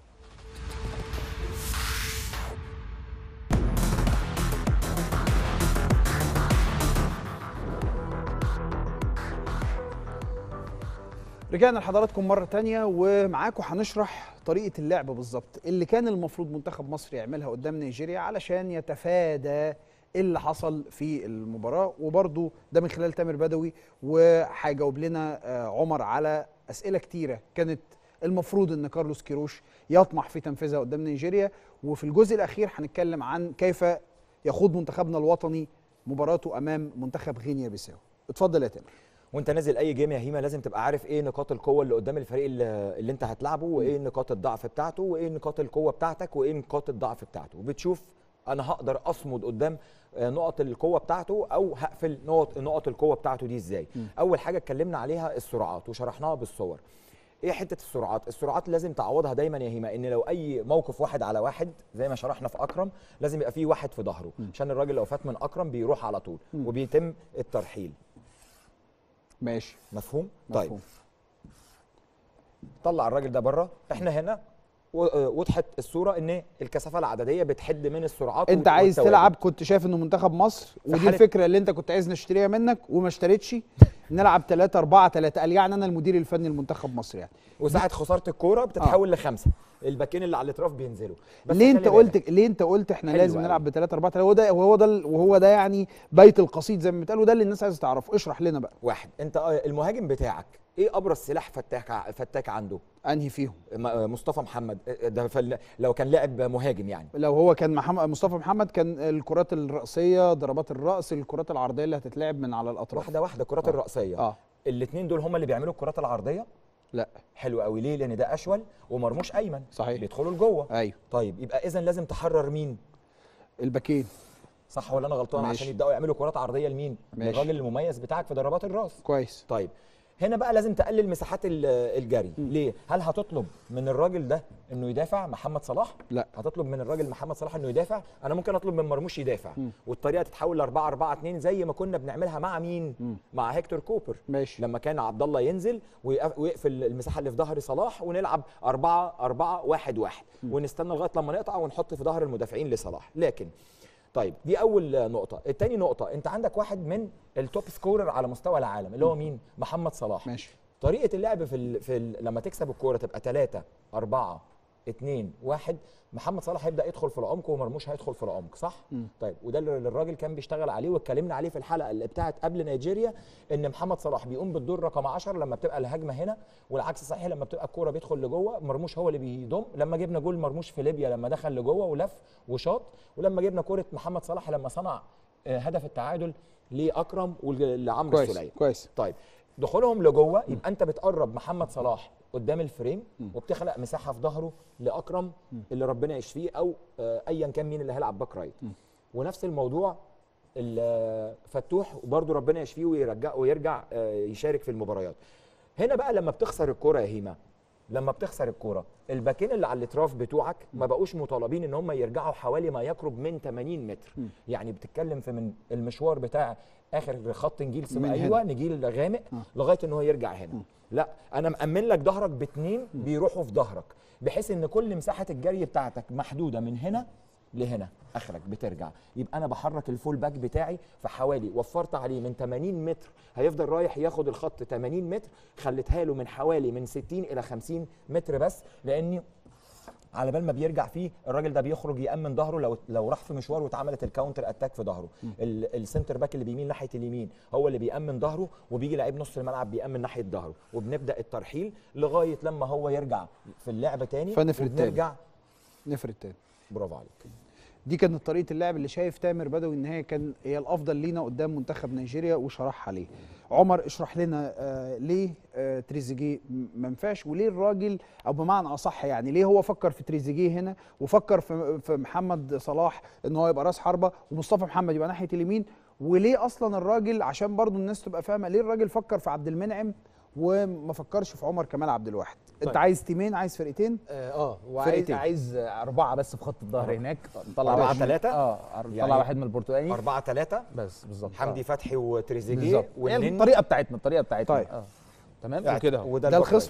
S1: رجعنا لحضراتكم مرة تانية ومعاكم هنشرح طريقة اللعب بالظبط اللي كان المفروض منتخب مصر يعملها قدام نيجيريا علشان يتفادى اللي حصل في المباراة وبرضو ده من خلال تامر بدوي وهيجاوب لنا آه، عمر على أسئلة كتيرة كانت المفروض ان كارلوس كيروش يطمح في تنفيذها قدام نيجيريا وفي الجزء الاخير هنتكلم عن كيف يخوض منتخبنا الوطني مباراته امام منتخب غينيا بيساو اتفضل يا تامر
S11: وانت نازل اي جيم يا هيما لازم تبقى عارف ايه نقاط القوه اللي قدام الفريق اللي, اللي انت هتلعبه وايه نقاط الضعف بتاعته وايه نقاط القوه بتاعتك وايه نقاط الضعف بتاعته وبتشوف انا هقدر اصمد قدام آه، نقط القوه بتاعته او هقفل نقط نقط القوه بتاعته دي ازاي
S14: م.
S11: اول حاجه اتكلمنا عليها السرعات وشرحناها بالصور ايه حته السرعات السرعات لازم تعوضها دايما يا هيما ان لو اي موقف واحد على واحد زي ما شرحنا في اكرم لازم يبقى فيه واحد في ظهره عشان الراجل لو فات من اكرم بيروح على طول
S1: م.
S11: وبيتم الترحيل
S1: ماشي
S11: مفهوم
S1: مفهوم.
S11: طيب طلع الراجل ده بره احنا هنا و- آه، وضحت الصوره ان الكثافه العدديه بتحد من السرعات
S1: انت
S11: وال-
S1: عايز
S11: والتواجد.
S1: تلعب كنت شايف انه منتخب مصر ودي
S11: حالة-
S1: الفكره اللي انت كنت عايز نشتريها منك وما اشتريتش نلعب 3 4 3 قال يعني انا المدير الفني لمنتخب مصر يعني
S11: وساعه خساره الكوره بتتحول لخمسه الباكين اللي على الاطراف بينزلوا بس
S1: ليه
S11: خلي
S1: انت
S11: بالك،
S1: قلت ليه انت قلت احنا
S11: حلو
S1: لازم
S11: أوي.
S1: نلعب ب 3 4 3 وهو ده وهو ده ال- وهو ده يعني بيت القصيد زي ما بيتقال وده اللي الناس عايزه تعرفه اشرح لنا بقى
S11: واحد انت آه، المهاجم بتاعك ايه ابرز سلاح فتاك ع- فتاك عنده
S1: انهي فيهم
S11: م- آه، مصطفى محمد آه، ده فل- لو كان لاعب مهاجم يعني
S1: لو هو كان محمد مصطفى محمد كان الكرات الرأسية ضربات الرأس الكرات العرضية اللي هتتلعب من على الأطراف
S11: واحده واحده الكرات
S1: آه.
S11: الرأسيه
S1: اه
S11: الاثنين دول هم اللي بيعملوا الكرات العرضيه
S1: لا
S11: حلو قوي ليه لان ده اشول ومرموش ايمن
S1: صحيح
S11: بيدخلوا لجوه
S1: ايوه
S11: طيب يبقى اذا لازم تحرر مين
S1: الباكين
S11: صح ولا انا غلطان
S1: ماشي.
S11: عشان يبداوا يعملوا كرات عرضيه لمين
S1: ماشي.
S11: للراجل المميز بتاعك في ضربات الراس
S1: كويس
S11: طيب هنا بقى لازم تقلل مساحات ال- الجري ليه هل هتطلب من الراجل ده انه يدافع محمد صلاح
S1: لا
S11: هتطلب من الراجل محمد صلاح انه يدافع انا ممكن اطلب من مرموش يدافع
S1: مم.
S11: والطريقه تتحول ل 4 4 2 زي ما كنا بنعملها مع مين
S1: مم.
S11: مع هيكتور كوبر
S1: ماشي
S11: لما كان عبد الله ينزل ويقف- ويقفل المساحه اللي في ظهر صلاح ونلعب 4 4 1 1 ونستنى لغايه لما نقطع ونحط في ظهر المدافعين لصلاح لكن طيب دي اول نقطه التاني نقطه انت عندك واحد من التوب سكورر على مستوى العالم اللي هو مين محمد صلاح
S1: ماشي
S11: طريقه اللعب في ال... في ال... لما تكسب الكوره تبقى 3 4 2 1 محمد صلاح هيبدا يدخل في العمق ومرموش هيدخل في العمق صح
S1: مم.
S11: طيب وده اللي الراجل كان بيشتغل عليه واتكلمنا عليه في الحلقه اللي بتاعت قبل نيجيريا ان محمد صلاح بيقوم بالدور رقم 10 لما بتبقى الهجمه هنا والعكس صحيح لما بتبقى الكوره بيدخل لجوه مرموش هو اللي بيضم لما جبنا جول مرموش في ليبيا لما دخل لجوه ولف وشاط ولما جبنا كوره محمد صلاح لما صنع آه، هدف التعادل لاكرم ولعمرو
S1: كويس
S11: السوليه
S1: كويس
S11: طيب دخولهم لجوه يبقى انت بتقرب محمد صلاح قدام الفريم وبتخلق مساحه في ظهره لاكرم اللي ربنا يشفيه او آه، ايا كان مين اللي هيلعب باك رايت ونفس الموضوع ال- فتوح وبرده ربنا يشفيه ويرجع ويرجع آه، يشارك في المباريات هنا بقى لما بتخسر الكرة يا هيما لما بتخسر الكرة الباكين اللي على الاطراف بتوعك ما بقوش مطالبين ان هم يرجعوا حوالي ما يقرب من 80 متر يعني بتتكلم في من المشوار بتاع اخر خط نجيل سم
S1: من
S11: ايوه
S1: هنا.
S11: نجيل غامق لغايه ان هو يرجع هنا لا انا مأمن لك ظهرك باتنين بيروحوا في ظهرك بحيث ان كل مساحه الجري بتاعتك محدوده من هنا لهنا اخرك بترجع يبقى انا بحرك الفول باك بتاعي في حوالي وفرت عليه من 80 متر هيفضل رايح ياخد الخط 80 متر خليتها له من حوالي من 60 الى 50 متر بس لاني على بال ما بيرجع فيه الراجل ده بيخرج يامن ظهره لو لو راح في مشوار واتعملت الكاونتر اتاك في ظهره ال- السنتر باك اللي بيميل ناحيه اليمين هو اللي بيامن ظهره وبيجي لعيب نص الملعب بيامن ناحيه ظهره وبنبدا الترحيل لغايه لما هو يرجع في اللعب تاني
S1: فنفرد تاني.
S11: وبنرجع
S1: نفرد تاني
S11: برافو عليك
S1: دي كانت طريقه اللعب اللي شايف تامر بدوي ان هي كان هي الافضل لينا قدام منتخب نيجيريا وشرحها ليه عمر اشرح لنا آه ليه آه تريزيجيه م- ما ينفعش وليه الراجل او بمعنى اصح يعني ليه هو فكر في تريزيجيه هنا وفكر في, في محمد صلاح ان هو يبقى راس حربه ومصطفى محمد يبقى ناحيه اليمين وليه اصلا الراجل عشان برضو الناس تبقى فاهمه ليه الراجل فكر في عبد المنعم وما فكرش في عمر كمال عبد الواحد انت
S13: طيب.
S1: عايز تيمين عايز فرقتين
S13: اه اه وعايز
S1: فرقتين.
S13: عايز اربعه بس في خط الظهر
S11: أربعة.
S13: هناك طلع
S11: أربعة
S13: واحد من-
S11: تلاتة؟
S13: اه طلع
S11: يعني
S13: واحد من البرتغالي
S11: 4 3
S13: بس بالظبط
S11: حمدي
S13: آه.
S11: فتحي وتريزيجيه
S13: بالظبط هي
S11: والنني
S13: الطريقه بتاعتنا الطريقه بتاعتنا
S1: طيب.
S13: اه تمام
S11: يعني
S13: وكده اهو
S11: وده
S1: ده
S11: الباك
S1: الخصم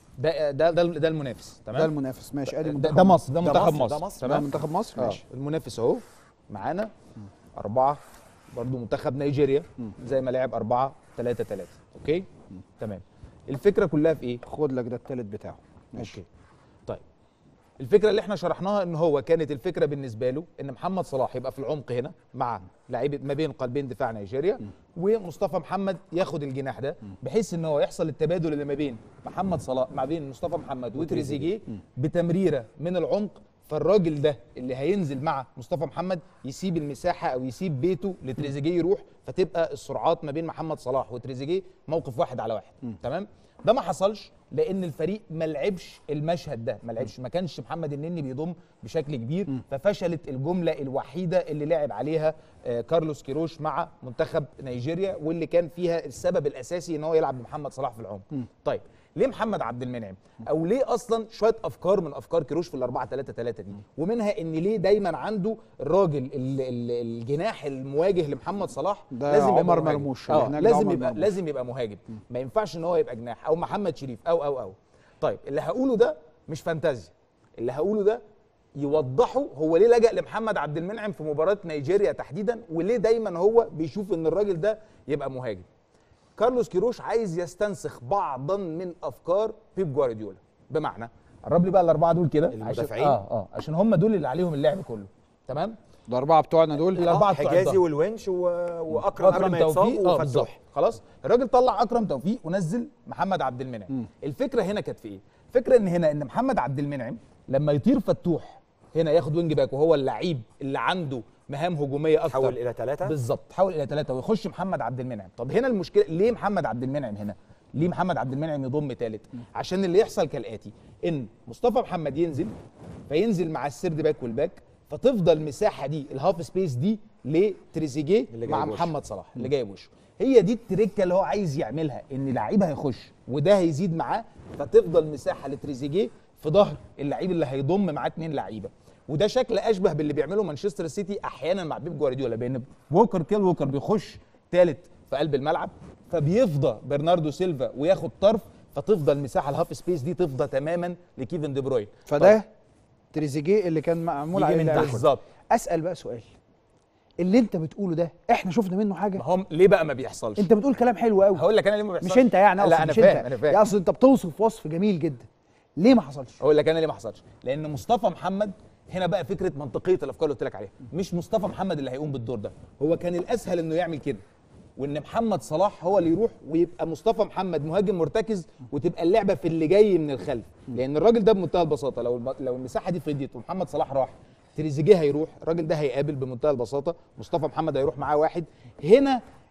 S13: ده ده ده, ده المنافس تمام
S1: ده المنافس ماشي ادي
S13: ده,
S1: منتخب
S13: ده مصر ده
S11: ده
S13: منتخب
S11: مصر، ده
S13: مصر,
S11: مصر.
S1: ده منتخب مصر
S13: آه.
S1: ماشي
S13: المنافس اهو معانا أربعة برضو منتخب نيجيريا زي ما لعب أربعة ثلاثة ثلاثة أوكي تمام الفكرة كلها في إيه؟
S1: خد لك ده التالت بتاعه
S13: أوكي طيب الفكرة اللي احنا شرحناها ان هو كانت الفكرة بالنسبة له ان محمد صلاح يبقى في العمق هنا مع لعيبة ما بين قلبين دفاع نيجيريا ومصطفى محمد ياخد الجناح ده بحيث ان هو يحصل التبادل اللي ما بين محمد صلاح ما بين مصطفى محمد وتريزيجيه بتمريرة من العمق فالراجل ده اللي هينزل مع مصطفى محمد يسيب المساحة او يسيب بيته لتريزيجيه يروح فتبقى السرعات ما بين محمد صلاح وتريزيجيه موقف واحد على واحد تمام ده ما حصلش لان الفريق ما لعبش المشهد ده ما لعبش ما كانش محمد النني بيضم بشكل كبير ففشلت الجمله الوحيده اللي لعب عليها آه، كارلوس كيروش مع منتخب نيجيريا واللي كان فيها السبب الاساسي ان هو يلعب بمحمد صلاح في العمق طيب ليه محمد عبد المنعم او ليه اصلا شويه افكار من افكار كيروش في الأربعة 3 3 دي ومنها ان ليه دايما عنده الراجل ال- ال- الجناح المواجه لمحمد صلاح
S1: ده
S13: لازم يبقى
S1: عمر
S13: مهاجم.
S1: مرموش، اللي
S13: اه
S1: هناك ده
S13: لازم
S1: عمر
S13: يبقى
S1: مرموش.
S13: لازم يبقى مهاجم ما ينفعش ان هو يبقى جناح او محمد شريف او او او طيب اللي هقوله ده مش فانتازيا اللي هقوله ده يوضحوا هو ليه لجأ لمحمد عبد المنعم في مباراة نيجيريا تحديدا وليه دايما هو بيشوف ان الراجل ده يبقى مهاجم كارلوس كيروش عايز يستنسخ بعضا من افكار بيب جوارديولا بمعنى قرب لي بقى الاربعه دول كده عشان
S11: المدافعين؟
S13: اه اه عشان هم دول اللي عليهم اللعب كله تمام
S1: الاربعه بتوعنا دول
S13: الاربعه بتوع
S11: حجازي
S13: الظهر.
S11: والونش و... واكرم قبل ما يتصاب
S13: اه بالظبط
S11: وفتوح
S13: خلاص الراجل طلع اكرم توفيق ونزل محمد عبد المنعم الفكره هنا كانت في ايه الفكره ان هنا ان محمد عبد المنعم لما يطير فتوح هنا ياخد وينج باك وهو اللعيب اللي عنده مهام هجوميه اكتر
S11: تحول الى ثلاثه
S13: بالظبط تحول الى ثلاثه ويخش محمد عبد المنعم طب هنا المشكله ليه محمد عبد المنعم هنا ليه محمد عبد المنعم يضم ثالث عشان اللي يحصل كالاتي ان مصطفى محمد ينزل فينزل مع السيرد باك والباك فتفضل المساحه دي الهاف سبيس دي لتريزيجيه
S11: اللي
S13: مع
S11: جايب وشه.
S13: محمد صلاح اللي جايب وشه هي دي التركه اللي هو عايز يعملها ان لعيب هيخش وده هيزيد معاه فتفضل مساحه لتريزيجيه في ظهر اللعيب اللي هيضم معاه اتنين لعيبه وده شكل اشبه باللي بيعمله مانشستر سيتي احيانا مع بيب جوارديولا بان ووكر كيل ووكر بيخش ثالث في قلب الملعب فبيفضى برناردو سيلفا وياخد طرف فتفضل مساحه الهاف سبيس دي تفضى تماما لكيفن دي بروين
S1: فده تريزيجيه اللي كان معمول
S13: يجي
S1: عليه
S13: من
S1: اللعب.
S13: تحت. بالظبط.
S1: اسال بقى سؤال اللي انت بتقوله ده احنا شفنا منه حاجه
S13: ما هو ليه بقى ما بيحصلش
S1: انت بتقول كلام حلو قوي
S13: هقول لك انا ليه ما بيحصلش
S1: مش انت يعني
S13: لا
S1: أقصد
S13: انا
S1: مش
S13: فاهم
S1: انت.
S13: انا فاهم
S1: يا اصل انت بتوصف وصف جميل جدا ليه ما حصلش
S13: اقول لك انا ليه ما حصلش لان مصطفى محمد هنا بقى فكره منطقيه الافكار اللي قلت لك عليها مش مصطفى محمد اللي هيقوم بالدور ده هو كان الاسهل انه يعمل كده وان محمد صلاح هو اللي يروح ويبقى مصطفى محمد مهاجم مرتكز وتبقى اللعبه في اللي جاي من الخلف لان الراجل ده بمنتهى البساطه لو الم- لو المساحه دي فضيت ومحمد صلاح راح تريزيجيه هيروح الراجل ده هيقابل بمنتهى البساطه مصطفى محمد هيروح معاه واحد هنا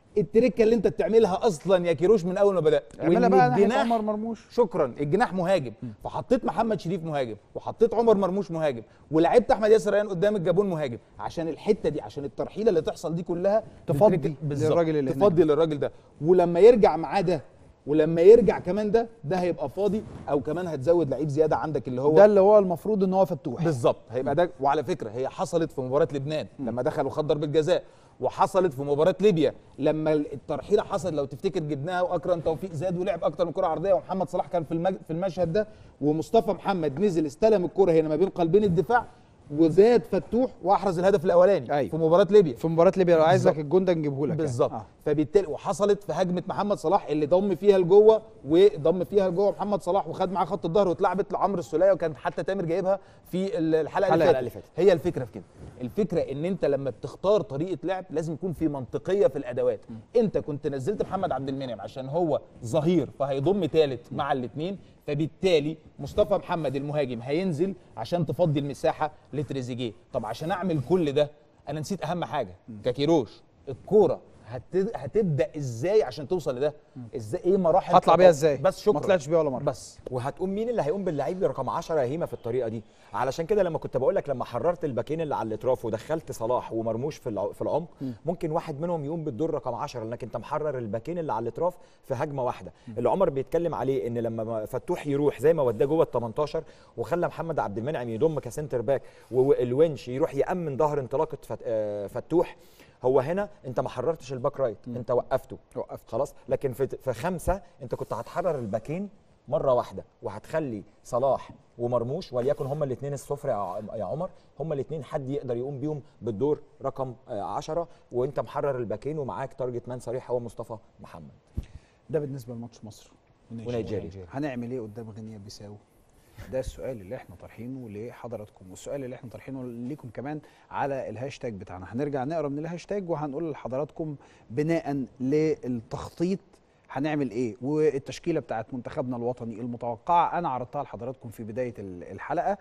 S13: التركه اللي انت بتعملها اصلا يا كيروش من اول ما بدات
S1: اعملها
S13: وإن
S1: بقى ناحيه
S13: الجناح-
S1: عمر مرموش
S13: شكرا الجناح مهاجم فحطيت محمد شريف مهاجم وحطيت عمر مرموش مهاجم ولعبت احمد ياسر ريان قدام الجابون مهاجم عشان الحته دي عشان الترحيله اللي تحصل دي كلها
S1: تفضي
S13: بالتركة- بالظبط،
S1: للراجل اللي هناك.
S13: تفضي للراجل ده ولما يرجع معاه ده ولما يرجع كمان ده ده هيبقى فاضي او كمان هتزود لعيب زياده عندك اللي هو
S1: ده اللي هو المفروض ان هو فتوح
S13: بالظبط هيبقى ده وعلى فكره هي حصلت في مباراه لبنان لما دخل وخد ضربه جزاء وحصلت في مباراه ليبيا لما الترحيله حصل لو تفتكر جبناها واكرم توفيق زاد ولعب اكتر من كره عرضيه ومحمد صلاح كان في المج... في المشهد ده ومصطفى محمد نزل استلم الكره هنا ما بين قلبين الدفاع وزاد فتوح واحرز الهدف الاولاني
S1: أيوة.
S13: في مباراه ليبيا
S1: في مباراه ليبيا لو عايز لك
S13: بالظبط.
S1: الجون ده نجيبه لك
S13: بالظبط
S1: يعني.
S13: فبالتالي وحصلت في هجمه محمد صلاح اللي ضم فيها لجوه وضم فيها لجوه محمد صلاح وخد معاه خط الظهر واتلعبت لعمرو السوليه وكان حتى تامر جايبها في ال- الحلقه اللي
S11: الحلقة
S13: فاتت.
S11: اللي فاتت.
S13: هي الفكره في كده الفكره ان انت لما بتختار طريقه لعب لازم يكون في منطقيه في الادوات انت كنت نزلت محمد عبد المنعم عشان هو ظهير فهيضم ثالث مع الاثنين فبالتالي مصطفى محمد المهاجم هينزل عشان تفضي المساحه لتريزيجيه طب عشان اعمل كل ده انا نسيت اهم حاجه ككيروش الكوره هت- هتبدا ازاي عشان توصل لده ازاي ايه مراحل
S1: هطلع بيها ازاي
S13: بس شكرا
S1: ما طلعتش بيها ولا مره
S13: بس
S11: وهتقوم مين اللي هيقوم باللعيب رقم 10 يا هيما في الطريقه دي علشان كده لما كنت بقول لك لما حررت الباكين اللي على الاطراف ودخلت صلاح ومرموش في الع- في العمق ممكن واحد منهم يقوم بالدور رقم 10 لانك انت محرر الباكين اللي على الاطراف في هجمه واحده اللي عمر بيتكلم عليه ان لما فتوح يروح زي ما وداه جوه ال 18 وخلى محمد عبد المنعم يضم كسنتر باك والونش يروح يامن ظهر انطلاقه فت- آه، فتوح هو هنا انت ما حررتش الباك رايت انت وقفته
S1: وقفت
S11: خلاص لكن في في خمسه انت كنت هتحرر الباكين مره واحده وهتخلي صلاح ومرموش وليكن هما الاثنين الصفر يا ع- يا عمر هما الاثنين حد يقدر يقوم بيهم بالدور رقم 10 وانت محرر الباكين ومعاك تارجت مان صريح هو مصطفى محمد
S1: ده بالنسبه لماتش مصر
S11: ونيجيريا.
S1: هنعمل ايه قدام غينيا بيساو ده السؤال اللي احنا طرحينه لحضراتكم والسؤال اللي احنا طرحينه ليكم كمان على الهاشتاج بتاعنا هنرجع نقرا من الهاشتاج وهنقول لحضراتكم بناء للتخطيط هنعمل ايه والتشكيله بتاعت منتخبنا الوطني المتوقعه انا عرضتها لحضراتكم في بدايه ال- الحلقه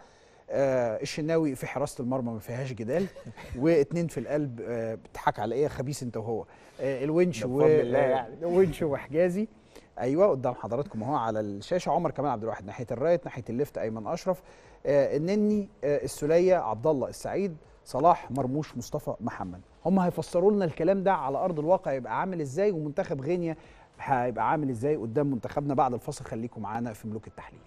S1: آه الشناوي في حراسه المرمى ما فيهاش جدال واتنين في القلب آه بتضحك على ايه خبيث انت وهو آه الونش
S11: ده
S1: و
S11: بفضل الله
S1: آه،
S11: يعني.
S1: ونش وحجازي ايوه قدام حضراتكم اهو على الشاشه عمر كمال عبد الواحد ناحيه الرايت ناحيه الليفت ايمن اشرف آه النني آه السليه عبد الله السعيد صلاح مرموش مصطفى محمد هم هيفسروا لنا الكلام ده على ارض الواقع يبقى عامل ازاي ومنتخب غينيا هيبقى عامل ازاي قدام منتخبنا بعد الفاصل خليكم معانا في ملوك التحليل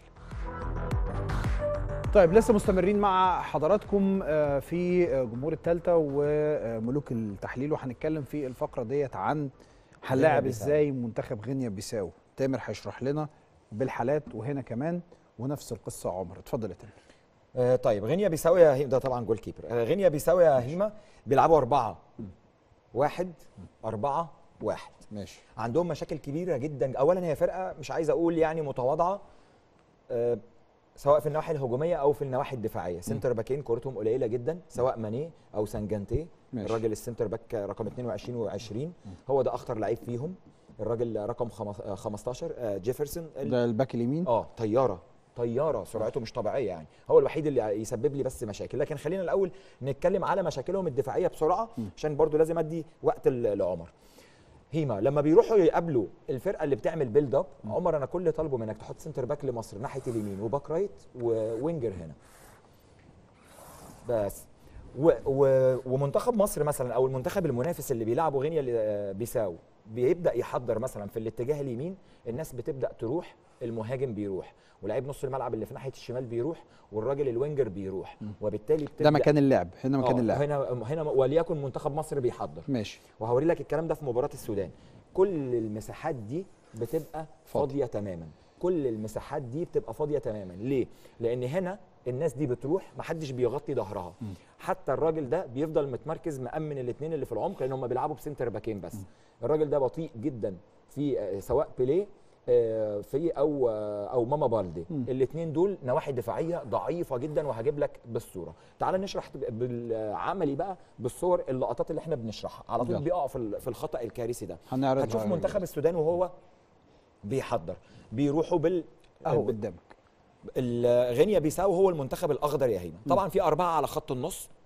S1: طيب لسه مستمرين مع حضراتكم آه، في آه، جمهور التالتة وملوك التحليل وهنتكلم في الفقرة ديت عن هنلاعب
S11: بيساو.
S1: ازاي منتخب غينيا بيساو تامر هيشرح لنا بالحالات وهنا كمان ونفس القصة عمر اتفضل يا تامر
S11: آه طيب غينيا بيساوي يا هيما ده طبعا جول كيبر آه غينيا بيساوي يا هيما بيلعبوا أربعة واحد أربعة واحد
S1: ماشي
S11: عندهم مشاكل كبيرة جدا أولا هي فرقة مش عايز أقول يعني متواضعة آه سواء في النواحي الهجومية أو في النواحي الدفاعية سنتر باكين كورتهم قليلة جدا سواء ماني أو سانجانتي
S1: ماشي.
S11: الراجل السنتر باك رقم 22 و20 هو ده أخطر لعيب فيهم الراجل رقم خمس- آه، 15 آه، جيفرسون
S1: ده الباك اليمين
S11: اه طياره طياره سرعته مش طبيعيه يعني هو الوحيد اللي يسبب لي بس مشاكل لكن خلينا الاول نتكلم على مشاكلهم الدفاعيه بسرعه عشان برضو لازم ادي وقت ل- لعمر هيما لما بيروحوا يقابلوا الفرقه اللي بتعمل بيلد اب عمر انا كل طالبه منك تحط سنتر باك لمصر ناحيه اليمين وباك رايت ووينجر هنا بس و و ومنتخب مصر مثلا او المنتخب المنافس اللي بيلعبه غينيا اللي- آه، بيساو بيبدا يحضر مثلا في الاتجاه اليمين الناس بتبدا تروح المهاجم بيروح ولاعيب نص الملعب اللي في ناحيه الشمال بيروح والراجل الوينجر بيروح وبالتالي بتبدا
S1: ده مكان اللعب هنا مكان
S11: آه،
S1: اللعب
S11: هنا هنا وليكن منتخب مصر بيحضر
S1: ماشي
S11: وهوري لك الكلام ده في مباراه السودان كل المساحات دي بتبقى فاضيه تماما كل المساحات دي بتبقى فاضيه تماما ليه لان هنا الناس دي بتروح محدش بيغطي ظهرها حتى الراجل ده بيفضل متمركز مأمن الاثنين اللي في العمق لان هم بيلعبوا بسنتر باكين بس الراجل ده بطيء جدا في آه، سواء بيليه آه، في او آه، او ماما بالدي
S1: مم.
S11: الاثنين دول نواحي دفاعيه ضعيفه جدا وهجيب لك بالصوره تعال نشرح بالعملي بقى بالصور اللقطات اللي احنا بنشرحها على طول
S1: يلا.
S11: بيقع في ال- في الخطا الكارثي ده
S1: هنعرضها
S11: هتشوف
S1: على
S11: منتخب السودان وهو بيحضر بيروحوا بال
S1: اهو
S11: ب-
S1: قدامك
S11: ال- غينيا بيساو هو المنتخب الاخضر يا هيما طبعا في اربعه على خط النص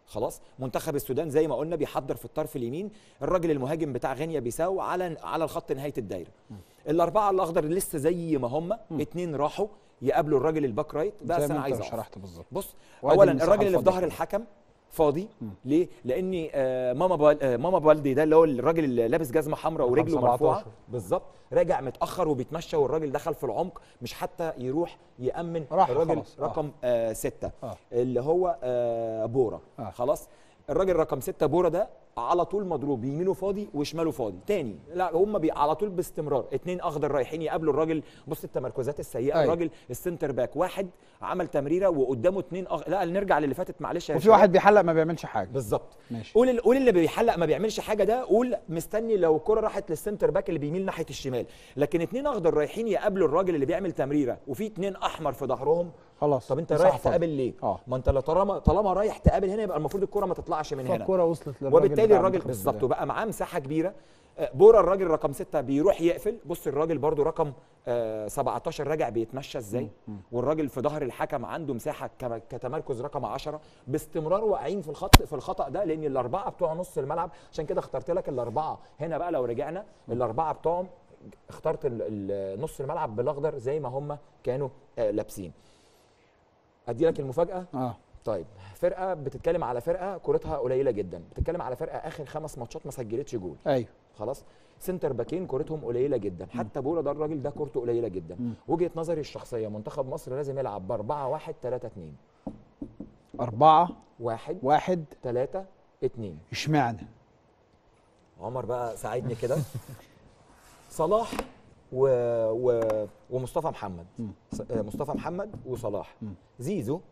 S11: خلاص منتخب السودان زي ما قلنا بيحضر في الطرف اليمين الراجل المهاجم بتاع غينيا بيساو على على الخط نهايه الدايره الاربعه الاخضر لسه زي ما هم اتنين راحوا يقابلوا الراجل الباك رايت
S1: زي
S11: بس
S1: ما
S11: انا عايز
S1: انت
S11: أقف.
S1: شرحت بالظبط
S11: بص
S1: وادي
S11: اولا
S1: المساحة
S11: الراجل اللي في
S1: الفاضية
S11: ظهر
S1: كده.
S11: الحكم فاضي ليه؟ لاني آه ماما بال... آه ماما بالدي ده اللي هو الراجل اللي لابس جزمه حمراء
S13: رقم
S11: ورجله مرفوعه
S13: 17.
S11: بالظبط راجع متاخر وبيتمشى والراجل دخل في العمق مش حتى يروح يامن
S1: راح
S11: الراجل
S1: خلاص. آه.
S11: رقم آه ستة
S1: آه.
S11: اللي هو آه بورا
S1: آه.
S11: خلاص الراجل رقم ستة بورا ده على طول مضروب يمينه فاضي وشماله فاضي تاني لا هم بي على طول باستمرار اتنين اخضر رايحين يقابلوا الراجل بص التمركزات السيئه
S1: أيوة.
S11: الراجل السنتر باك واحد عمل تمريره وقدامه اتنين أخ... لا نرجع للي فاتت معلش يا
S1: وفي
S11: شباب.
S1: واحد بيحلق ما بيعملش حاجه
S11: بالظبط
S1: ماشي
S11: قول ال- قول اللي بيحلق ما بيعملش حاجه ده قول مستني لو الكره راحت للسنتر باك اللي بيميل ناحيه الشمال لكن اتنين اخضر رايحين يقابلوا الراجل اللي بيعمل تمريره وفي اتنين احمر في ظهرهم
S1: خلاص
S11: طب انت
S1: مساحة
S11: رايح
S1: فاضية.
S11: تقابل ليه
S1: اه
S11: ما انت لو طالما طالما رايح تقابل هنا يبقى المفروض الكره ما تطلعش من هنا
S1: فالكرة وصلت للراجل
S11: وبالتالي
S1: بتاع
S11: الراجل
S1: منتخب
S11: بالظبط
S1: السودان.
S11: وبقى معاه مساحه كبيره آه، بورا الراجل رقم ستة بيروح يقفل بص الراجل برضو رقم آه 17 راجع بيتمشى ازاي والراجل في ظهر الحكم عنده مساحه كما- كتمركز رقم 10 باستمرار واقعين في الخط في الخطا ده لان الاربعه بتوع نص الملعب عشان كده اخترت لك الاربعه هنا بقى لو رجعنا الاربعه بتوعهم اخترت ال- ال- نص الملعب بالاخضر زي ما هم كانوا آه لابسين ادي لك المفاجاه
S1: اه
S11: طيب فرقه بتتكلم على فرقه كورتها قليله جدا بتتكلم على فرقه اخر خمس ماتشات ما سجلتش جول
S1: ايوه
S11: خلاص سنتر باكين كورتهم قليله جدا حتى بولا ده الراجل ده كورته قليله جدا
S1: مم.
S11: وجهه نظري الشخصيه منتخب مصر لازم يلعب ب 4 1 3 2
S1: أربعة
S11: 1
S1: واحد
S11: 3 2
S1: اشمعنى
S11: عمر بقى ساعدني كده صلاح و... و... ومصطفى محمد ص- آه، مصطفى محمد وصلاح زيزو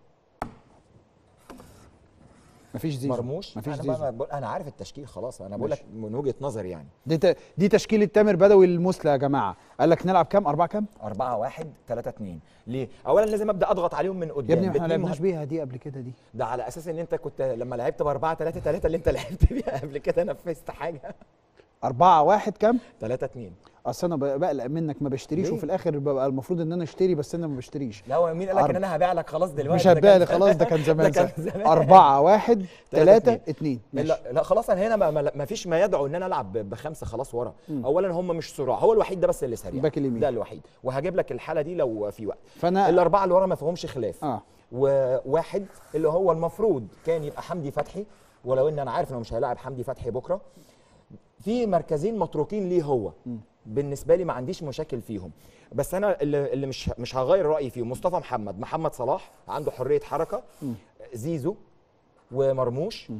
S1: مفيش زيزو
S11: مرموش
S1: مفيش
S11: انا
S1: زيزو
S11: بقى بقول- انا عارف التشكيل خلاص انا بقول لك من وجهه نظري يعني
S1: دي ت... دي تشكيله تامر بدوي المثلى يا جماعه قال لك نلعب كام أربعة كام
S11: 4 1 3 2 ليه اولا لازم ابدا اضغط عليهم من
S1: يا
S11: قدام
S1: ابني ما احنا
S11: باتنين
S1: لعبناش
S11: مهاجم-
S1: بيها دي قبل كده دي
S11: ده على اساس ان انت كنت لما لعبت ب 4 3 3 اللي انت لعبت بيها قبل كده نفذت حاجه
S1: أربعة واحد كام
S11: 3 2
S1: اصل انا ب- بقلق منك ما بشتريش
S11: ليه؟
S1: وفي الاخر ببقى المفروض ان انا اشتري بس انا ما بشتريش
S11: لا هو مين قال لك
S1: أرب-
S11: ان انا هبيع لك خلاص دلوقتي
S1: مش
S11: ده
S1: هتبيع
S11: كان
S1: لي خلاص ده كان زمان
S11: ده كان
S1: سنة.
S11: زمان.
S1: أربعة واحد
S11: تلاتة
S1: ثلاثة
S11: اتنين.
S1: اتنين ماشي
S11: لا, لا خلاص انا هنا ما, ما, ما فيش ما يدعو ان انا العب ب- بخمسه خلاص ورا
S1: مم.
S11: اولا هم مش سرعه هو الوحيد ده بس اللي سريع
S1: الباك اليمين.
S11: ده الوحيد وهجيب لك الحاله دي لو في وقت
S1: فانا
S11: الاربعه اللي ورا ما فيهمش خلاف
S1: اه
S11: وواحد اللي هو المفروض كان يبقى حمدي فتحي ولو ان انا عارف انه مش هيلاعب حمدي فتحي بكره في مركزين متروكين ليه هو بالنسبه لي ما عنديش مشاكل فيهم بس انا اللي, اللي مش مش هغير رايي فيهم مصطفى محمد محمد صلاح عنده حريه حركه زيزو ومرموش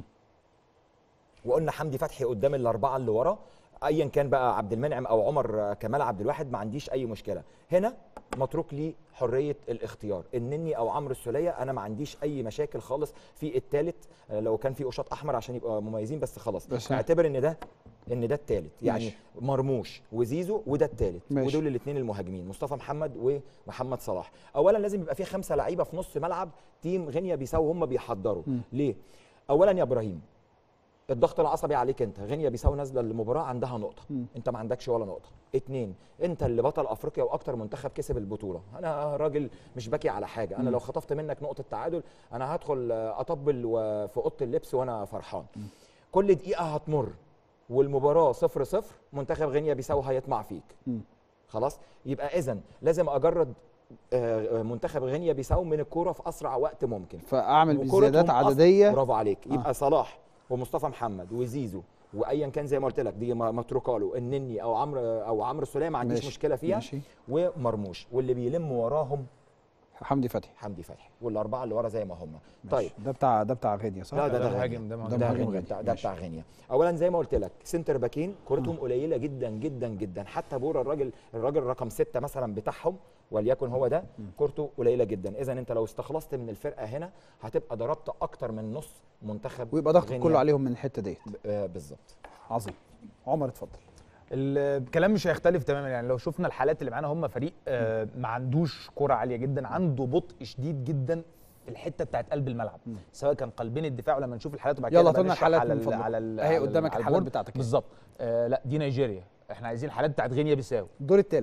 S11: وقلنا حمدي فتحي قدام الاربعه اللي ورا ايا كان بقى عبد المنعم او عمر كمال عبد الواحد ما عنديش اي مشكله هنا متروك لي حريه الاختيار النني او عمرو السوليه انا ما عنديش اي مشاكل خالص في الثالث لو كان في قشاط احمر عشان يبقى مميزين بس خلاص
S1: بس
S11: اعتبر ان ده ان ده الثالث يعني
S1: ماشي.
S11: مرموش وزيزو وده الثالث
S1: ماشي.
S11: ودول الاثنين المهاجمين مصطفى محمد ومحمد صلاح اولا لازم يبقى في خمسه لعيبه في نص ملعب تيم غينيا بيساو هم بيحضروا
S1: مم.
S11: ليه اولا يا ابراهيم الضغط العصبي عليك انت غينيا بيساو نازله المباراه عندها نقطه
S1: مم.
S11: انت ما عندكش ولا نقطه اتنين انت اللي بطل افريقيا واكتر منتخب كسب البطوله انا راجل مش باكي على حاجه انا
S1: مم.
S11: لو خطفت منك نقطه تعادل انا هدخل آه، اطبل و- في اوضه اللبس وانا فرحان كل دقيقه هتمر والمباراه صفر صفر منتخب غينيا بيساو هيطمع فيك
S1: مم.
S11: خلاص يبقى اذا لازم اجرد آه، آه، منتخب غينيا بيساو من الكوره في اسرع وقت ممكن
S1: فاعمل
S11: وكورتهم
S1: بزيادات
S11: أص-
S1: عدديه
S11: برافو عليك
S1: آه.
S11: يبقى صلاح ومصطفى محمد وزيزو وايا كان زي ما قلت لك دي م- متروكه له النني او عمرو او عمرو السوليه ما عنديش
S1: ماشي.
S11: مشكله فيها
S1: ماشي.
S11: ومرموش واللي بيلم وراهم
S1: حمدي فتحي
S11: حمدي فتحي والاربعه اللي ورا زي ما هم
S1: ماشي.
S11: طيب
S1: ده بتاع ده بتاع غينيا صح؟
S11: لا ده ده
S13: مهاجم،
S11: غينيا
S13: ده
S11: ده,
S13: مهاجم.
S11: ده
S1: مهاجم
S11: غينيا
S1: غينيا.
S11: بتاع ده
S1: ماشي.
S11: بتاع غينيا اولا زي ما قلت لك سنتر باكين كورتهم قليله جدا جدا جدا حتى بورا الراجل الراجل رقم ستة مثلا بتاعهم وليكن هو ده كورته قليله جدا اذا انت لو استخلصت من الفرقه هنا هتبقى ضربت اكتر من نص منتخب
S1: ويبقى ضغط
S11: غينيا.
S1: كله عليهم من الحته ديت
S11: ب- آه، بالظبط
S1: عظيم عمر اتفضل
S13: الكلام مش هيختلف تماما يعني لو شفنا الحالات اللي معانا هم فريق آه، ما عندوش كرة عالية جدا عنده بطء شديد جدا في الحته بتاعت قلب الملعب سواء كان قلبين الدفاع ولما نشوف الحالات وبعد
S1: يلا
S13: كده
S1: هات
S13: بقى
S1: لنا
S13: نشرح
S1: الحالات
S13: على
S1: من
S13: ال-
S1: فضلك.
S13: على ال-
S1: أهي
S13: على ال-
S1: قدامك
S13: على
S1: الحالات
S13: البورد.
S1: بتاعتك أهي.
S13: بالظبط آه لا دي نيجيريا احنا عايزين الحالات بتاعت غينيا بيساو
S1: الدور الثالث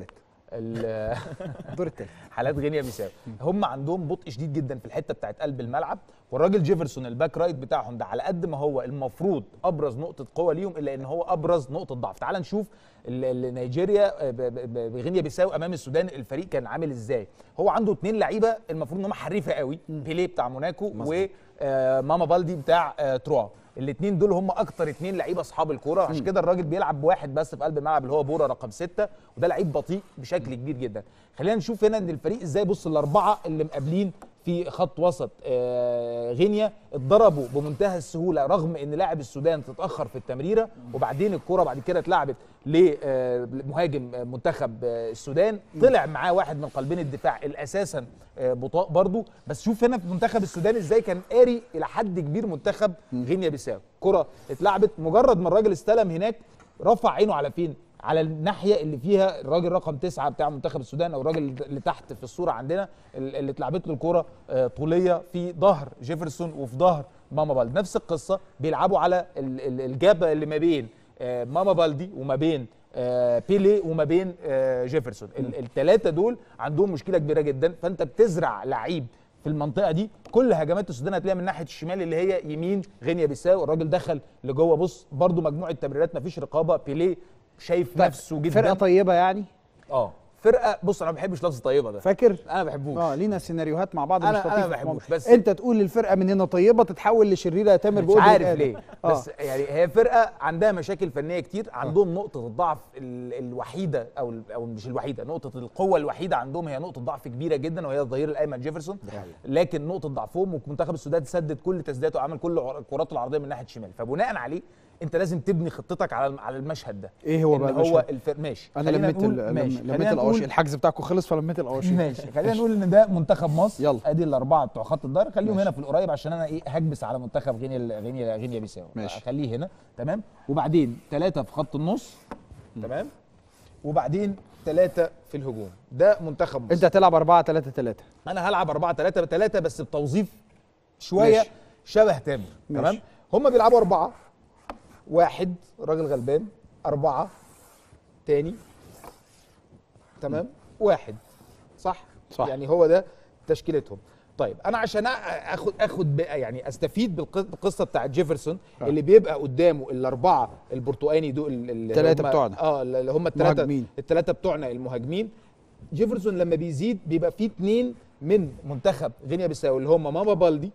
S13: ال-
S1: الدور الثالث
S13: حالات غينيا بيساو هم عندهم بطء شديد جدا في الحته بتاعت قلب الملعب والراجل جيفرسون الباك رايت بتاعهم ده على قد ما هو المفروض ابرز نقطه قوه ليهم الا ان هو ابرز نقطه ضعف تعال نشوف ال- ال- نيجيريا ب- ب- بغينيا بيساو امام السودان الفريق كان عامل ازاي هو عنده اتنين لعيبه المفروض ان هم حريفه قوي بيليه بتاع موناكو وماما بالدي بتاع آه، تروا الاثنين دول هم اكتر اثنين لعيبه اصحاب الكوره عشان كده الراجل بيلعب بواحد بس في قلب الملعب اللي هو بورا رقم ستة وده لعيب بطيء بشكل كبير جدا خلينا نشوف هنا ان الفريق ازاي بص الاربعه اللي مقابلين في خط وسط آه، غينيا اتضربوا بمنتهى السهوله رغم ان لاعب السودان تتاخر في التمريره وبعدين الكره بعد كده اتلعبت لمهاجم منتخب آه، السودان طلع معاه واحد من قلبين الدفاع الاساسا آه، بطاء برضو بس شوف هنا في منتخب السودان ازاي كان قاري الى حد كبير منتخب غينيا بيساو كره اتلعبت مجرد ما الراجل استلم هناك رفع عينه على فين على الناحيه اللي فيها الراجل رقم تسعة بتاع منتخب السودان او الراجل اللي تحت في الصوره عندنا اللي اتلعبت له الكوره آه، طوليه في ظهر جيفرسون وفي ظهر ماما بالدي نفس القصه بيلعبوا على ال- ال- الجاب اللي ما بين آه، ماما بالدي وما بين آه، بيلي وما بين آه، جيفرسون الثلاثه دول عندهم مشكله كبيره جدا فانت بتزرع لعيب في المنطقه دي كل هجمات السودان هتلاقيها من ناحيه الشمال اللي هي يمين غينيا بيساو الراجل دخل لجوه بص برضو مجموعه تمريرات مفيش رقابه بيليه شايف نفسه جدا
S1: فرقه طيبه يعني
S13: اه فرقه بص انا ما بحبش لفظ طيبه ده
S1: فاكر
S13: انا ما بحبوش
S1: اه لينا سيناريوهات مع بعض
S13: أنا-
S1: مش
S13: أنا
S1: لطيفة
S13: ما
S1: في
S13: بحبوش،
S1: الموضوع.
S13: بس-
S1: انت تقول الفرقه من هنا طيبه تتحول لشريره يا تامر
S13: مش
S1: بقول
S13: عارف
S1: الآن.
S13: ليه
S1: آه.
S13: بس يعني هي فرقه عندها مشاكل فنيه كتير عندهم نقطه الضعف ال- الوحيده او ال- او مش الوحيده نقطه القوه الوحيده عندهم هي نقطه ضعف كبيره جدا وهي الظهير الايمن جيفرسون لكن نقطه ضعفهم ومنتخب السودان سدد كل تسديداته وعمل كل عر- الكرات العرضيه من ناحيه الشمال فبناء عليه انت لازم تبني خطتك على على المشهد ده
S1: ايه هو
S13: إن
S1: بقى
S13: هو
S1: المشهد؟
S13: الفر... ماشي
S1: انا
S13: خلينا
S1: لميت
S13: نقول-
S1: ال-
S13: ماشي.
S1: لم-
S13: خلينا
S1: لميت
S13: نقول-
S1: القواشي الحجز بتاعكم خلص فلميت القواشي
S13: ماشي خلينا نقول ان ده منتخب مصر يلا ادي الاربعه بتوع خط الظهر خليهم هنا في القريب عشان انا ايه هكبس على منتخب غينيا غينيا غينيا بيساو
S1: ماشي.
S13: اخليه هنا تمام وبعدين ثلاثه في خط النص تمام وبعدين ثلاثه في الهجوم ده منتخب مصر
S1: انت هتلعب 4 3 3
S13: انا هلعب 4 3 3 بس بتوظيف شويه
S1: ماشي.
S13: شبه تامر
S1: ماشي.
S13: تمام هم بيلعبوا اربعه واحد راجل غلبان اربعه تاني تمام واحد صح
S1: صح.
S13: يعني هو ده تشكيلتهم طيب انا عشان أ- اخد اخد بقى يعني استفيد بالق- بالقصه بتاعت جيفرسون
S1: آه.
S13: اللي بيبقى قدامه الاربعه البرتقاني دول ال- اللي
S1: التلاتة
S13: هم-
S1: بتوعنا.
S13: اه اللي هم الثلاثه
S1: مهاجمين.
S13: الثلاثه بتوعنا المهاجمين جيفرسون لما بيزيد بيبقى فيه اثنين من منتخب غينيا بيساو اللي هم ماما بالدي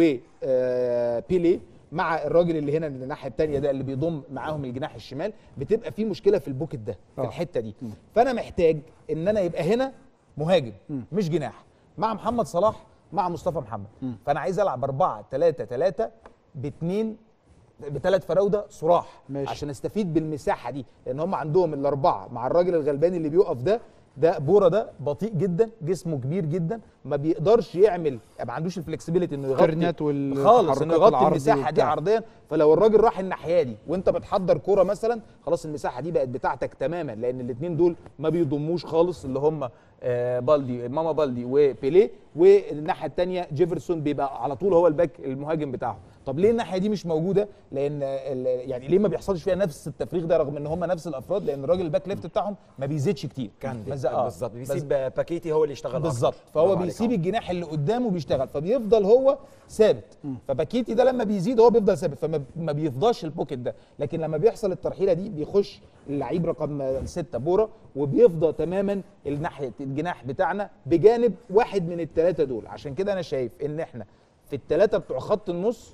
S13: وبيلي مع الراجل اللي هنا اللي الناحيه الثانيه ده اللي بيضم معاهم الجناح الشمال بتبقى في مشكله في البوكت ده في
S1: آه.
S13: الحته دي فانا محتاج ان انا يبقى هنا مهاجم مش جناح مع محمد صلاح مع مصطفى محمد فانا عايز العب 4 3 3 باثنين بثلاث فراوده صراح
S1: ماشي.
S13: عشان استفيد بالمساحه دي لان هم عندهم الاربعه مع الراجل الغلباني اللي بيقف ده ده بورا ده بطيء جدا جسمه كبير جدا ما بيقدرش يعمل ما عندوش الفلكسبيليتي انه يغطي
S1: الكرنات وال-
S13: خالص انه
S1: التحركات
S13: يغطي
S1: العرضي
S13: المساحه دي
S1: وبتاع.
S13: عرضيا فلو الراجل راح الناحيه دي وانت بتحضر كوره مثلا خلاص المساحه دي بقت بتاعتك تماما لان الاثنين دول ما بيضموش خالص اللي هم آه، بالدي ماما بالدي وبيليه والناحيه الثانيه جيفرسون بيبقى على طول هو الباك المهاجم بتاعهم طب ليه الناحيه دي مش موجوده لان ال- يعني ليه ما بيحصلش فيها نفس التفريغ ده رغم ان هم نفس الافراد لان الراجل الباك ليفت بتاعهم ما بيزيدش كتير
S14: كان
S13: بس- آه،
S14: بالظبط
S13: بس-
S14: بيسيب باكيتي هو اللي يشتغل
S13: بالظبط
S14: أكتر.
S13: فهو
S14: برافو عليك.
S13: بيسيب الجناح اللي قدامه بيشتغل فبيفضل هو ثابت فباكيتي ده لما بيزيد هو بيفضل ثابت فما ما بيفضاش البوكيت ده لكن لما بيحصل الترحيله دي بيخش اللعيب رقم ستة بورا وبيفضى تماما الناحيه الجناح بتاعنا بجانب واحد من الثلاثه دول عشان كده انا شايف ان احنا في الثلاثه بتوع خط النص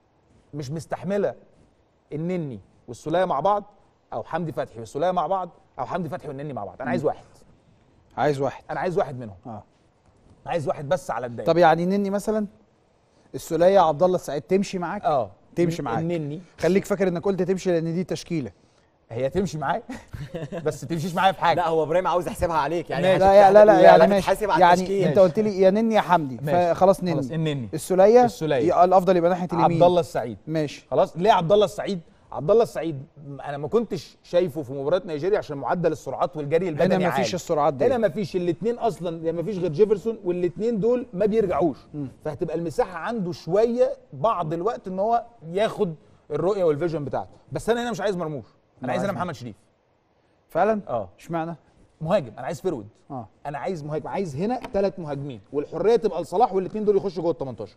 S13: مش مستحمله النني والسوليه مع بعض او حمدي فتحي والسوليه مع بعض او حمدي فتحي والنني مع بعض انا عايز واحد
S1: عايز واحد
S13: انا عايز واحد منهم
S1: اه
S13: عايز واحد بس على الدايره
S1: طب يعني نني مثلا السوليه عبد الله السعيد تمشي معاك
S13: اه
S1: تمشي معاك
S13: النني
S1: خليك فاكر انك قلت تمشي لان دي تشكيله
S13: هي تمشي معايا بس تمشيش معايا في حاجه
S14: لا هو ابراهيم عاوز يحسبها عليك يعني
S1: لا
S14: هتتح-
S1: لا لا, لا يعني ماشي
S14: هتتحاسب على
S1: يعني
S14: التشكيل.
S1: انت قلت لي يا نني يا حمدي
S13: ماشي.
S1: فخلاص نني
S13: خلاص النني
S1: السوليه
S13: السولية.
S1: ي- الافضل يبقى ناحيه اليمين
S13: عبد الله السعيد
S1: ماشي
S13: خلاص ليه عبد الله السعيد عبد الله السعيد م- انا ما كنتش شايفه في مباراه نيجيريا عشان معدل السرعات والجري البدني
S1: هنا مفيش
S13: عالي.
S1: السرعات دي
S13: هنا ما فيش الاثنين اصلا ما فيش غير جيفرسون والاثنين دول ما بيرجعوش فهتبقى المساحه عنده شويه بعض الوقت ان هو ياخد الرؤيه والفيجن بتاعته بس انا هنا مش عايز مرموش انا عايز انا محمد شريف
S1: فعلا
S13: اه
S1: اشمعنى
S13: مهاجم انا عايز فيرود
S1: اه
S13: انا عايز مهاجم عايز هنا ثلاث مهاجمين والحريه تبقى لصلاح والاثنين دول يخشوا جوه ال 18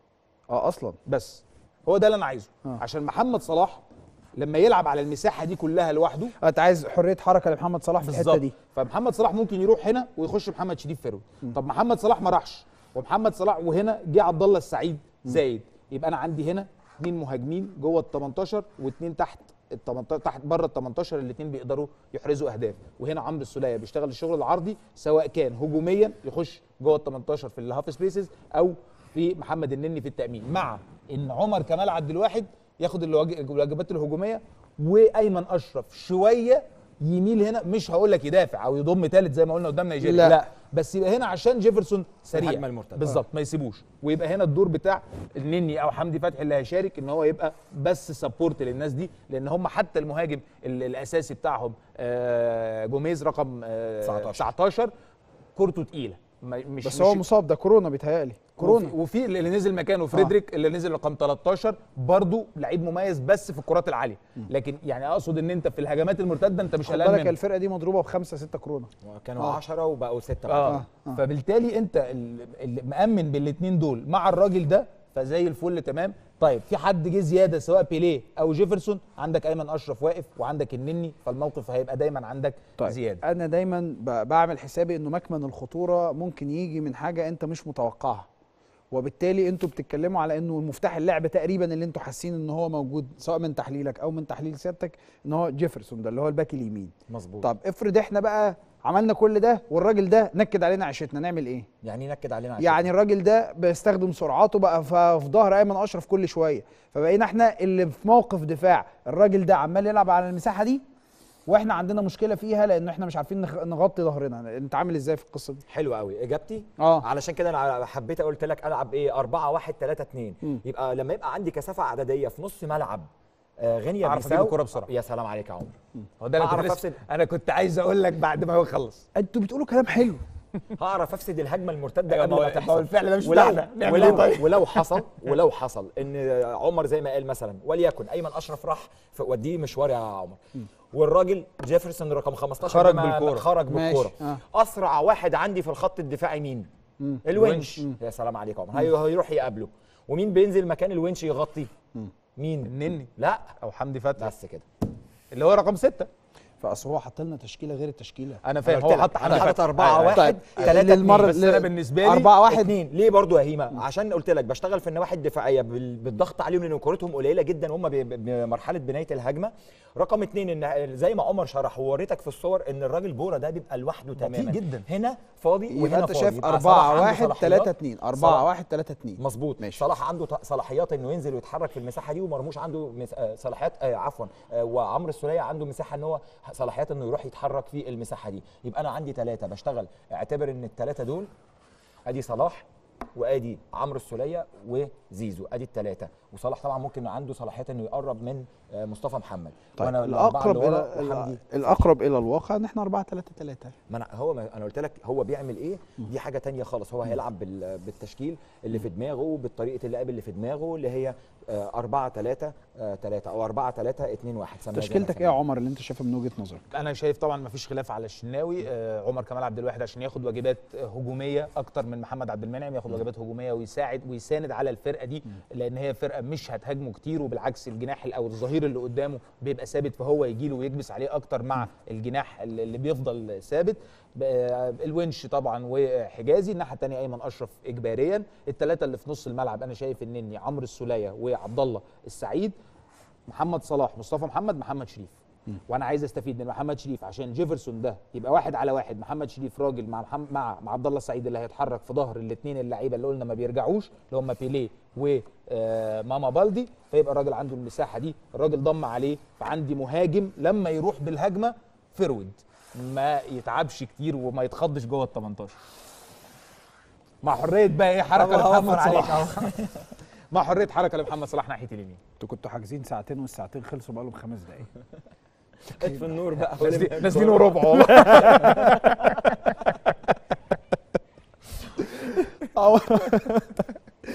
S1: اه اصلا
S13: بس هو ده اللي انا عايزه
S1: آه.
S13: عشان محمد صلاح لما يلعب على المساحه دي كلها لوحده
S1: انت عايز حريه حركه لمحمد صلاح في الحته
S13: بالظبط.
S1: دي
S13: فمحمد صلاح ممكن يروح هنا ويخش محمد شريف فيرود طب محمد صلاح ما راحش ومحمد صلاح وهنا جه عبد الله السعيد زايد يبقى انا عندي هنا اثنين مهاجمين جوه ال 18 واثنين تحت ال 18 تحت بره ال 18 الاثنين بيقدروا يحرزوا اهداف وهنا عمرو السوليه بيشتغل الشغل العرضي سواء كان هجوميا يخش جوه ال 18 في الهاف سبيسز او في محمد النني في التامين مع ان عمر كمال عبد الواحد ياخد الواج- الواجبات الهجوميه وايمن اشرف شويه يميل هنا مش هقول لك يدافع او يضم ثالث زي ما قلنا قدام نيجيريا
S1: لا.
S13: لا. لا بس يبقى هنا عشان جيفرسون سريع
S14: الهجمة المرتدة.
S13: بالظبط ما يسيبوش ويبقى هنا الدور بتاع النني او حمدي فتحي اللي هيشارك ان هو يبقى بس سبورت للناس دي لان هم حتى المهاجم ال- الاساسي بتاعهم آه، جوميز رقم آه،
S14: 19.
S13: 19 كورته تقيله ما- مش
S1: بس هو
S13: مش-
S1: مصاب ده كورونا بيتهيألي كورونا
S13: وفي, وفي اللي نزل مكانه فريدريك اللي نزل رقم 13 برضه لعيب مميز بس في الكرات العاليه لكن يعني اقصد ان انت في الهجمات المرتده انت مش
S1: خد
S13: قلقان
S1: بالك
S13: منه.
S1: الفرقه دي مضروبه بخمسه سته كورونا
S14: كانوا
S1: آه.
S14: 10 وبقوا 6
S13: آه.
S1: آه.
S13: آه. فبالتالي انت ال- اللي مأمن بالاثنين دول مع الراجل ده فزي الفل تمام طيب في حد جه زياده سواء بيليه او جيفرسون عندك ايمن اشرف واقف وعندك النني فالموقف هيبقى دايما عندك
S1: طيب
S13: زياده
S1: انا دايما ب- بعمل حسابي انه مكمن الخطوره ممكن يجي من حاجه انت مش متوقعها وبالتالي انتوا بتتكلموا على انه المفتاح اللعب تقريبا اللي انتوا حاسين ان هو موجود سواء من تحليلك او من تحليل سيادتك ان هو جيفرسون ده اللي هو الباك اليمين
S14: مظبوط
S1: طب افرض احنا بقى عملنا كل ده والراجل ده نكد علينا عيشتنا نعمل ايه
S14: يعني نكد علينا عشان
S1: يعني الراجل ده بيستخدم سرعاته بقى ف- في ظهر ايمن اشرف كل شويه فبقينا احنا اللي في موقف دفاع الراجل ده عمال يلعب على المساحه دي واحنا عندنا مشكله فيها لان احنا مش عارفين نخ- نغطي ظهرنا انت عامل ازاي في القصه دي
S14: حلو قوي اجابتي
S1: اه
S14: علشان كده انا حبيت قلت لك العب ايه 4 1 3 2
S1: مم.
S14: يبقى لما يبقى عندي كثافه عدديه في نص ملعب آه غينيا
S13: أعرف أجيب
S14: بيساو
S13: الكرة بسرعة.
S14: يا سلام عليك يا عمر
S13: هو ده اللي
S14: هعرف
S13: كنت
S14: أفسد.
S13: لسه- انا كنت عايز اقول لك بعد ما هو يخلص
S1: انتوا بتقولوا كلام حلو
S14: هعرف افسد الهجمه المرتده
S13: أيوة،
S14: قبل
S13: ما هو-
S14: ما
S13: ما هو
S14: تحصل
S13: الفعل ده مش
S14: ولو
S13: بتاعنا. نعمل إيه
S14: ولو,
S13: طيب؟
S14: ولو حصل ولو حصل ان عمر زي ما قال مثلا وليكن ايمن اشرف راح ف- وديه مشوار يا عمر والراجل جيفرسون رقم 15
S13: خرج
S14: ده ما-
S13: بالكورة.
S14: خرج
S1: ماشي.
S14: بالكوره
S1: آه.
S14: اسرع واحد عندي في الخط الدفاعي مين
S1: مم.
S14: الونش
S1: مم.
S14: يا سلام عليك يا عمر هي- هيروح يقابله ومين بينزل مكان الونش يغطي مين
S13: النني
S14: لا
S13: او حمدي فتحي
S14: بس كده
S13: اللي هو رقم ستة
S1: فاصل هو حط لنا تشكيله غير التشكيله
S13: انا فاهم
S14: قلت
S13: هو
S14: لك،
S13: حط
S14: انا
S13: حمدي
S14: حاطط
S13: فتحي.
S14: 4
S13: أيوة.
S14: 1
S1: طيب،
S14: 3
S1: للمرة
S14: 2
S13: بس انا بالنسبه لي
S1: أربعة واحد
S14: اتنين ليه برضو يا هيما عشان قلت لك بشتغل في النواحي الدفاعيه بال- بالضغط عليهم لان كورتهم قليله جدا وهم ب- ب- بمرحله بنايه الهجمه رقم اتنين ان زي ما عمر شرح ووريتك في الصور ان الراجل بورا ده بيبقى لوحده تماما
S13: جدا.
S14: هنا فاضي
S1: يبقى
S14: وهنا
S1: انت
S14: فاضي
S1: شايف
S14: يبقى
S1: 4
S14: صلاح عنده
S1: 1
S14: صلاحيات.
S1: 3 2 4
S14: صلاح-
S1: 1 3 2
S14: مظبوط
S1: ماشي.
S14: صلاح عنده ط- صلاحيات انه ينزل ويتحرك في المساحه دي ومرموش عنده مس... آه، صلاحيات آه عفوا آه وعمرو السوليه عنده مساحه ان هو صلاحيات انه يروح يتحرك في المساحه دي يبقى انا عندي ثلاثه بشتغل اعتبر ان الثلاثه دول ادي صلاح وادي عمرو السوليه وزيزو ادي الثلاثه وصلاح طبعا ممكن عنده صلاحيات انه يقرب من آه، مصطفى محمد
S1: طيب
S14: وأنا الأربعة
S1: الاقرب
S14: اللي ورا
S1: الى
S14: وحمدي
S1: الاقرب الى الواقع ان احنا 4 3 3
S14: ما انا هو ما انا قلت لك هو بيعمل ايه دي حاجه تانية خالص هو هيلعب بال- بالتشكيل اللي في دماغه بالطريقه اللعب اللي في دماغه اللي هي 4 3 3 او 4 3 2 1
S1: تشكيلتك ايه يا عمر اللي انت شايفها من وجهه نظرك
S13: انا شايف طبعا ما فيش خلاف على الشناوي آه عمر كمال عبد الواحد عشان ياخد واجبات آه، هجوميه اكتر من محمد عبد المنعم ياخد واجبات هجوميه ويساعد ويساند على الفرقه دي لان هي فرقه مش هتهاجمه كتير وبالعكس الجناح او الظهير اللي قدامه بيبقى ثابت فهو يجي له ويكبس عليه اكتر مع الجناح اللي اللي بيفضل ثابت ب- آه، الونش طبعا وحجازي الناحيه الثانيه ايمن اشرف اجباريا الثلاثه اللي في نص الملعب انا شايف النني عمرو السوليه وعبد الله السعيد محمد صلاح مصطفى محمد محمد شريف وانا عايز استفيد من محمد شريف عشان جيفرسون ده يبقى واحد على واحد محمد شريف راجل مع محمد مع مع عبد الله السعيد اللي هيتحرك في ظهر الاثنين اللعيبه اللي قلنا ما بيرجعوش اللي هم بيليه وماما بالدي فيبقى الراجل عنده المساحه دي الراجل ضم عليه فعندي مهاجم لما يروح بالهجمه فرود ما يتعبش كتير وما يتخضش جوه ال 18 مع حريه بقى ايه حركه
S14: الله
S13: لمحمد
S14: أكبر
S13: صلاح مع حريه حركه لمحمد صلاح ناحيه اليمين
S1: انتوا كنتوا حاجزين ساعتين والساعتين خلصوا بقالهم خمس دقايق
S14: في النور بقى
S13: نازلين نازلين وربع والله
S1: عمر عمر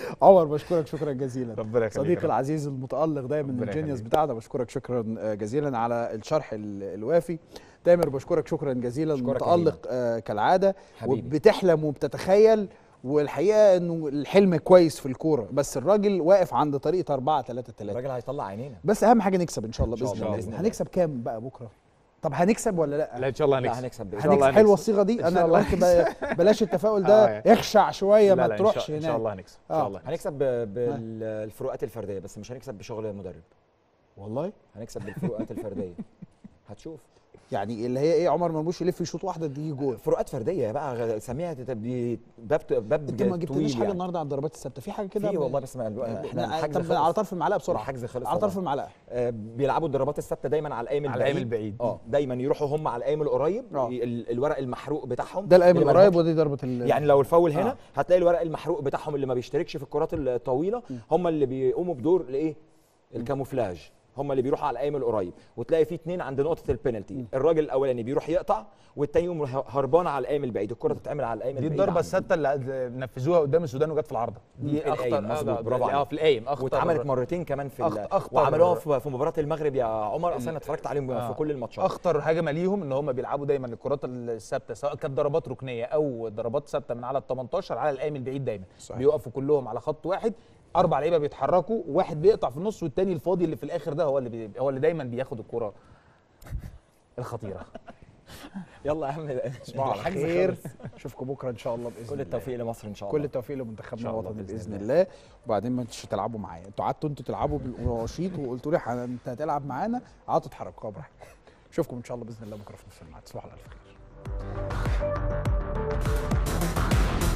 S1: بشكرك شكرا جزيلا
S13: ربنا يخليك
S1: صديقي
S13: يا رب.
S1: العزيز المتالق دايما من
S13: ربنا
S1: الجينيوس
S13: يخليك.
S1: بتاعنا بشكرك شكرا جزيلا على الشرح ال- الوافي تامر بشكرك شكرا جزيلا
S14: أشكرك
S1: متالق آه كالعاده
S14: حبيبي.
S1: وبتحلم وبتتخيل والحقيقه انه الحلم كويس في الكوره بس الراجل واقف عند طريقه 4 3 3
S14: الراجل هيطلع عينينا
S1: بس اهم حاجه نكسب ان شاء الله
S14: إن شاء
S1: باذن
S14: الله،
S1: الله,
S14: بإذن الله.
S1: هنكسب كام بقى بكره طب هنكسب ولا لا
S13: لا ان شاء الله
S14: لا
S13: هنكسب
S14: هنكسب بإذن
S13: إن شاء الله
S1: هنكسب حلوه
S13: هنكسب.
S1: الصيغه دي
S13: إن شاء
S1: انا
S13: الله
S1: قلت ب- بلاش التفاؤل ده
S13: آه، يعني.
S1: يخشع شويه
S13: لا
S1: ما
S13: لا، إن
S1: تروحش
S13: شاء- ان شاء
S1: هناك
S13: الله هنكسب ان
S1: آه.
S13: شاء الله
S14: هنكسب ب- بالفروقات الفرديه بس مش هنكسب بشغل المدرب
S1: والله
S14: هنكسب بالفروقات الفرديه هتشوف
S1: يعني اللي هي ايه عمر مرموش يلف يشوط واحده تيجي جول
S14: فروقات فرديه بقى سميها تبدي- باب باب
S1: انت ما جبتليش
S14: طويل
S1: حاجه
S14: يعني.
S1: النهارده عن الضربات الثابته في حاجه كده
S14: في
S1: ب-
S14: والله بس ما احنا
S1: احنا
S14: الحجز
S1: طب
S14: خلص.
S1: على طرف المعلقه بسرعه
S14: الحجز خلص
S1: على طرف
S14: طبعاً.
S1: المعلقه
S14: آه، بيلعبوا الضربات الثابته دايما على القايم
S13: على
S14: البعيد
S13: القايم البعيد.
S14: اه دايما يروحوا هم على القايم القريب
S1: آه.
S14: ال- الورق المحروق بتاعهم
S1: ده القايم
S14: اللي
S1: القريب
S14: ملهمش-
S1: ودي ضربه ال
S14: يعني لو الفاول هنا
S1: آه.
S14: هتلاقي الورق المحروق بتاعهم اللي ما بيشتركش في الكرات الطويله هم اللي بيقوموا بدور الايه الكاموفلاج هم اللي بيروحوا على القايم القريب وتلاقي في اتنين عند نقطه البينالتي الراجل الاولاني بيروح يقطع والتاني يقوم هربان على القايم البعيد الكره تتعمل على القايم
S13: دي
S14: البعيد
S13: الضربه
S14: عنه.
S13: الثابته اللي نفذوها قدام السودان وجت في العارضه دي
S14: في القايم
S13: اخطر
S14: مظبوط
S13: آه،
S14: برافو
S13: اه
S14: عليك
S13: في القايم اخطر
S14: واتعملت مرتين كمان في ال-
S13: أخ- أخطر-
S14: وعملوها في في مباراه المغرب يا عمر اصلا انا اتفرجت عليهم
S13: آه.
S14: في كل الماتشات
S13: اخطر هجمه ليهم ان هم بيلعبوا دايما الكرات الثابته سواء كانت ضربات ركنيه او ضربات ثابته من على ال 18 على القايم البعيد دايما
S1: صحيح.
S13: بيقفوا كلهم على خط واحد اربع لعيبه بيتحركوا واحد بيقطع في النص والتاني الفاضي اللي في الاخر ده هو اللي بي... هو اللي دايما بياخد الكره الخطيره
S14: يلا يا عم
S1: تصبحوا على
S14: الحجز
S1: خير
S14: خلص.
S1: اشوفكم بكره ان شاء الله باذن
S14: كل
S1: الله
S14: التوفيق لمصر ان شاء الله
S1: كل التوفيق لمنتخبنا
S14: إن شاء الله
S1: الوطني
S14: بإذن
S1: باذن
S14: الله.
S1: الله وبعدين ما انتوا تلعبوا معايا انتوا قعدتوا انتوا تلعبوا بالرشيد وقلتوا لي ح- انت هتلعب معانا قعدتوا تتحركوا براحتكم اشوفكم ان شاء الله باذن الله بكره في نفس الميعاد تصبحوا على الف خير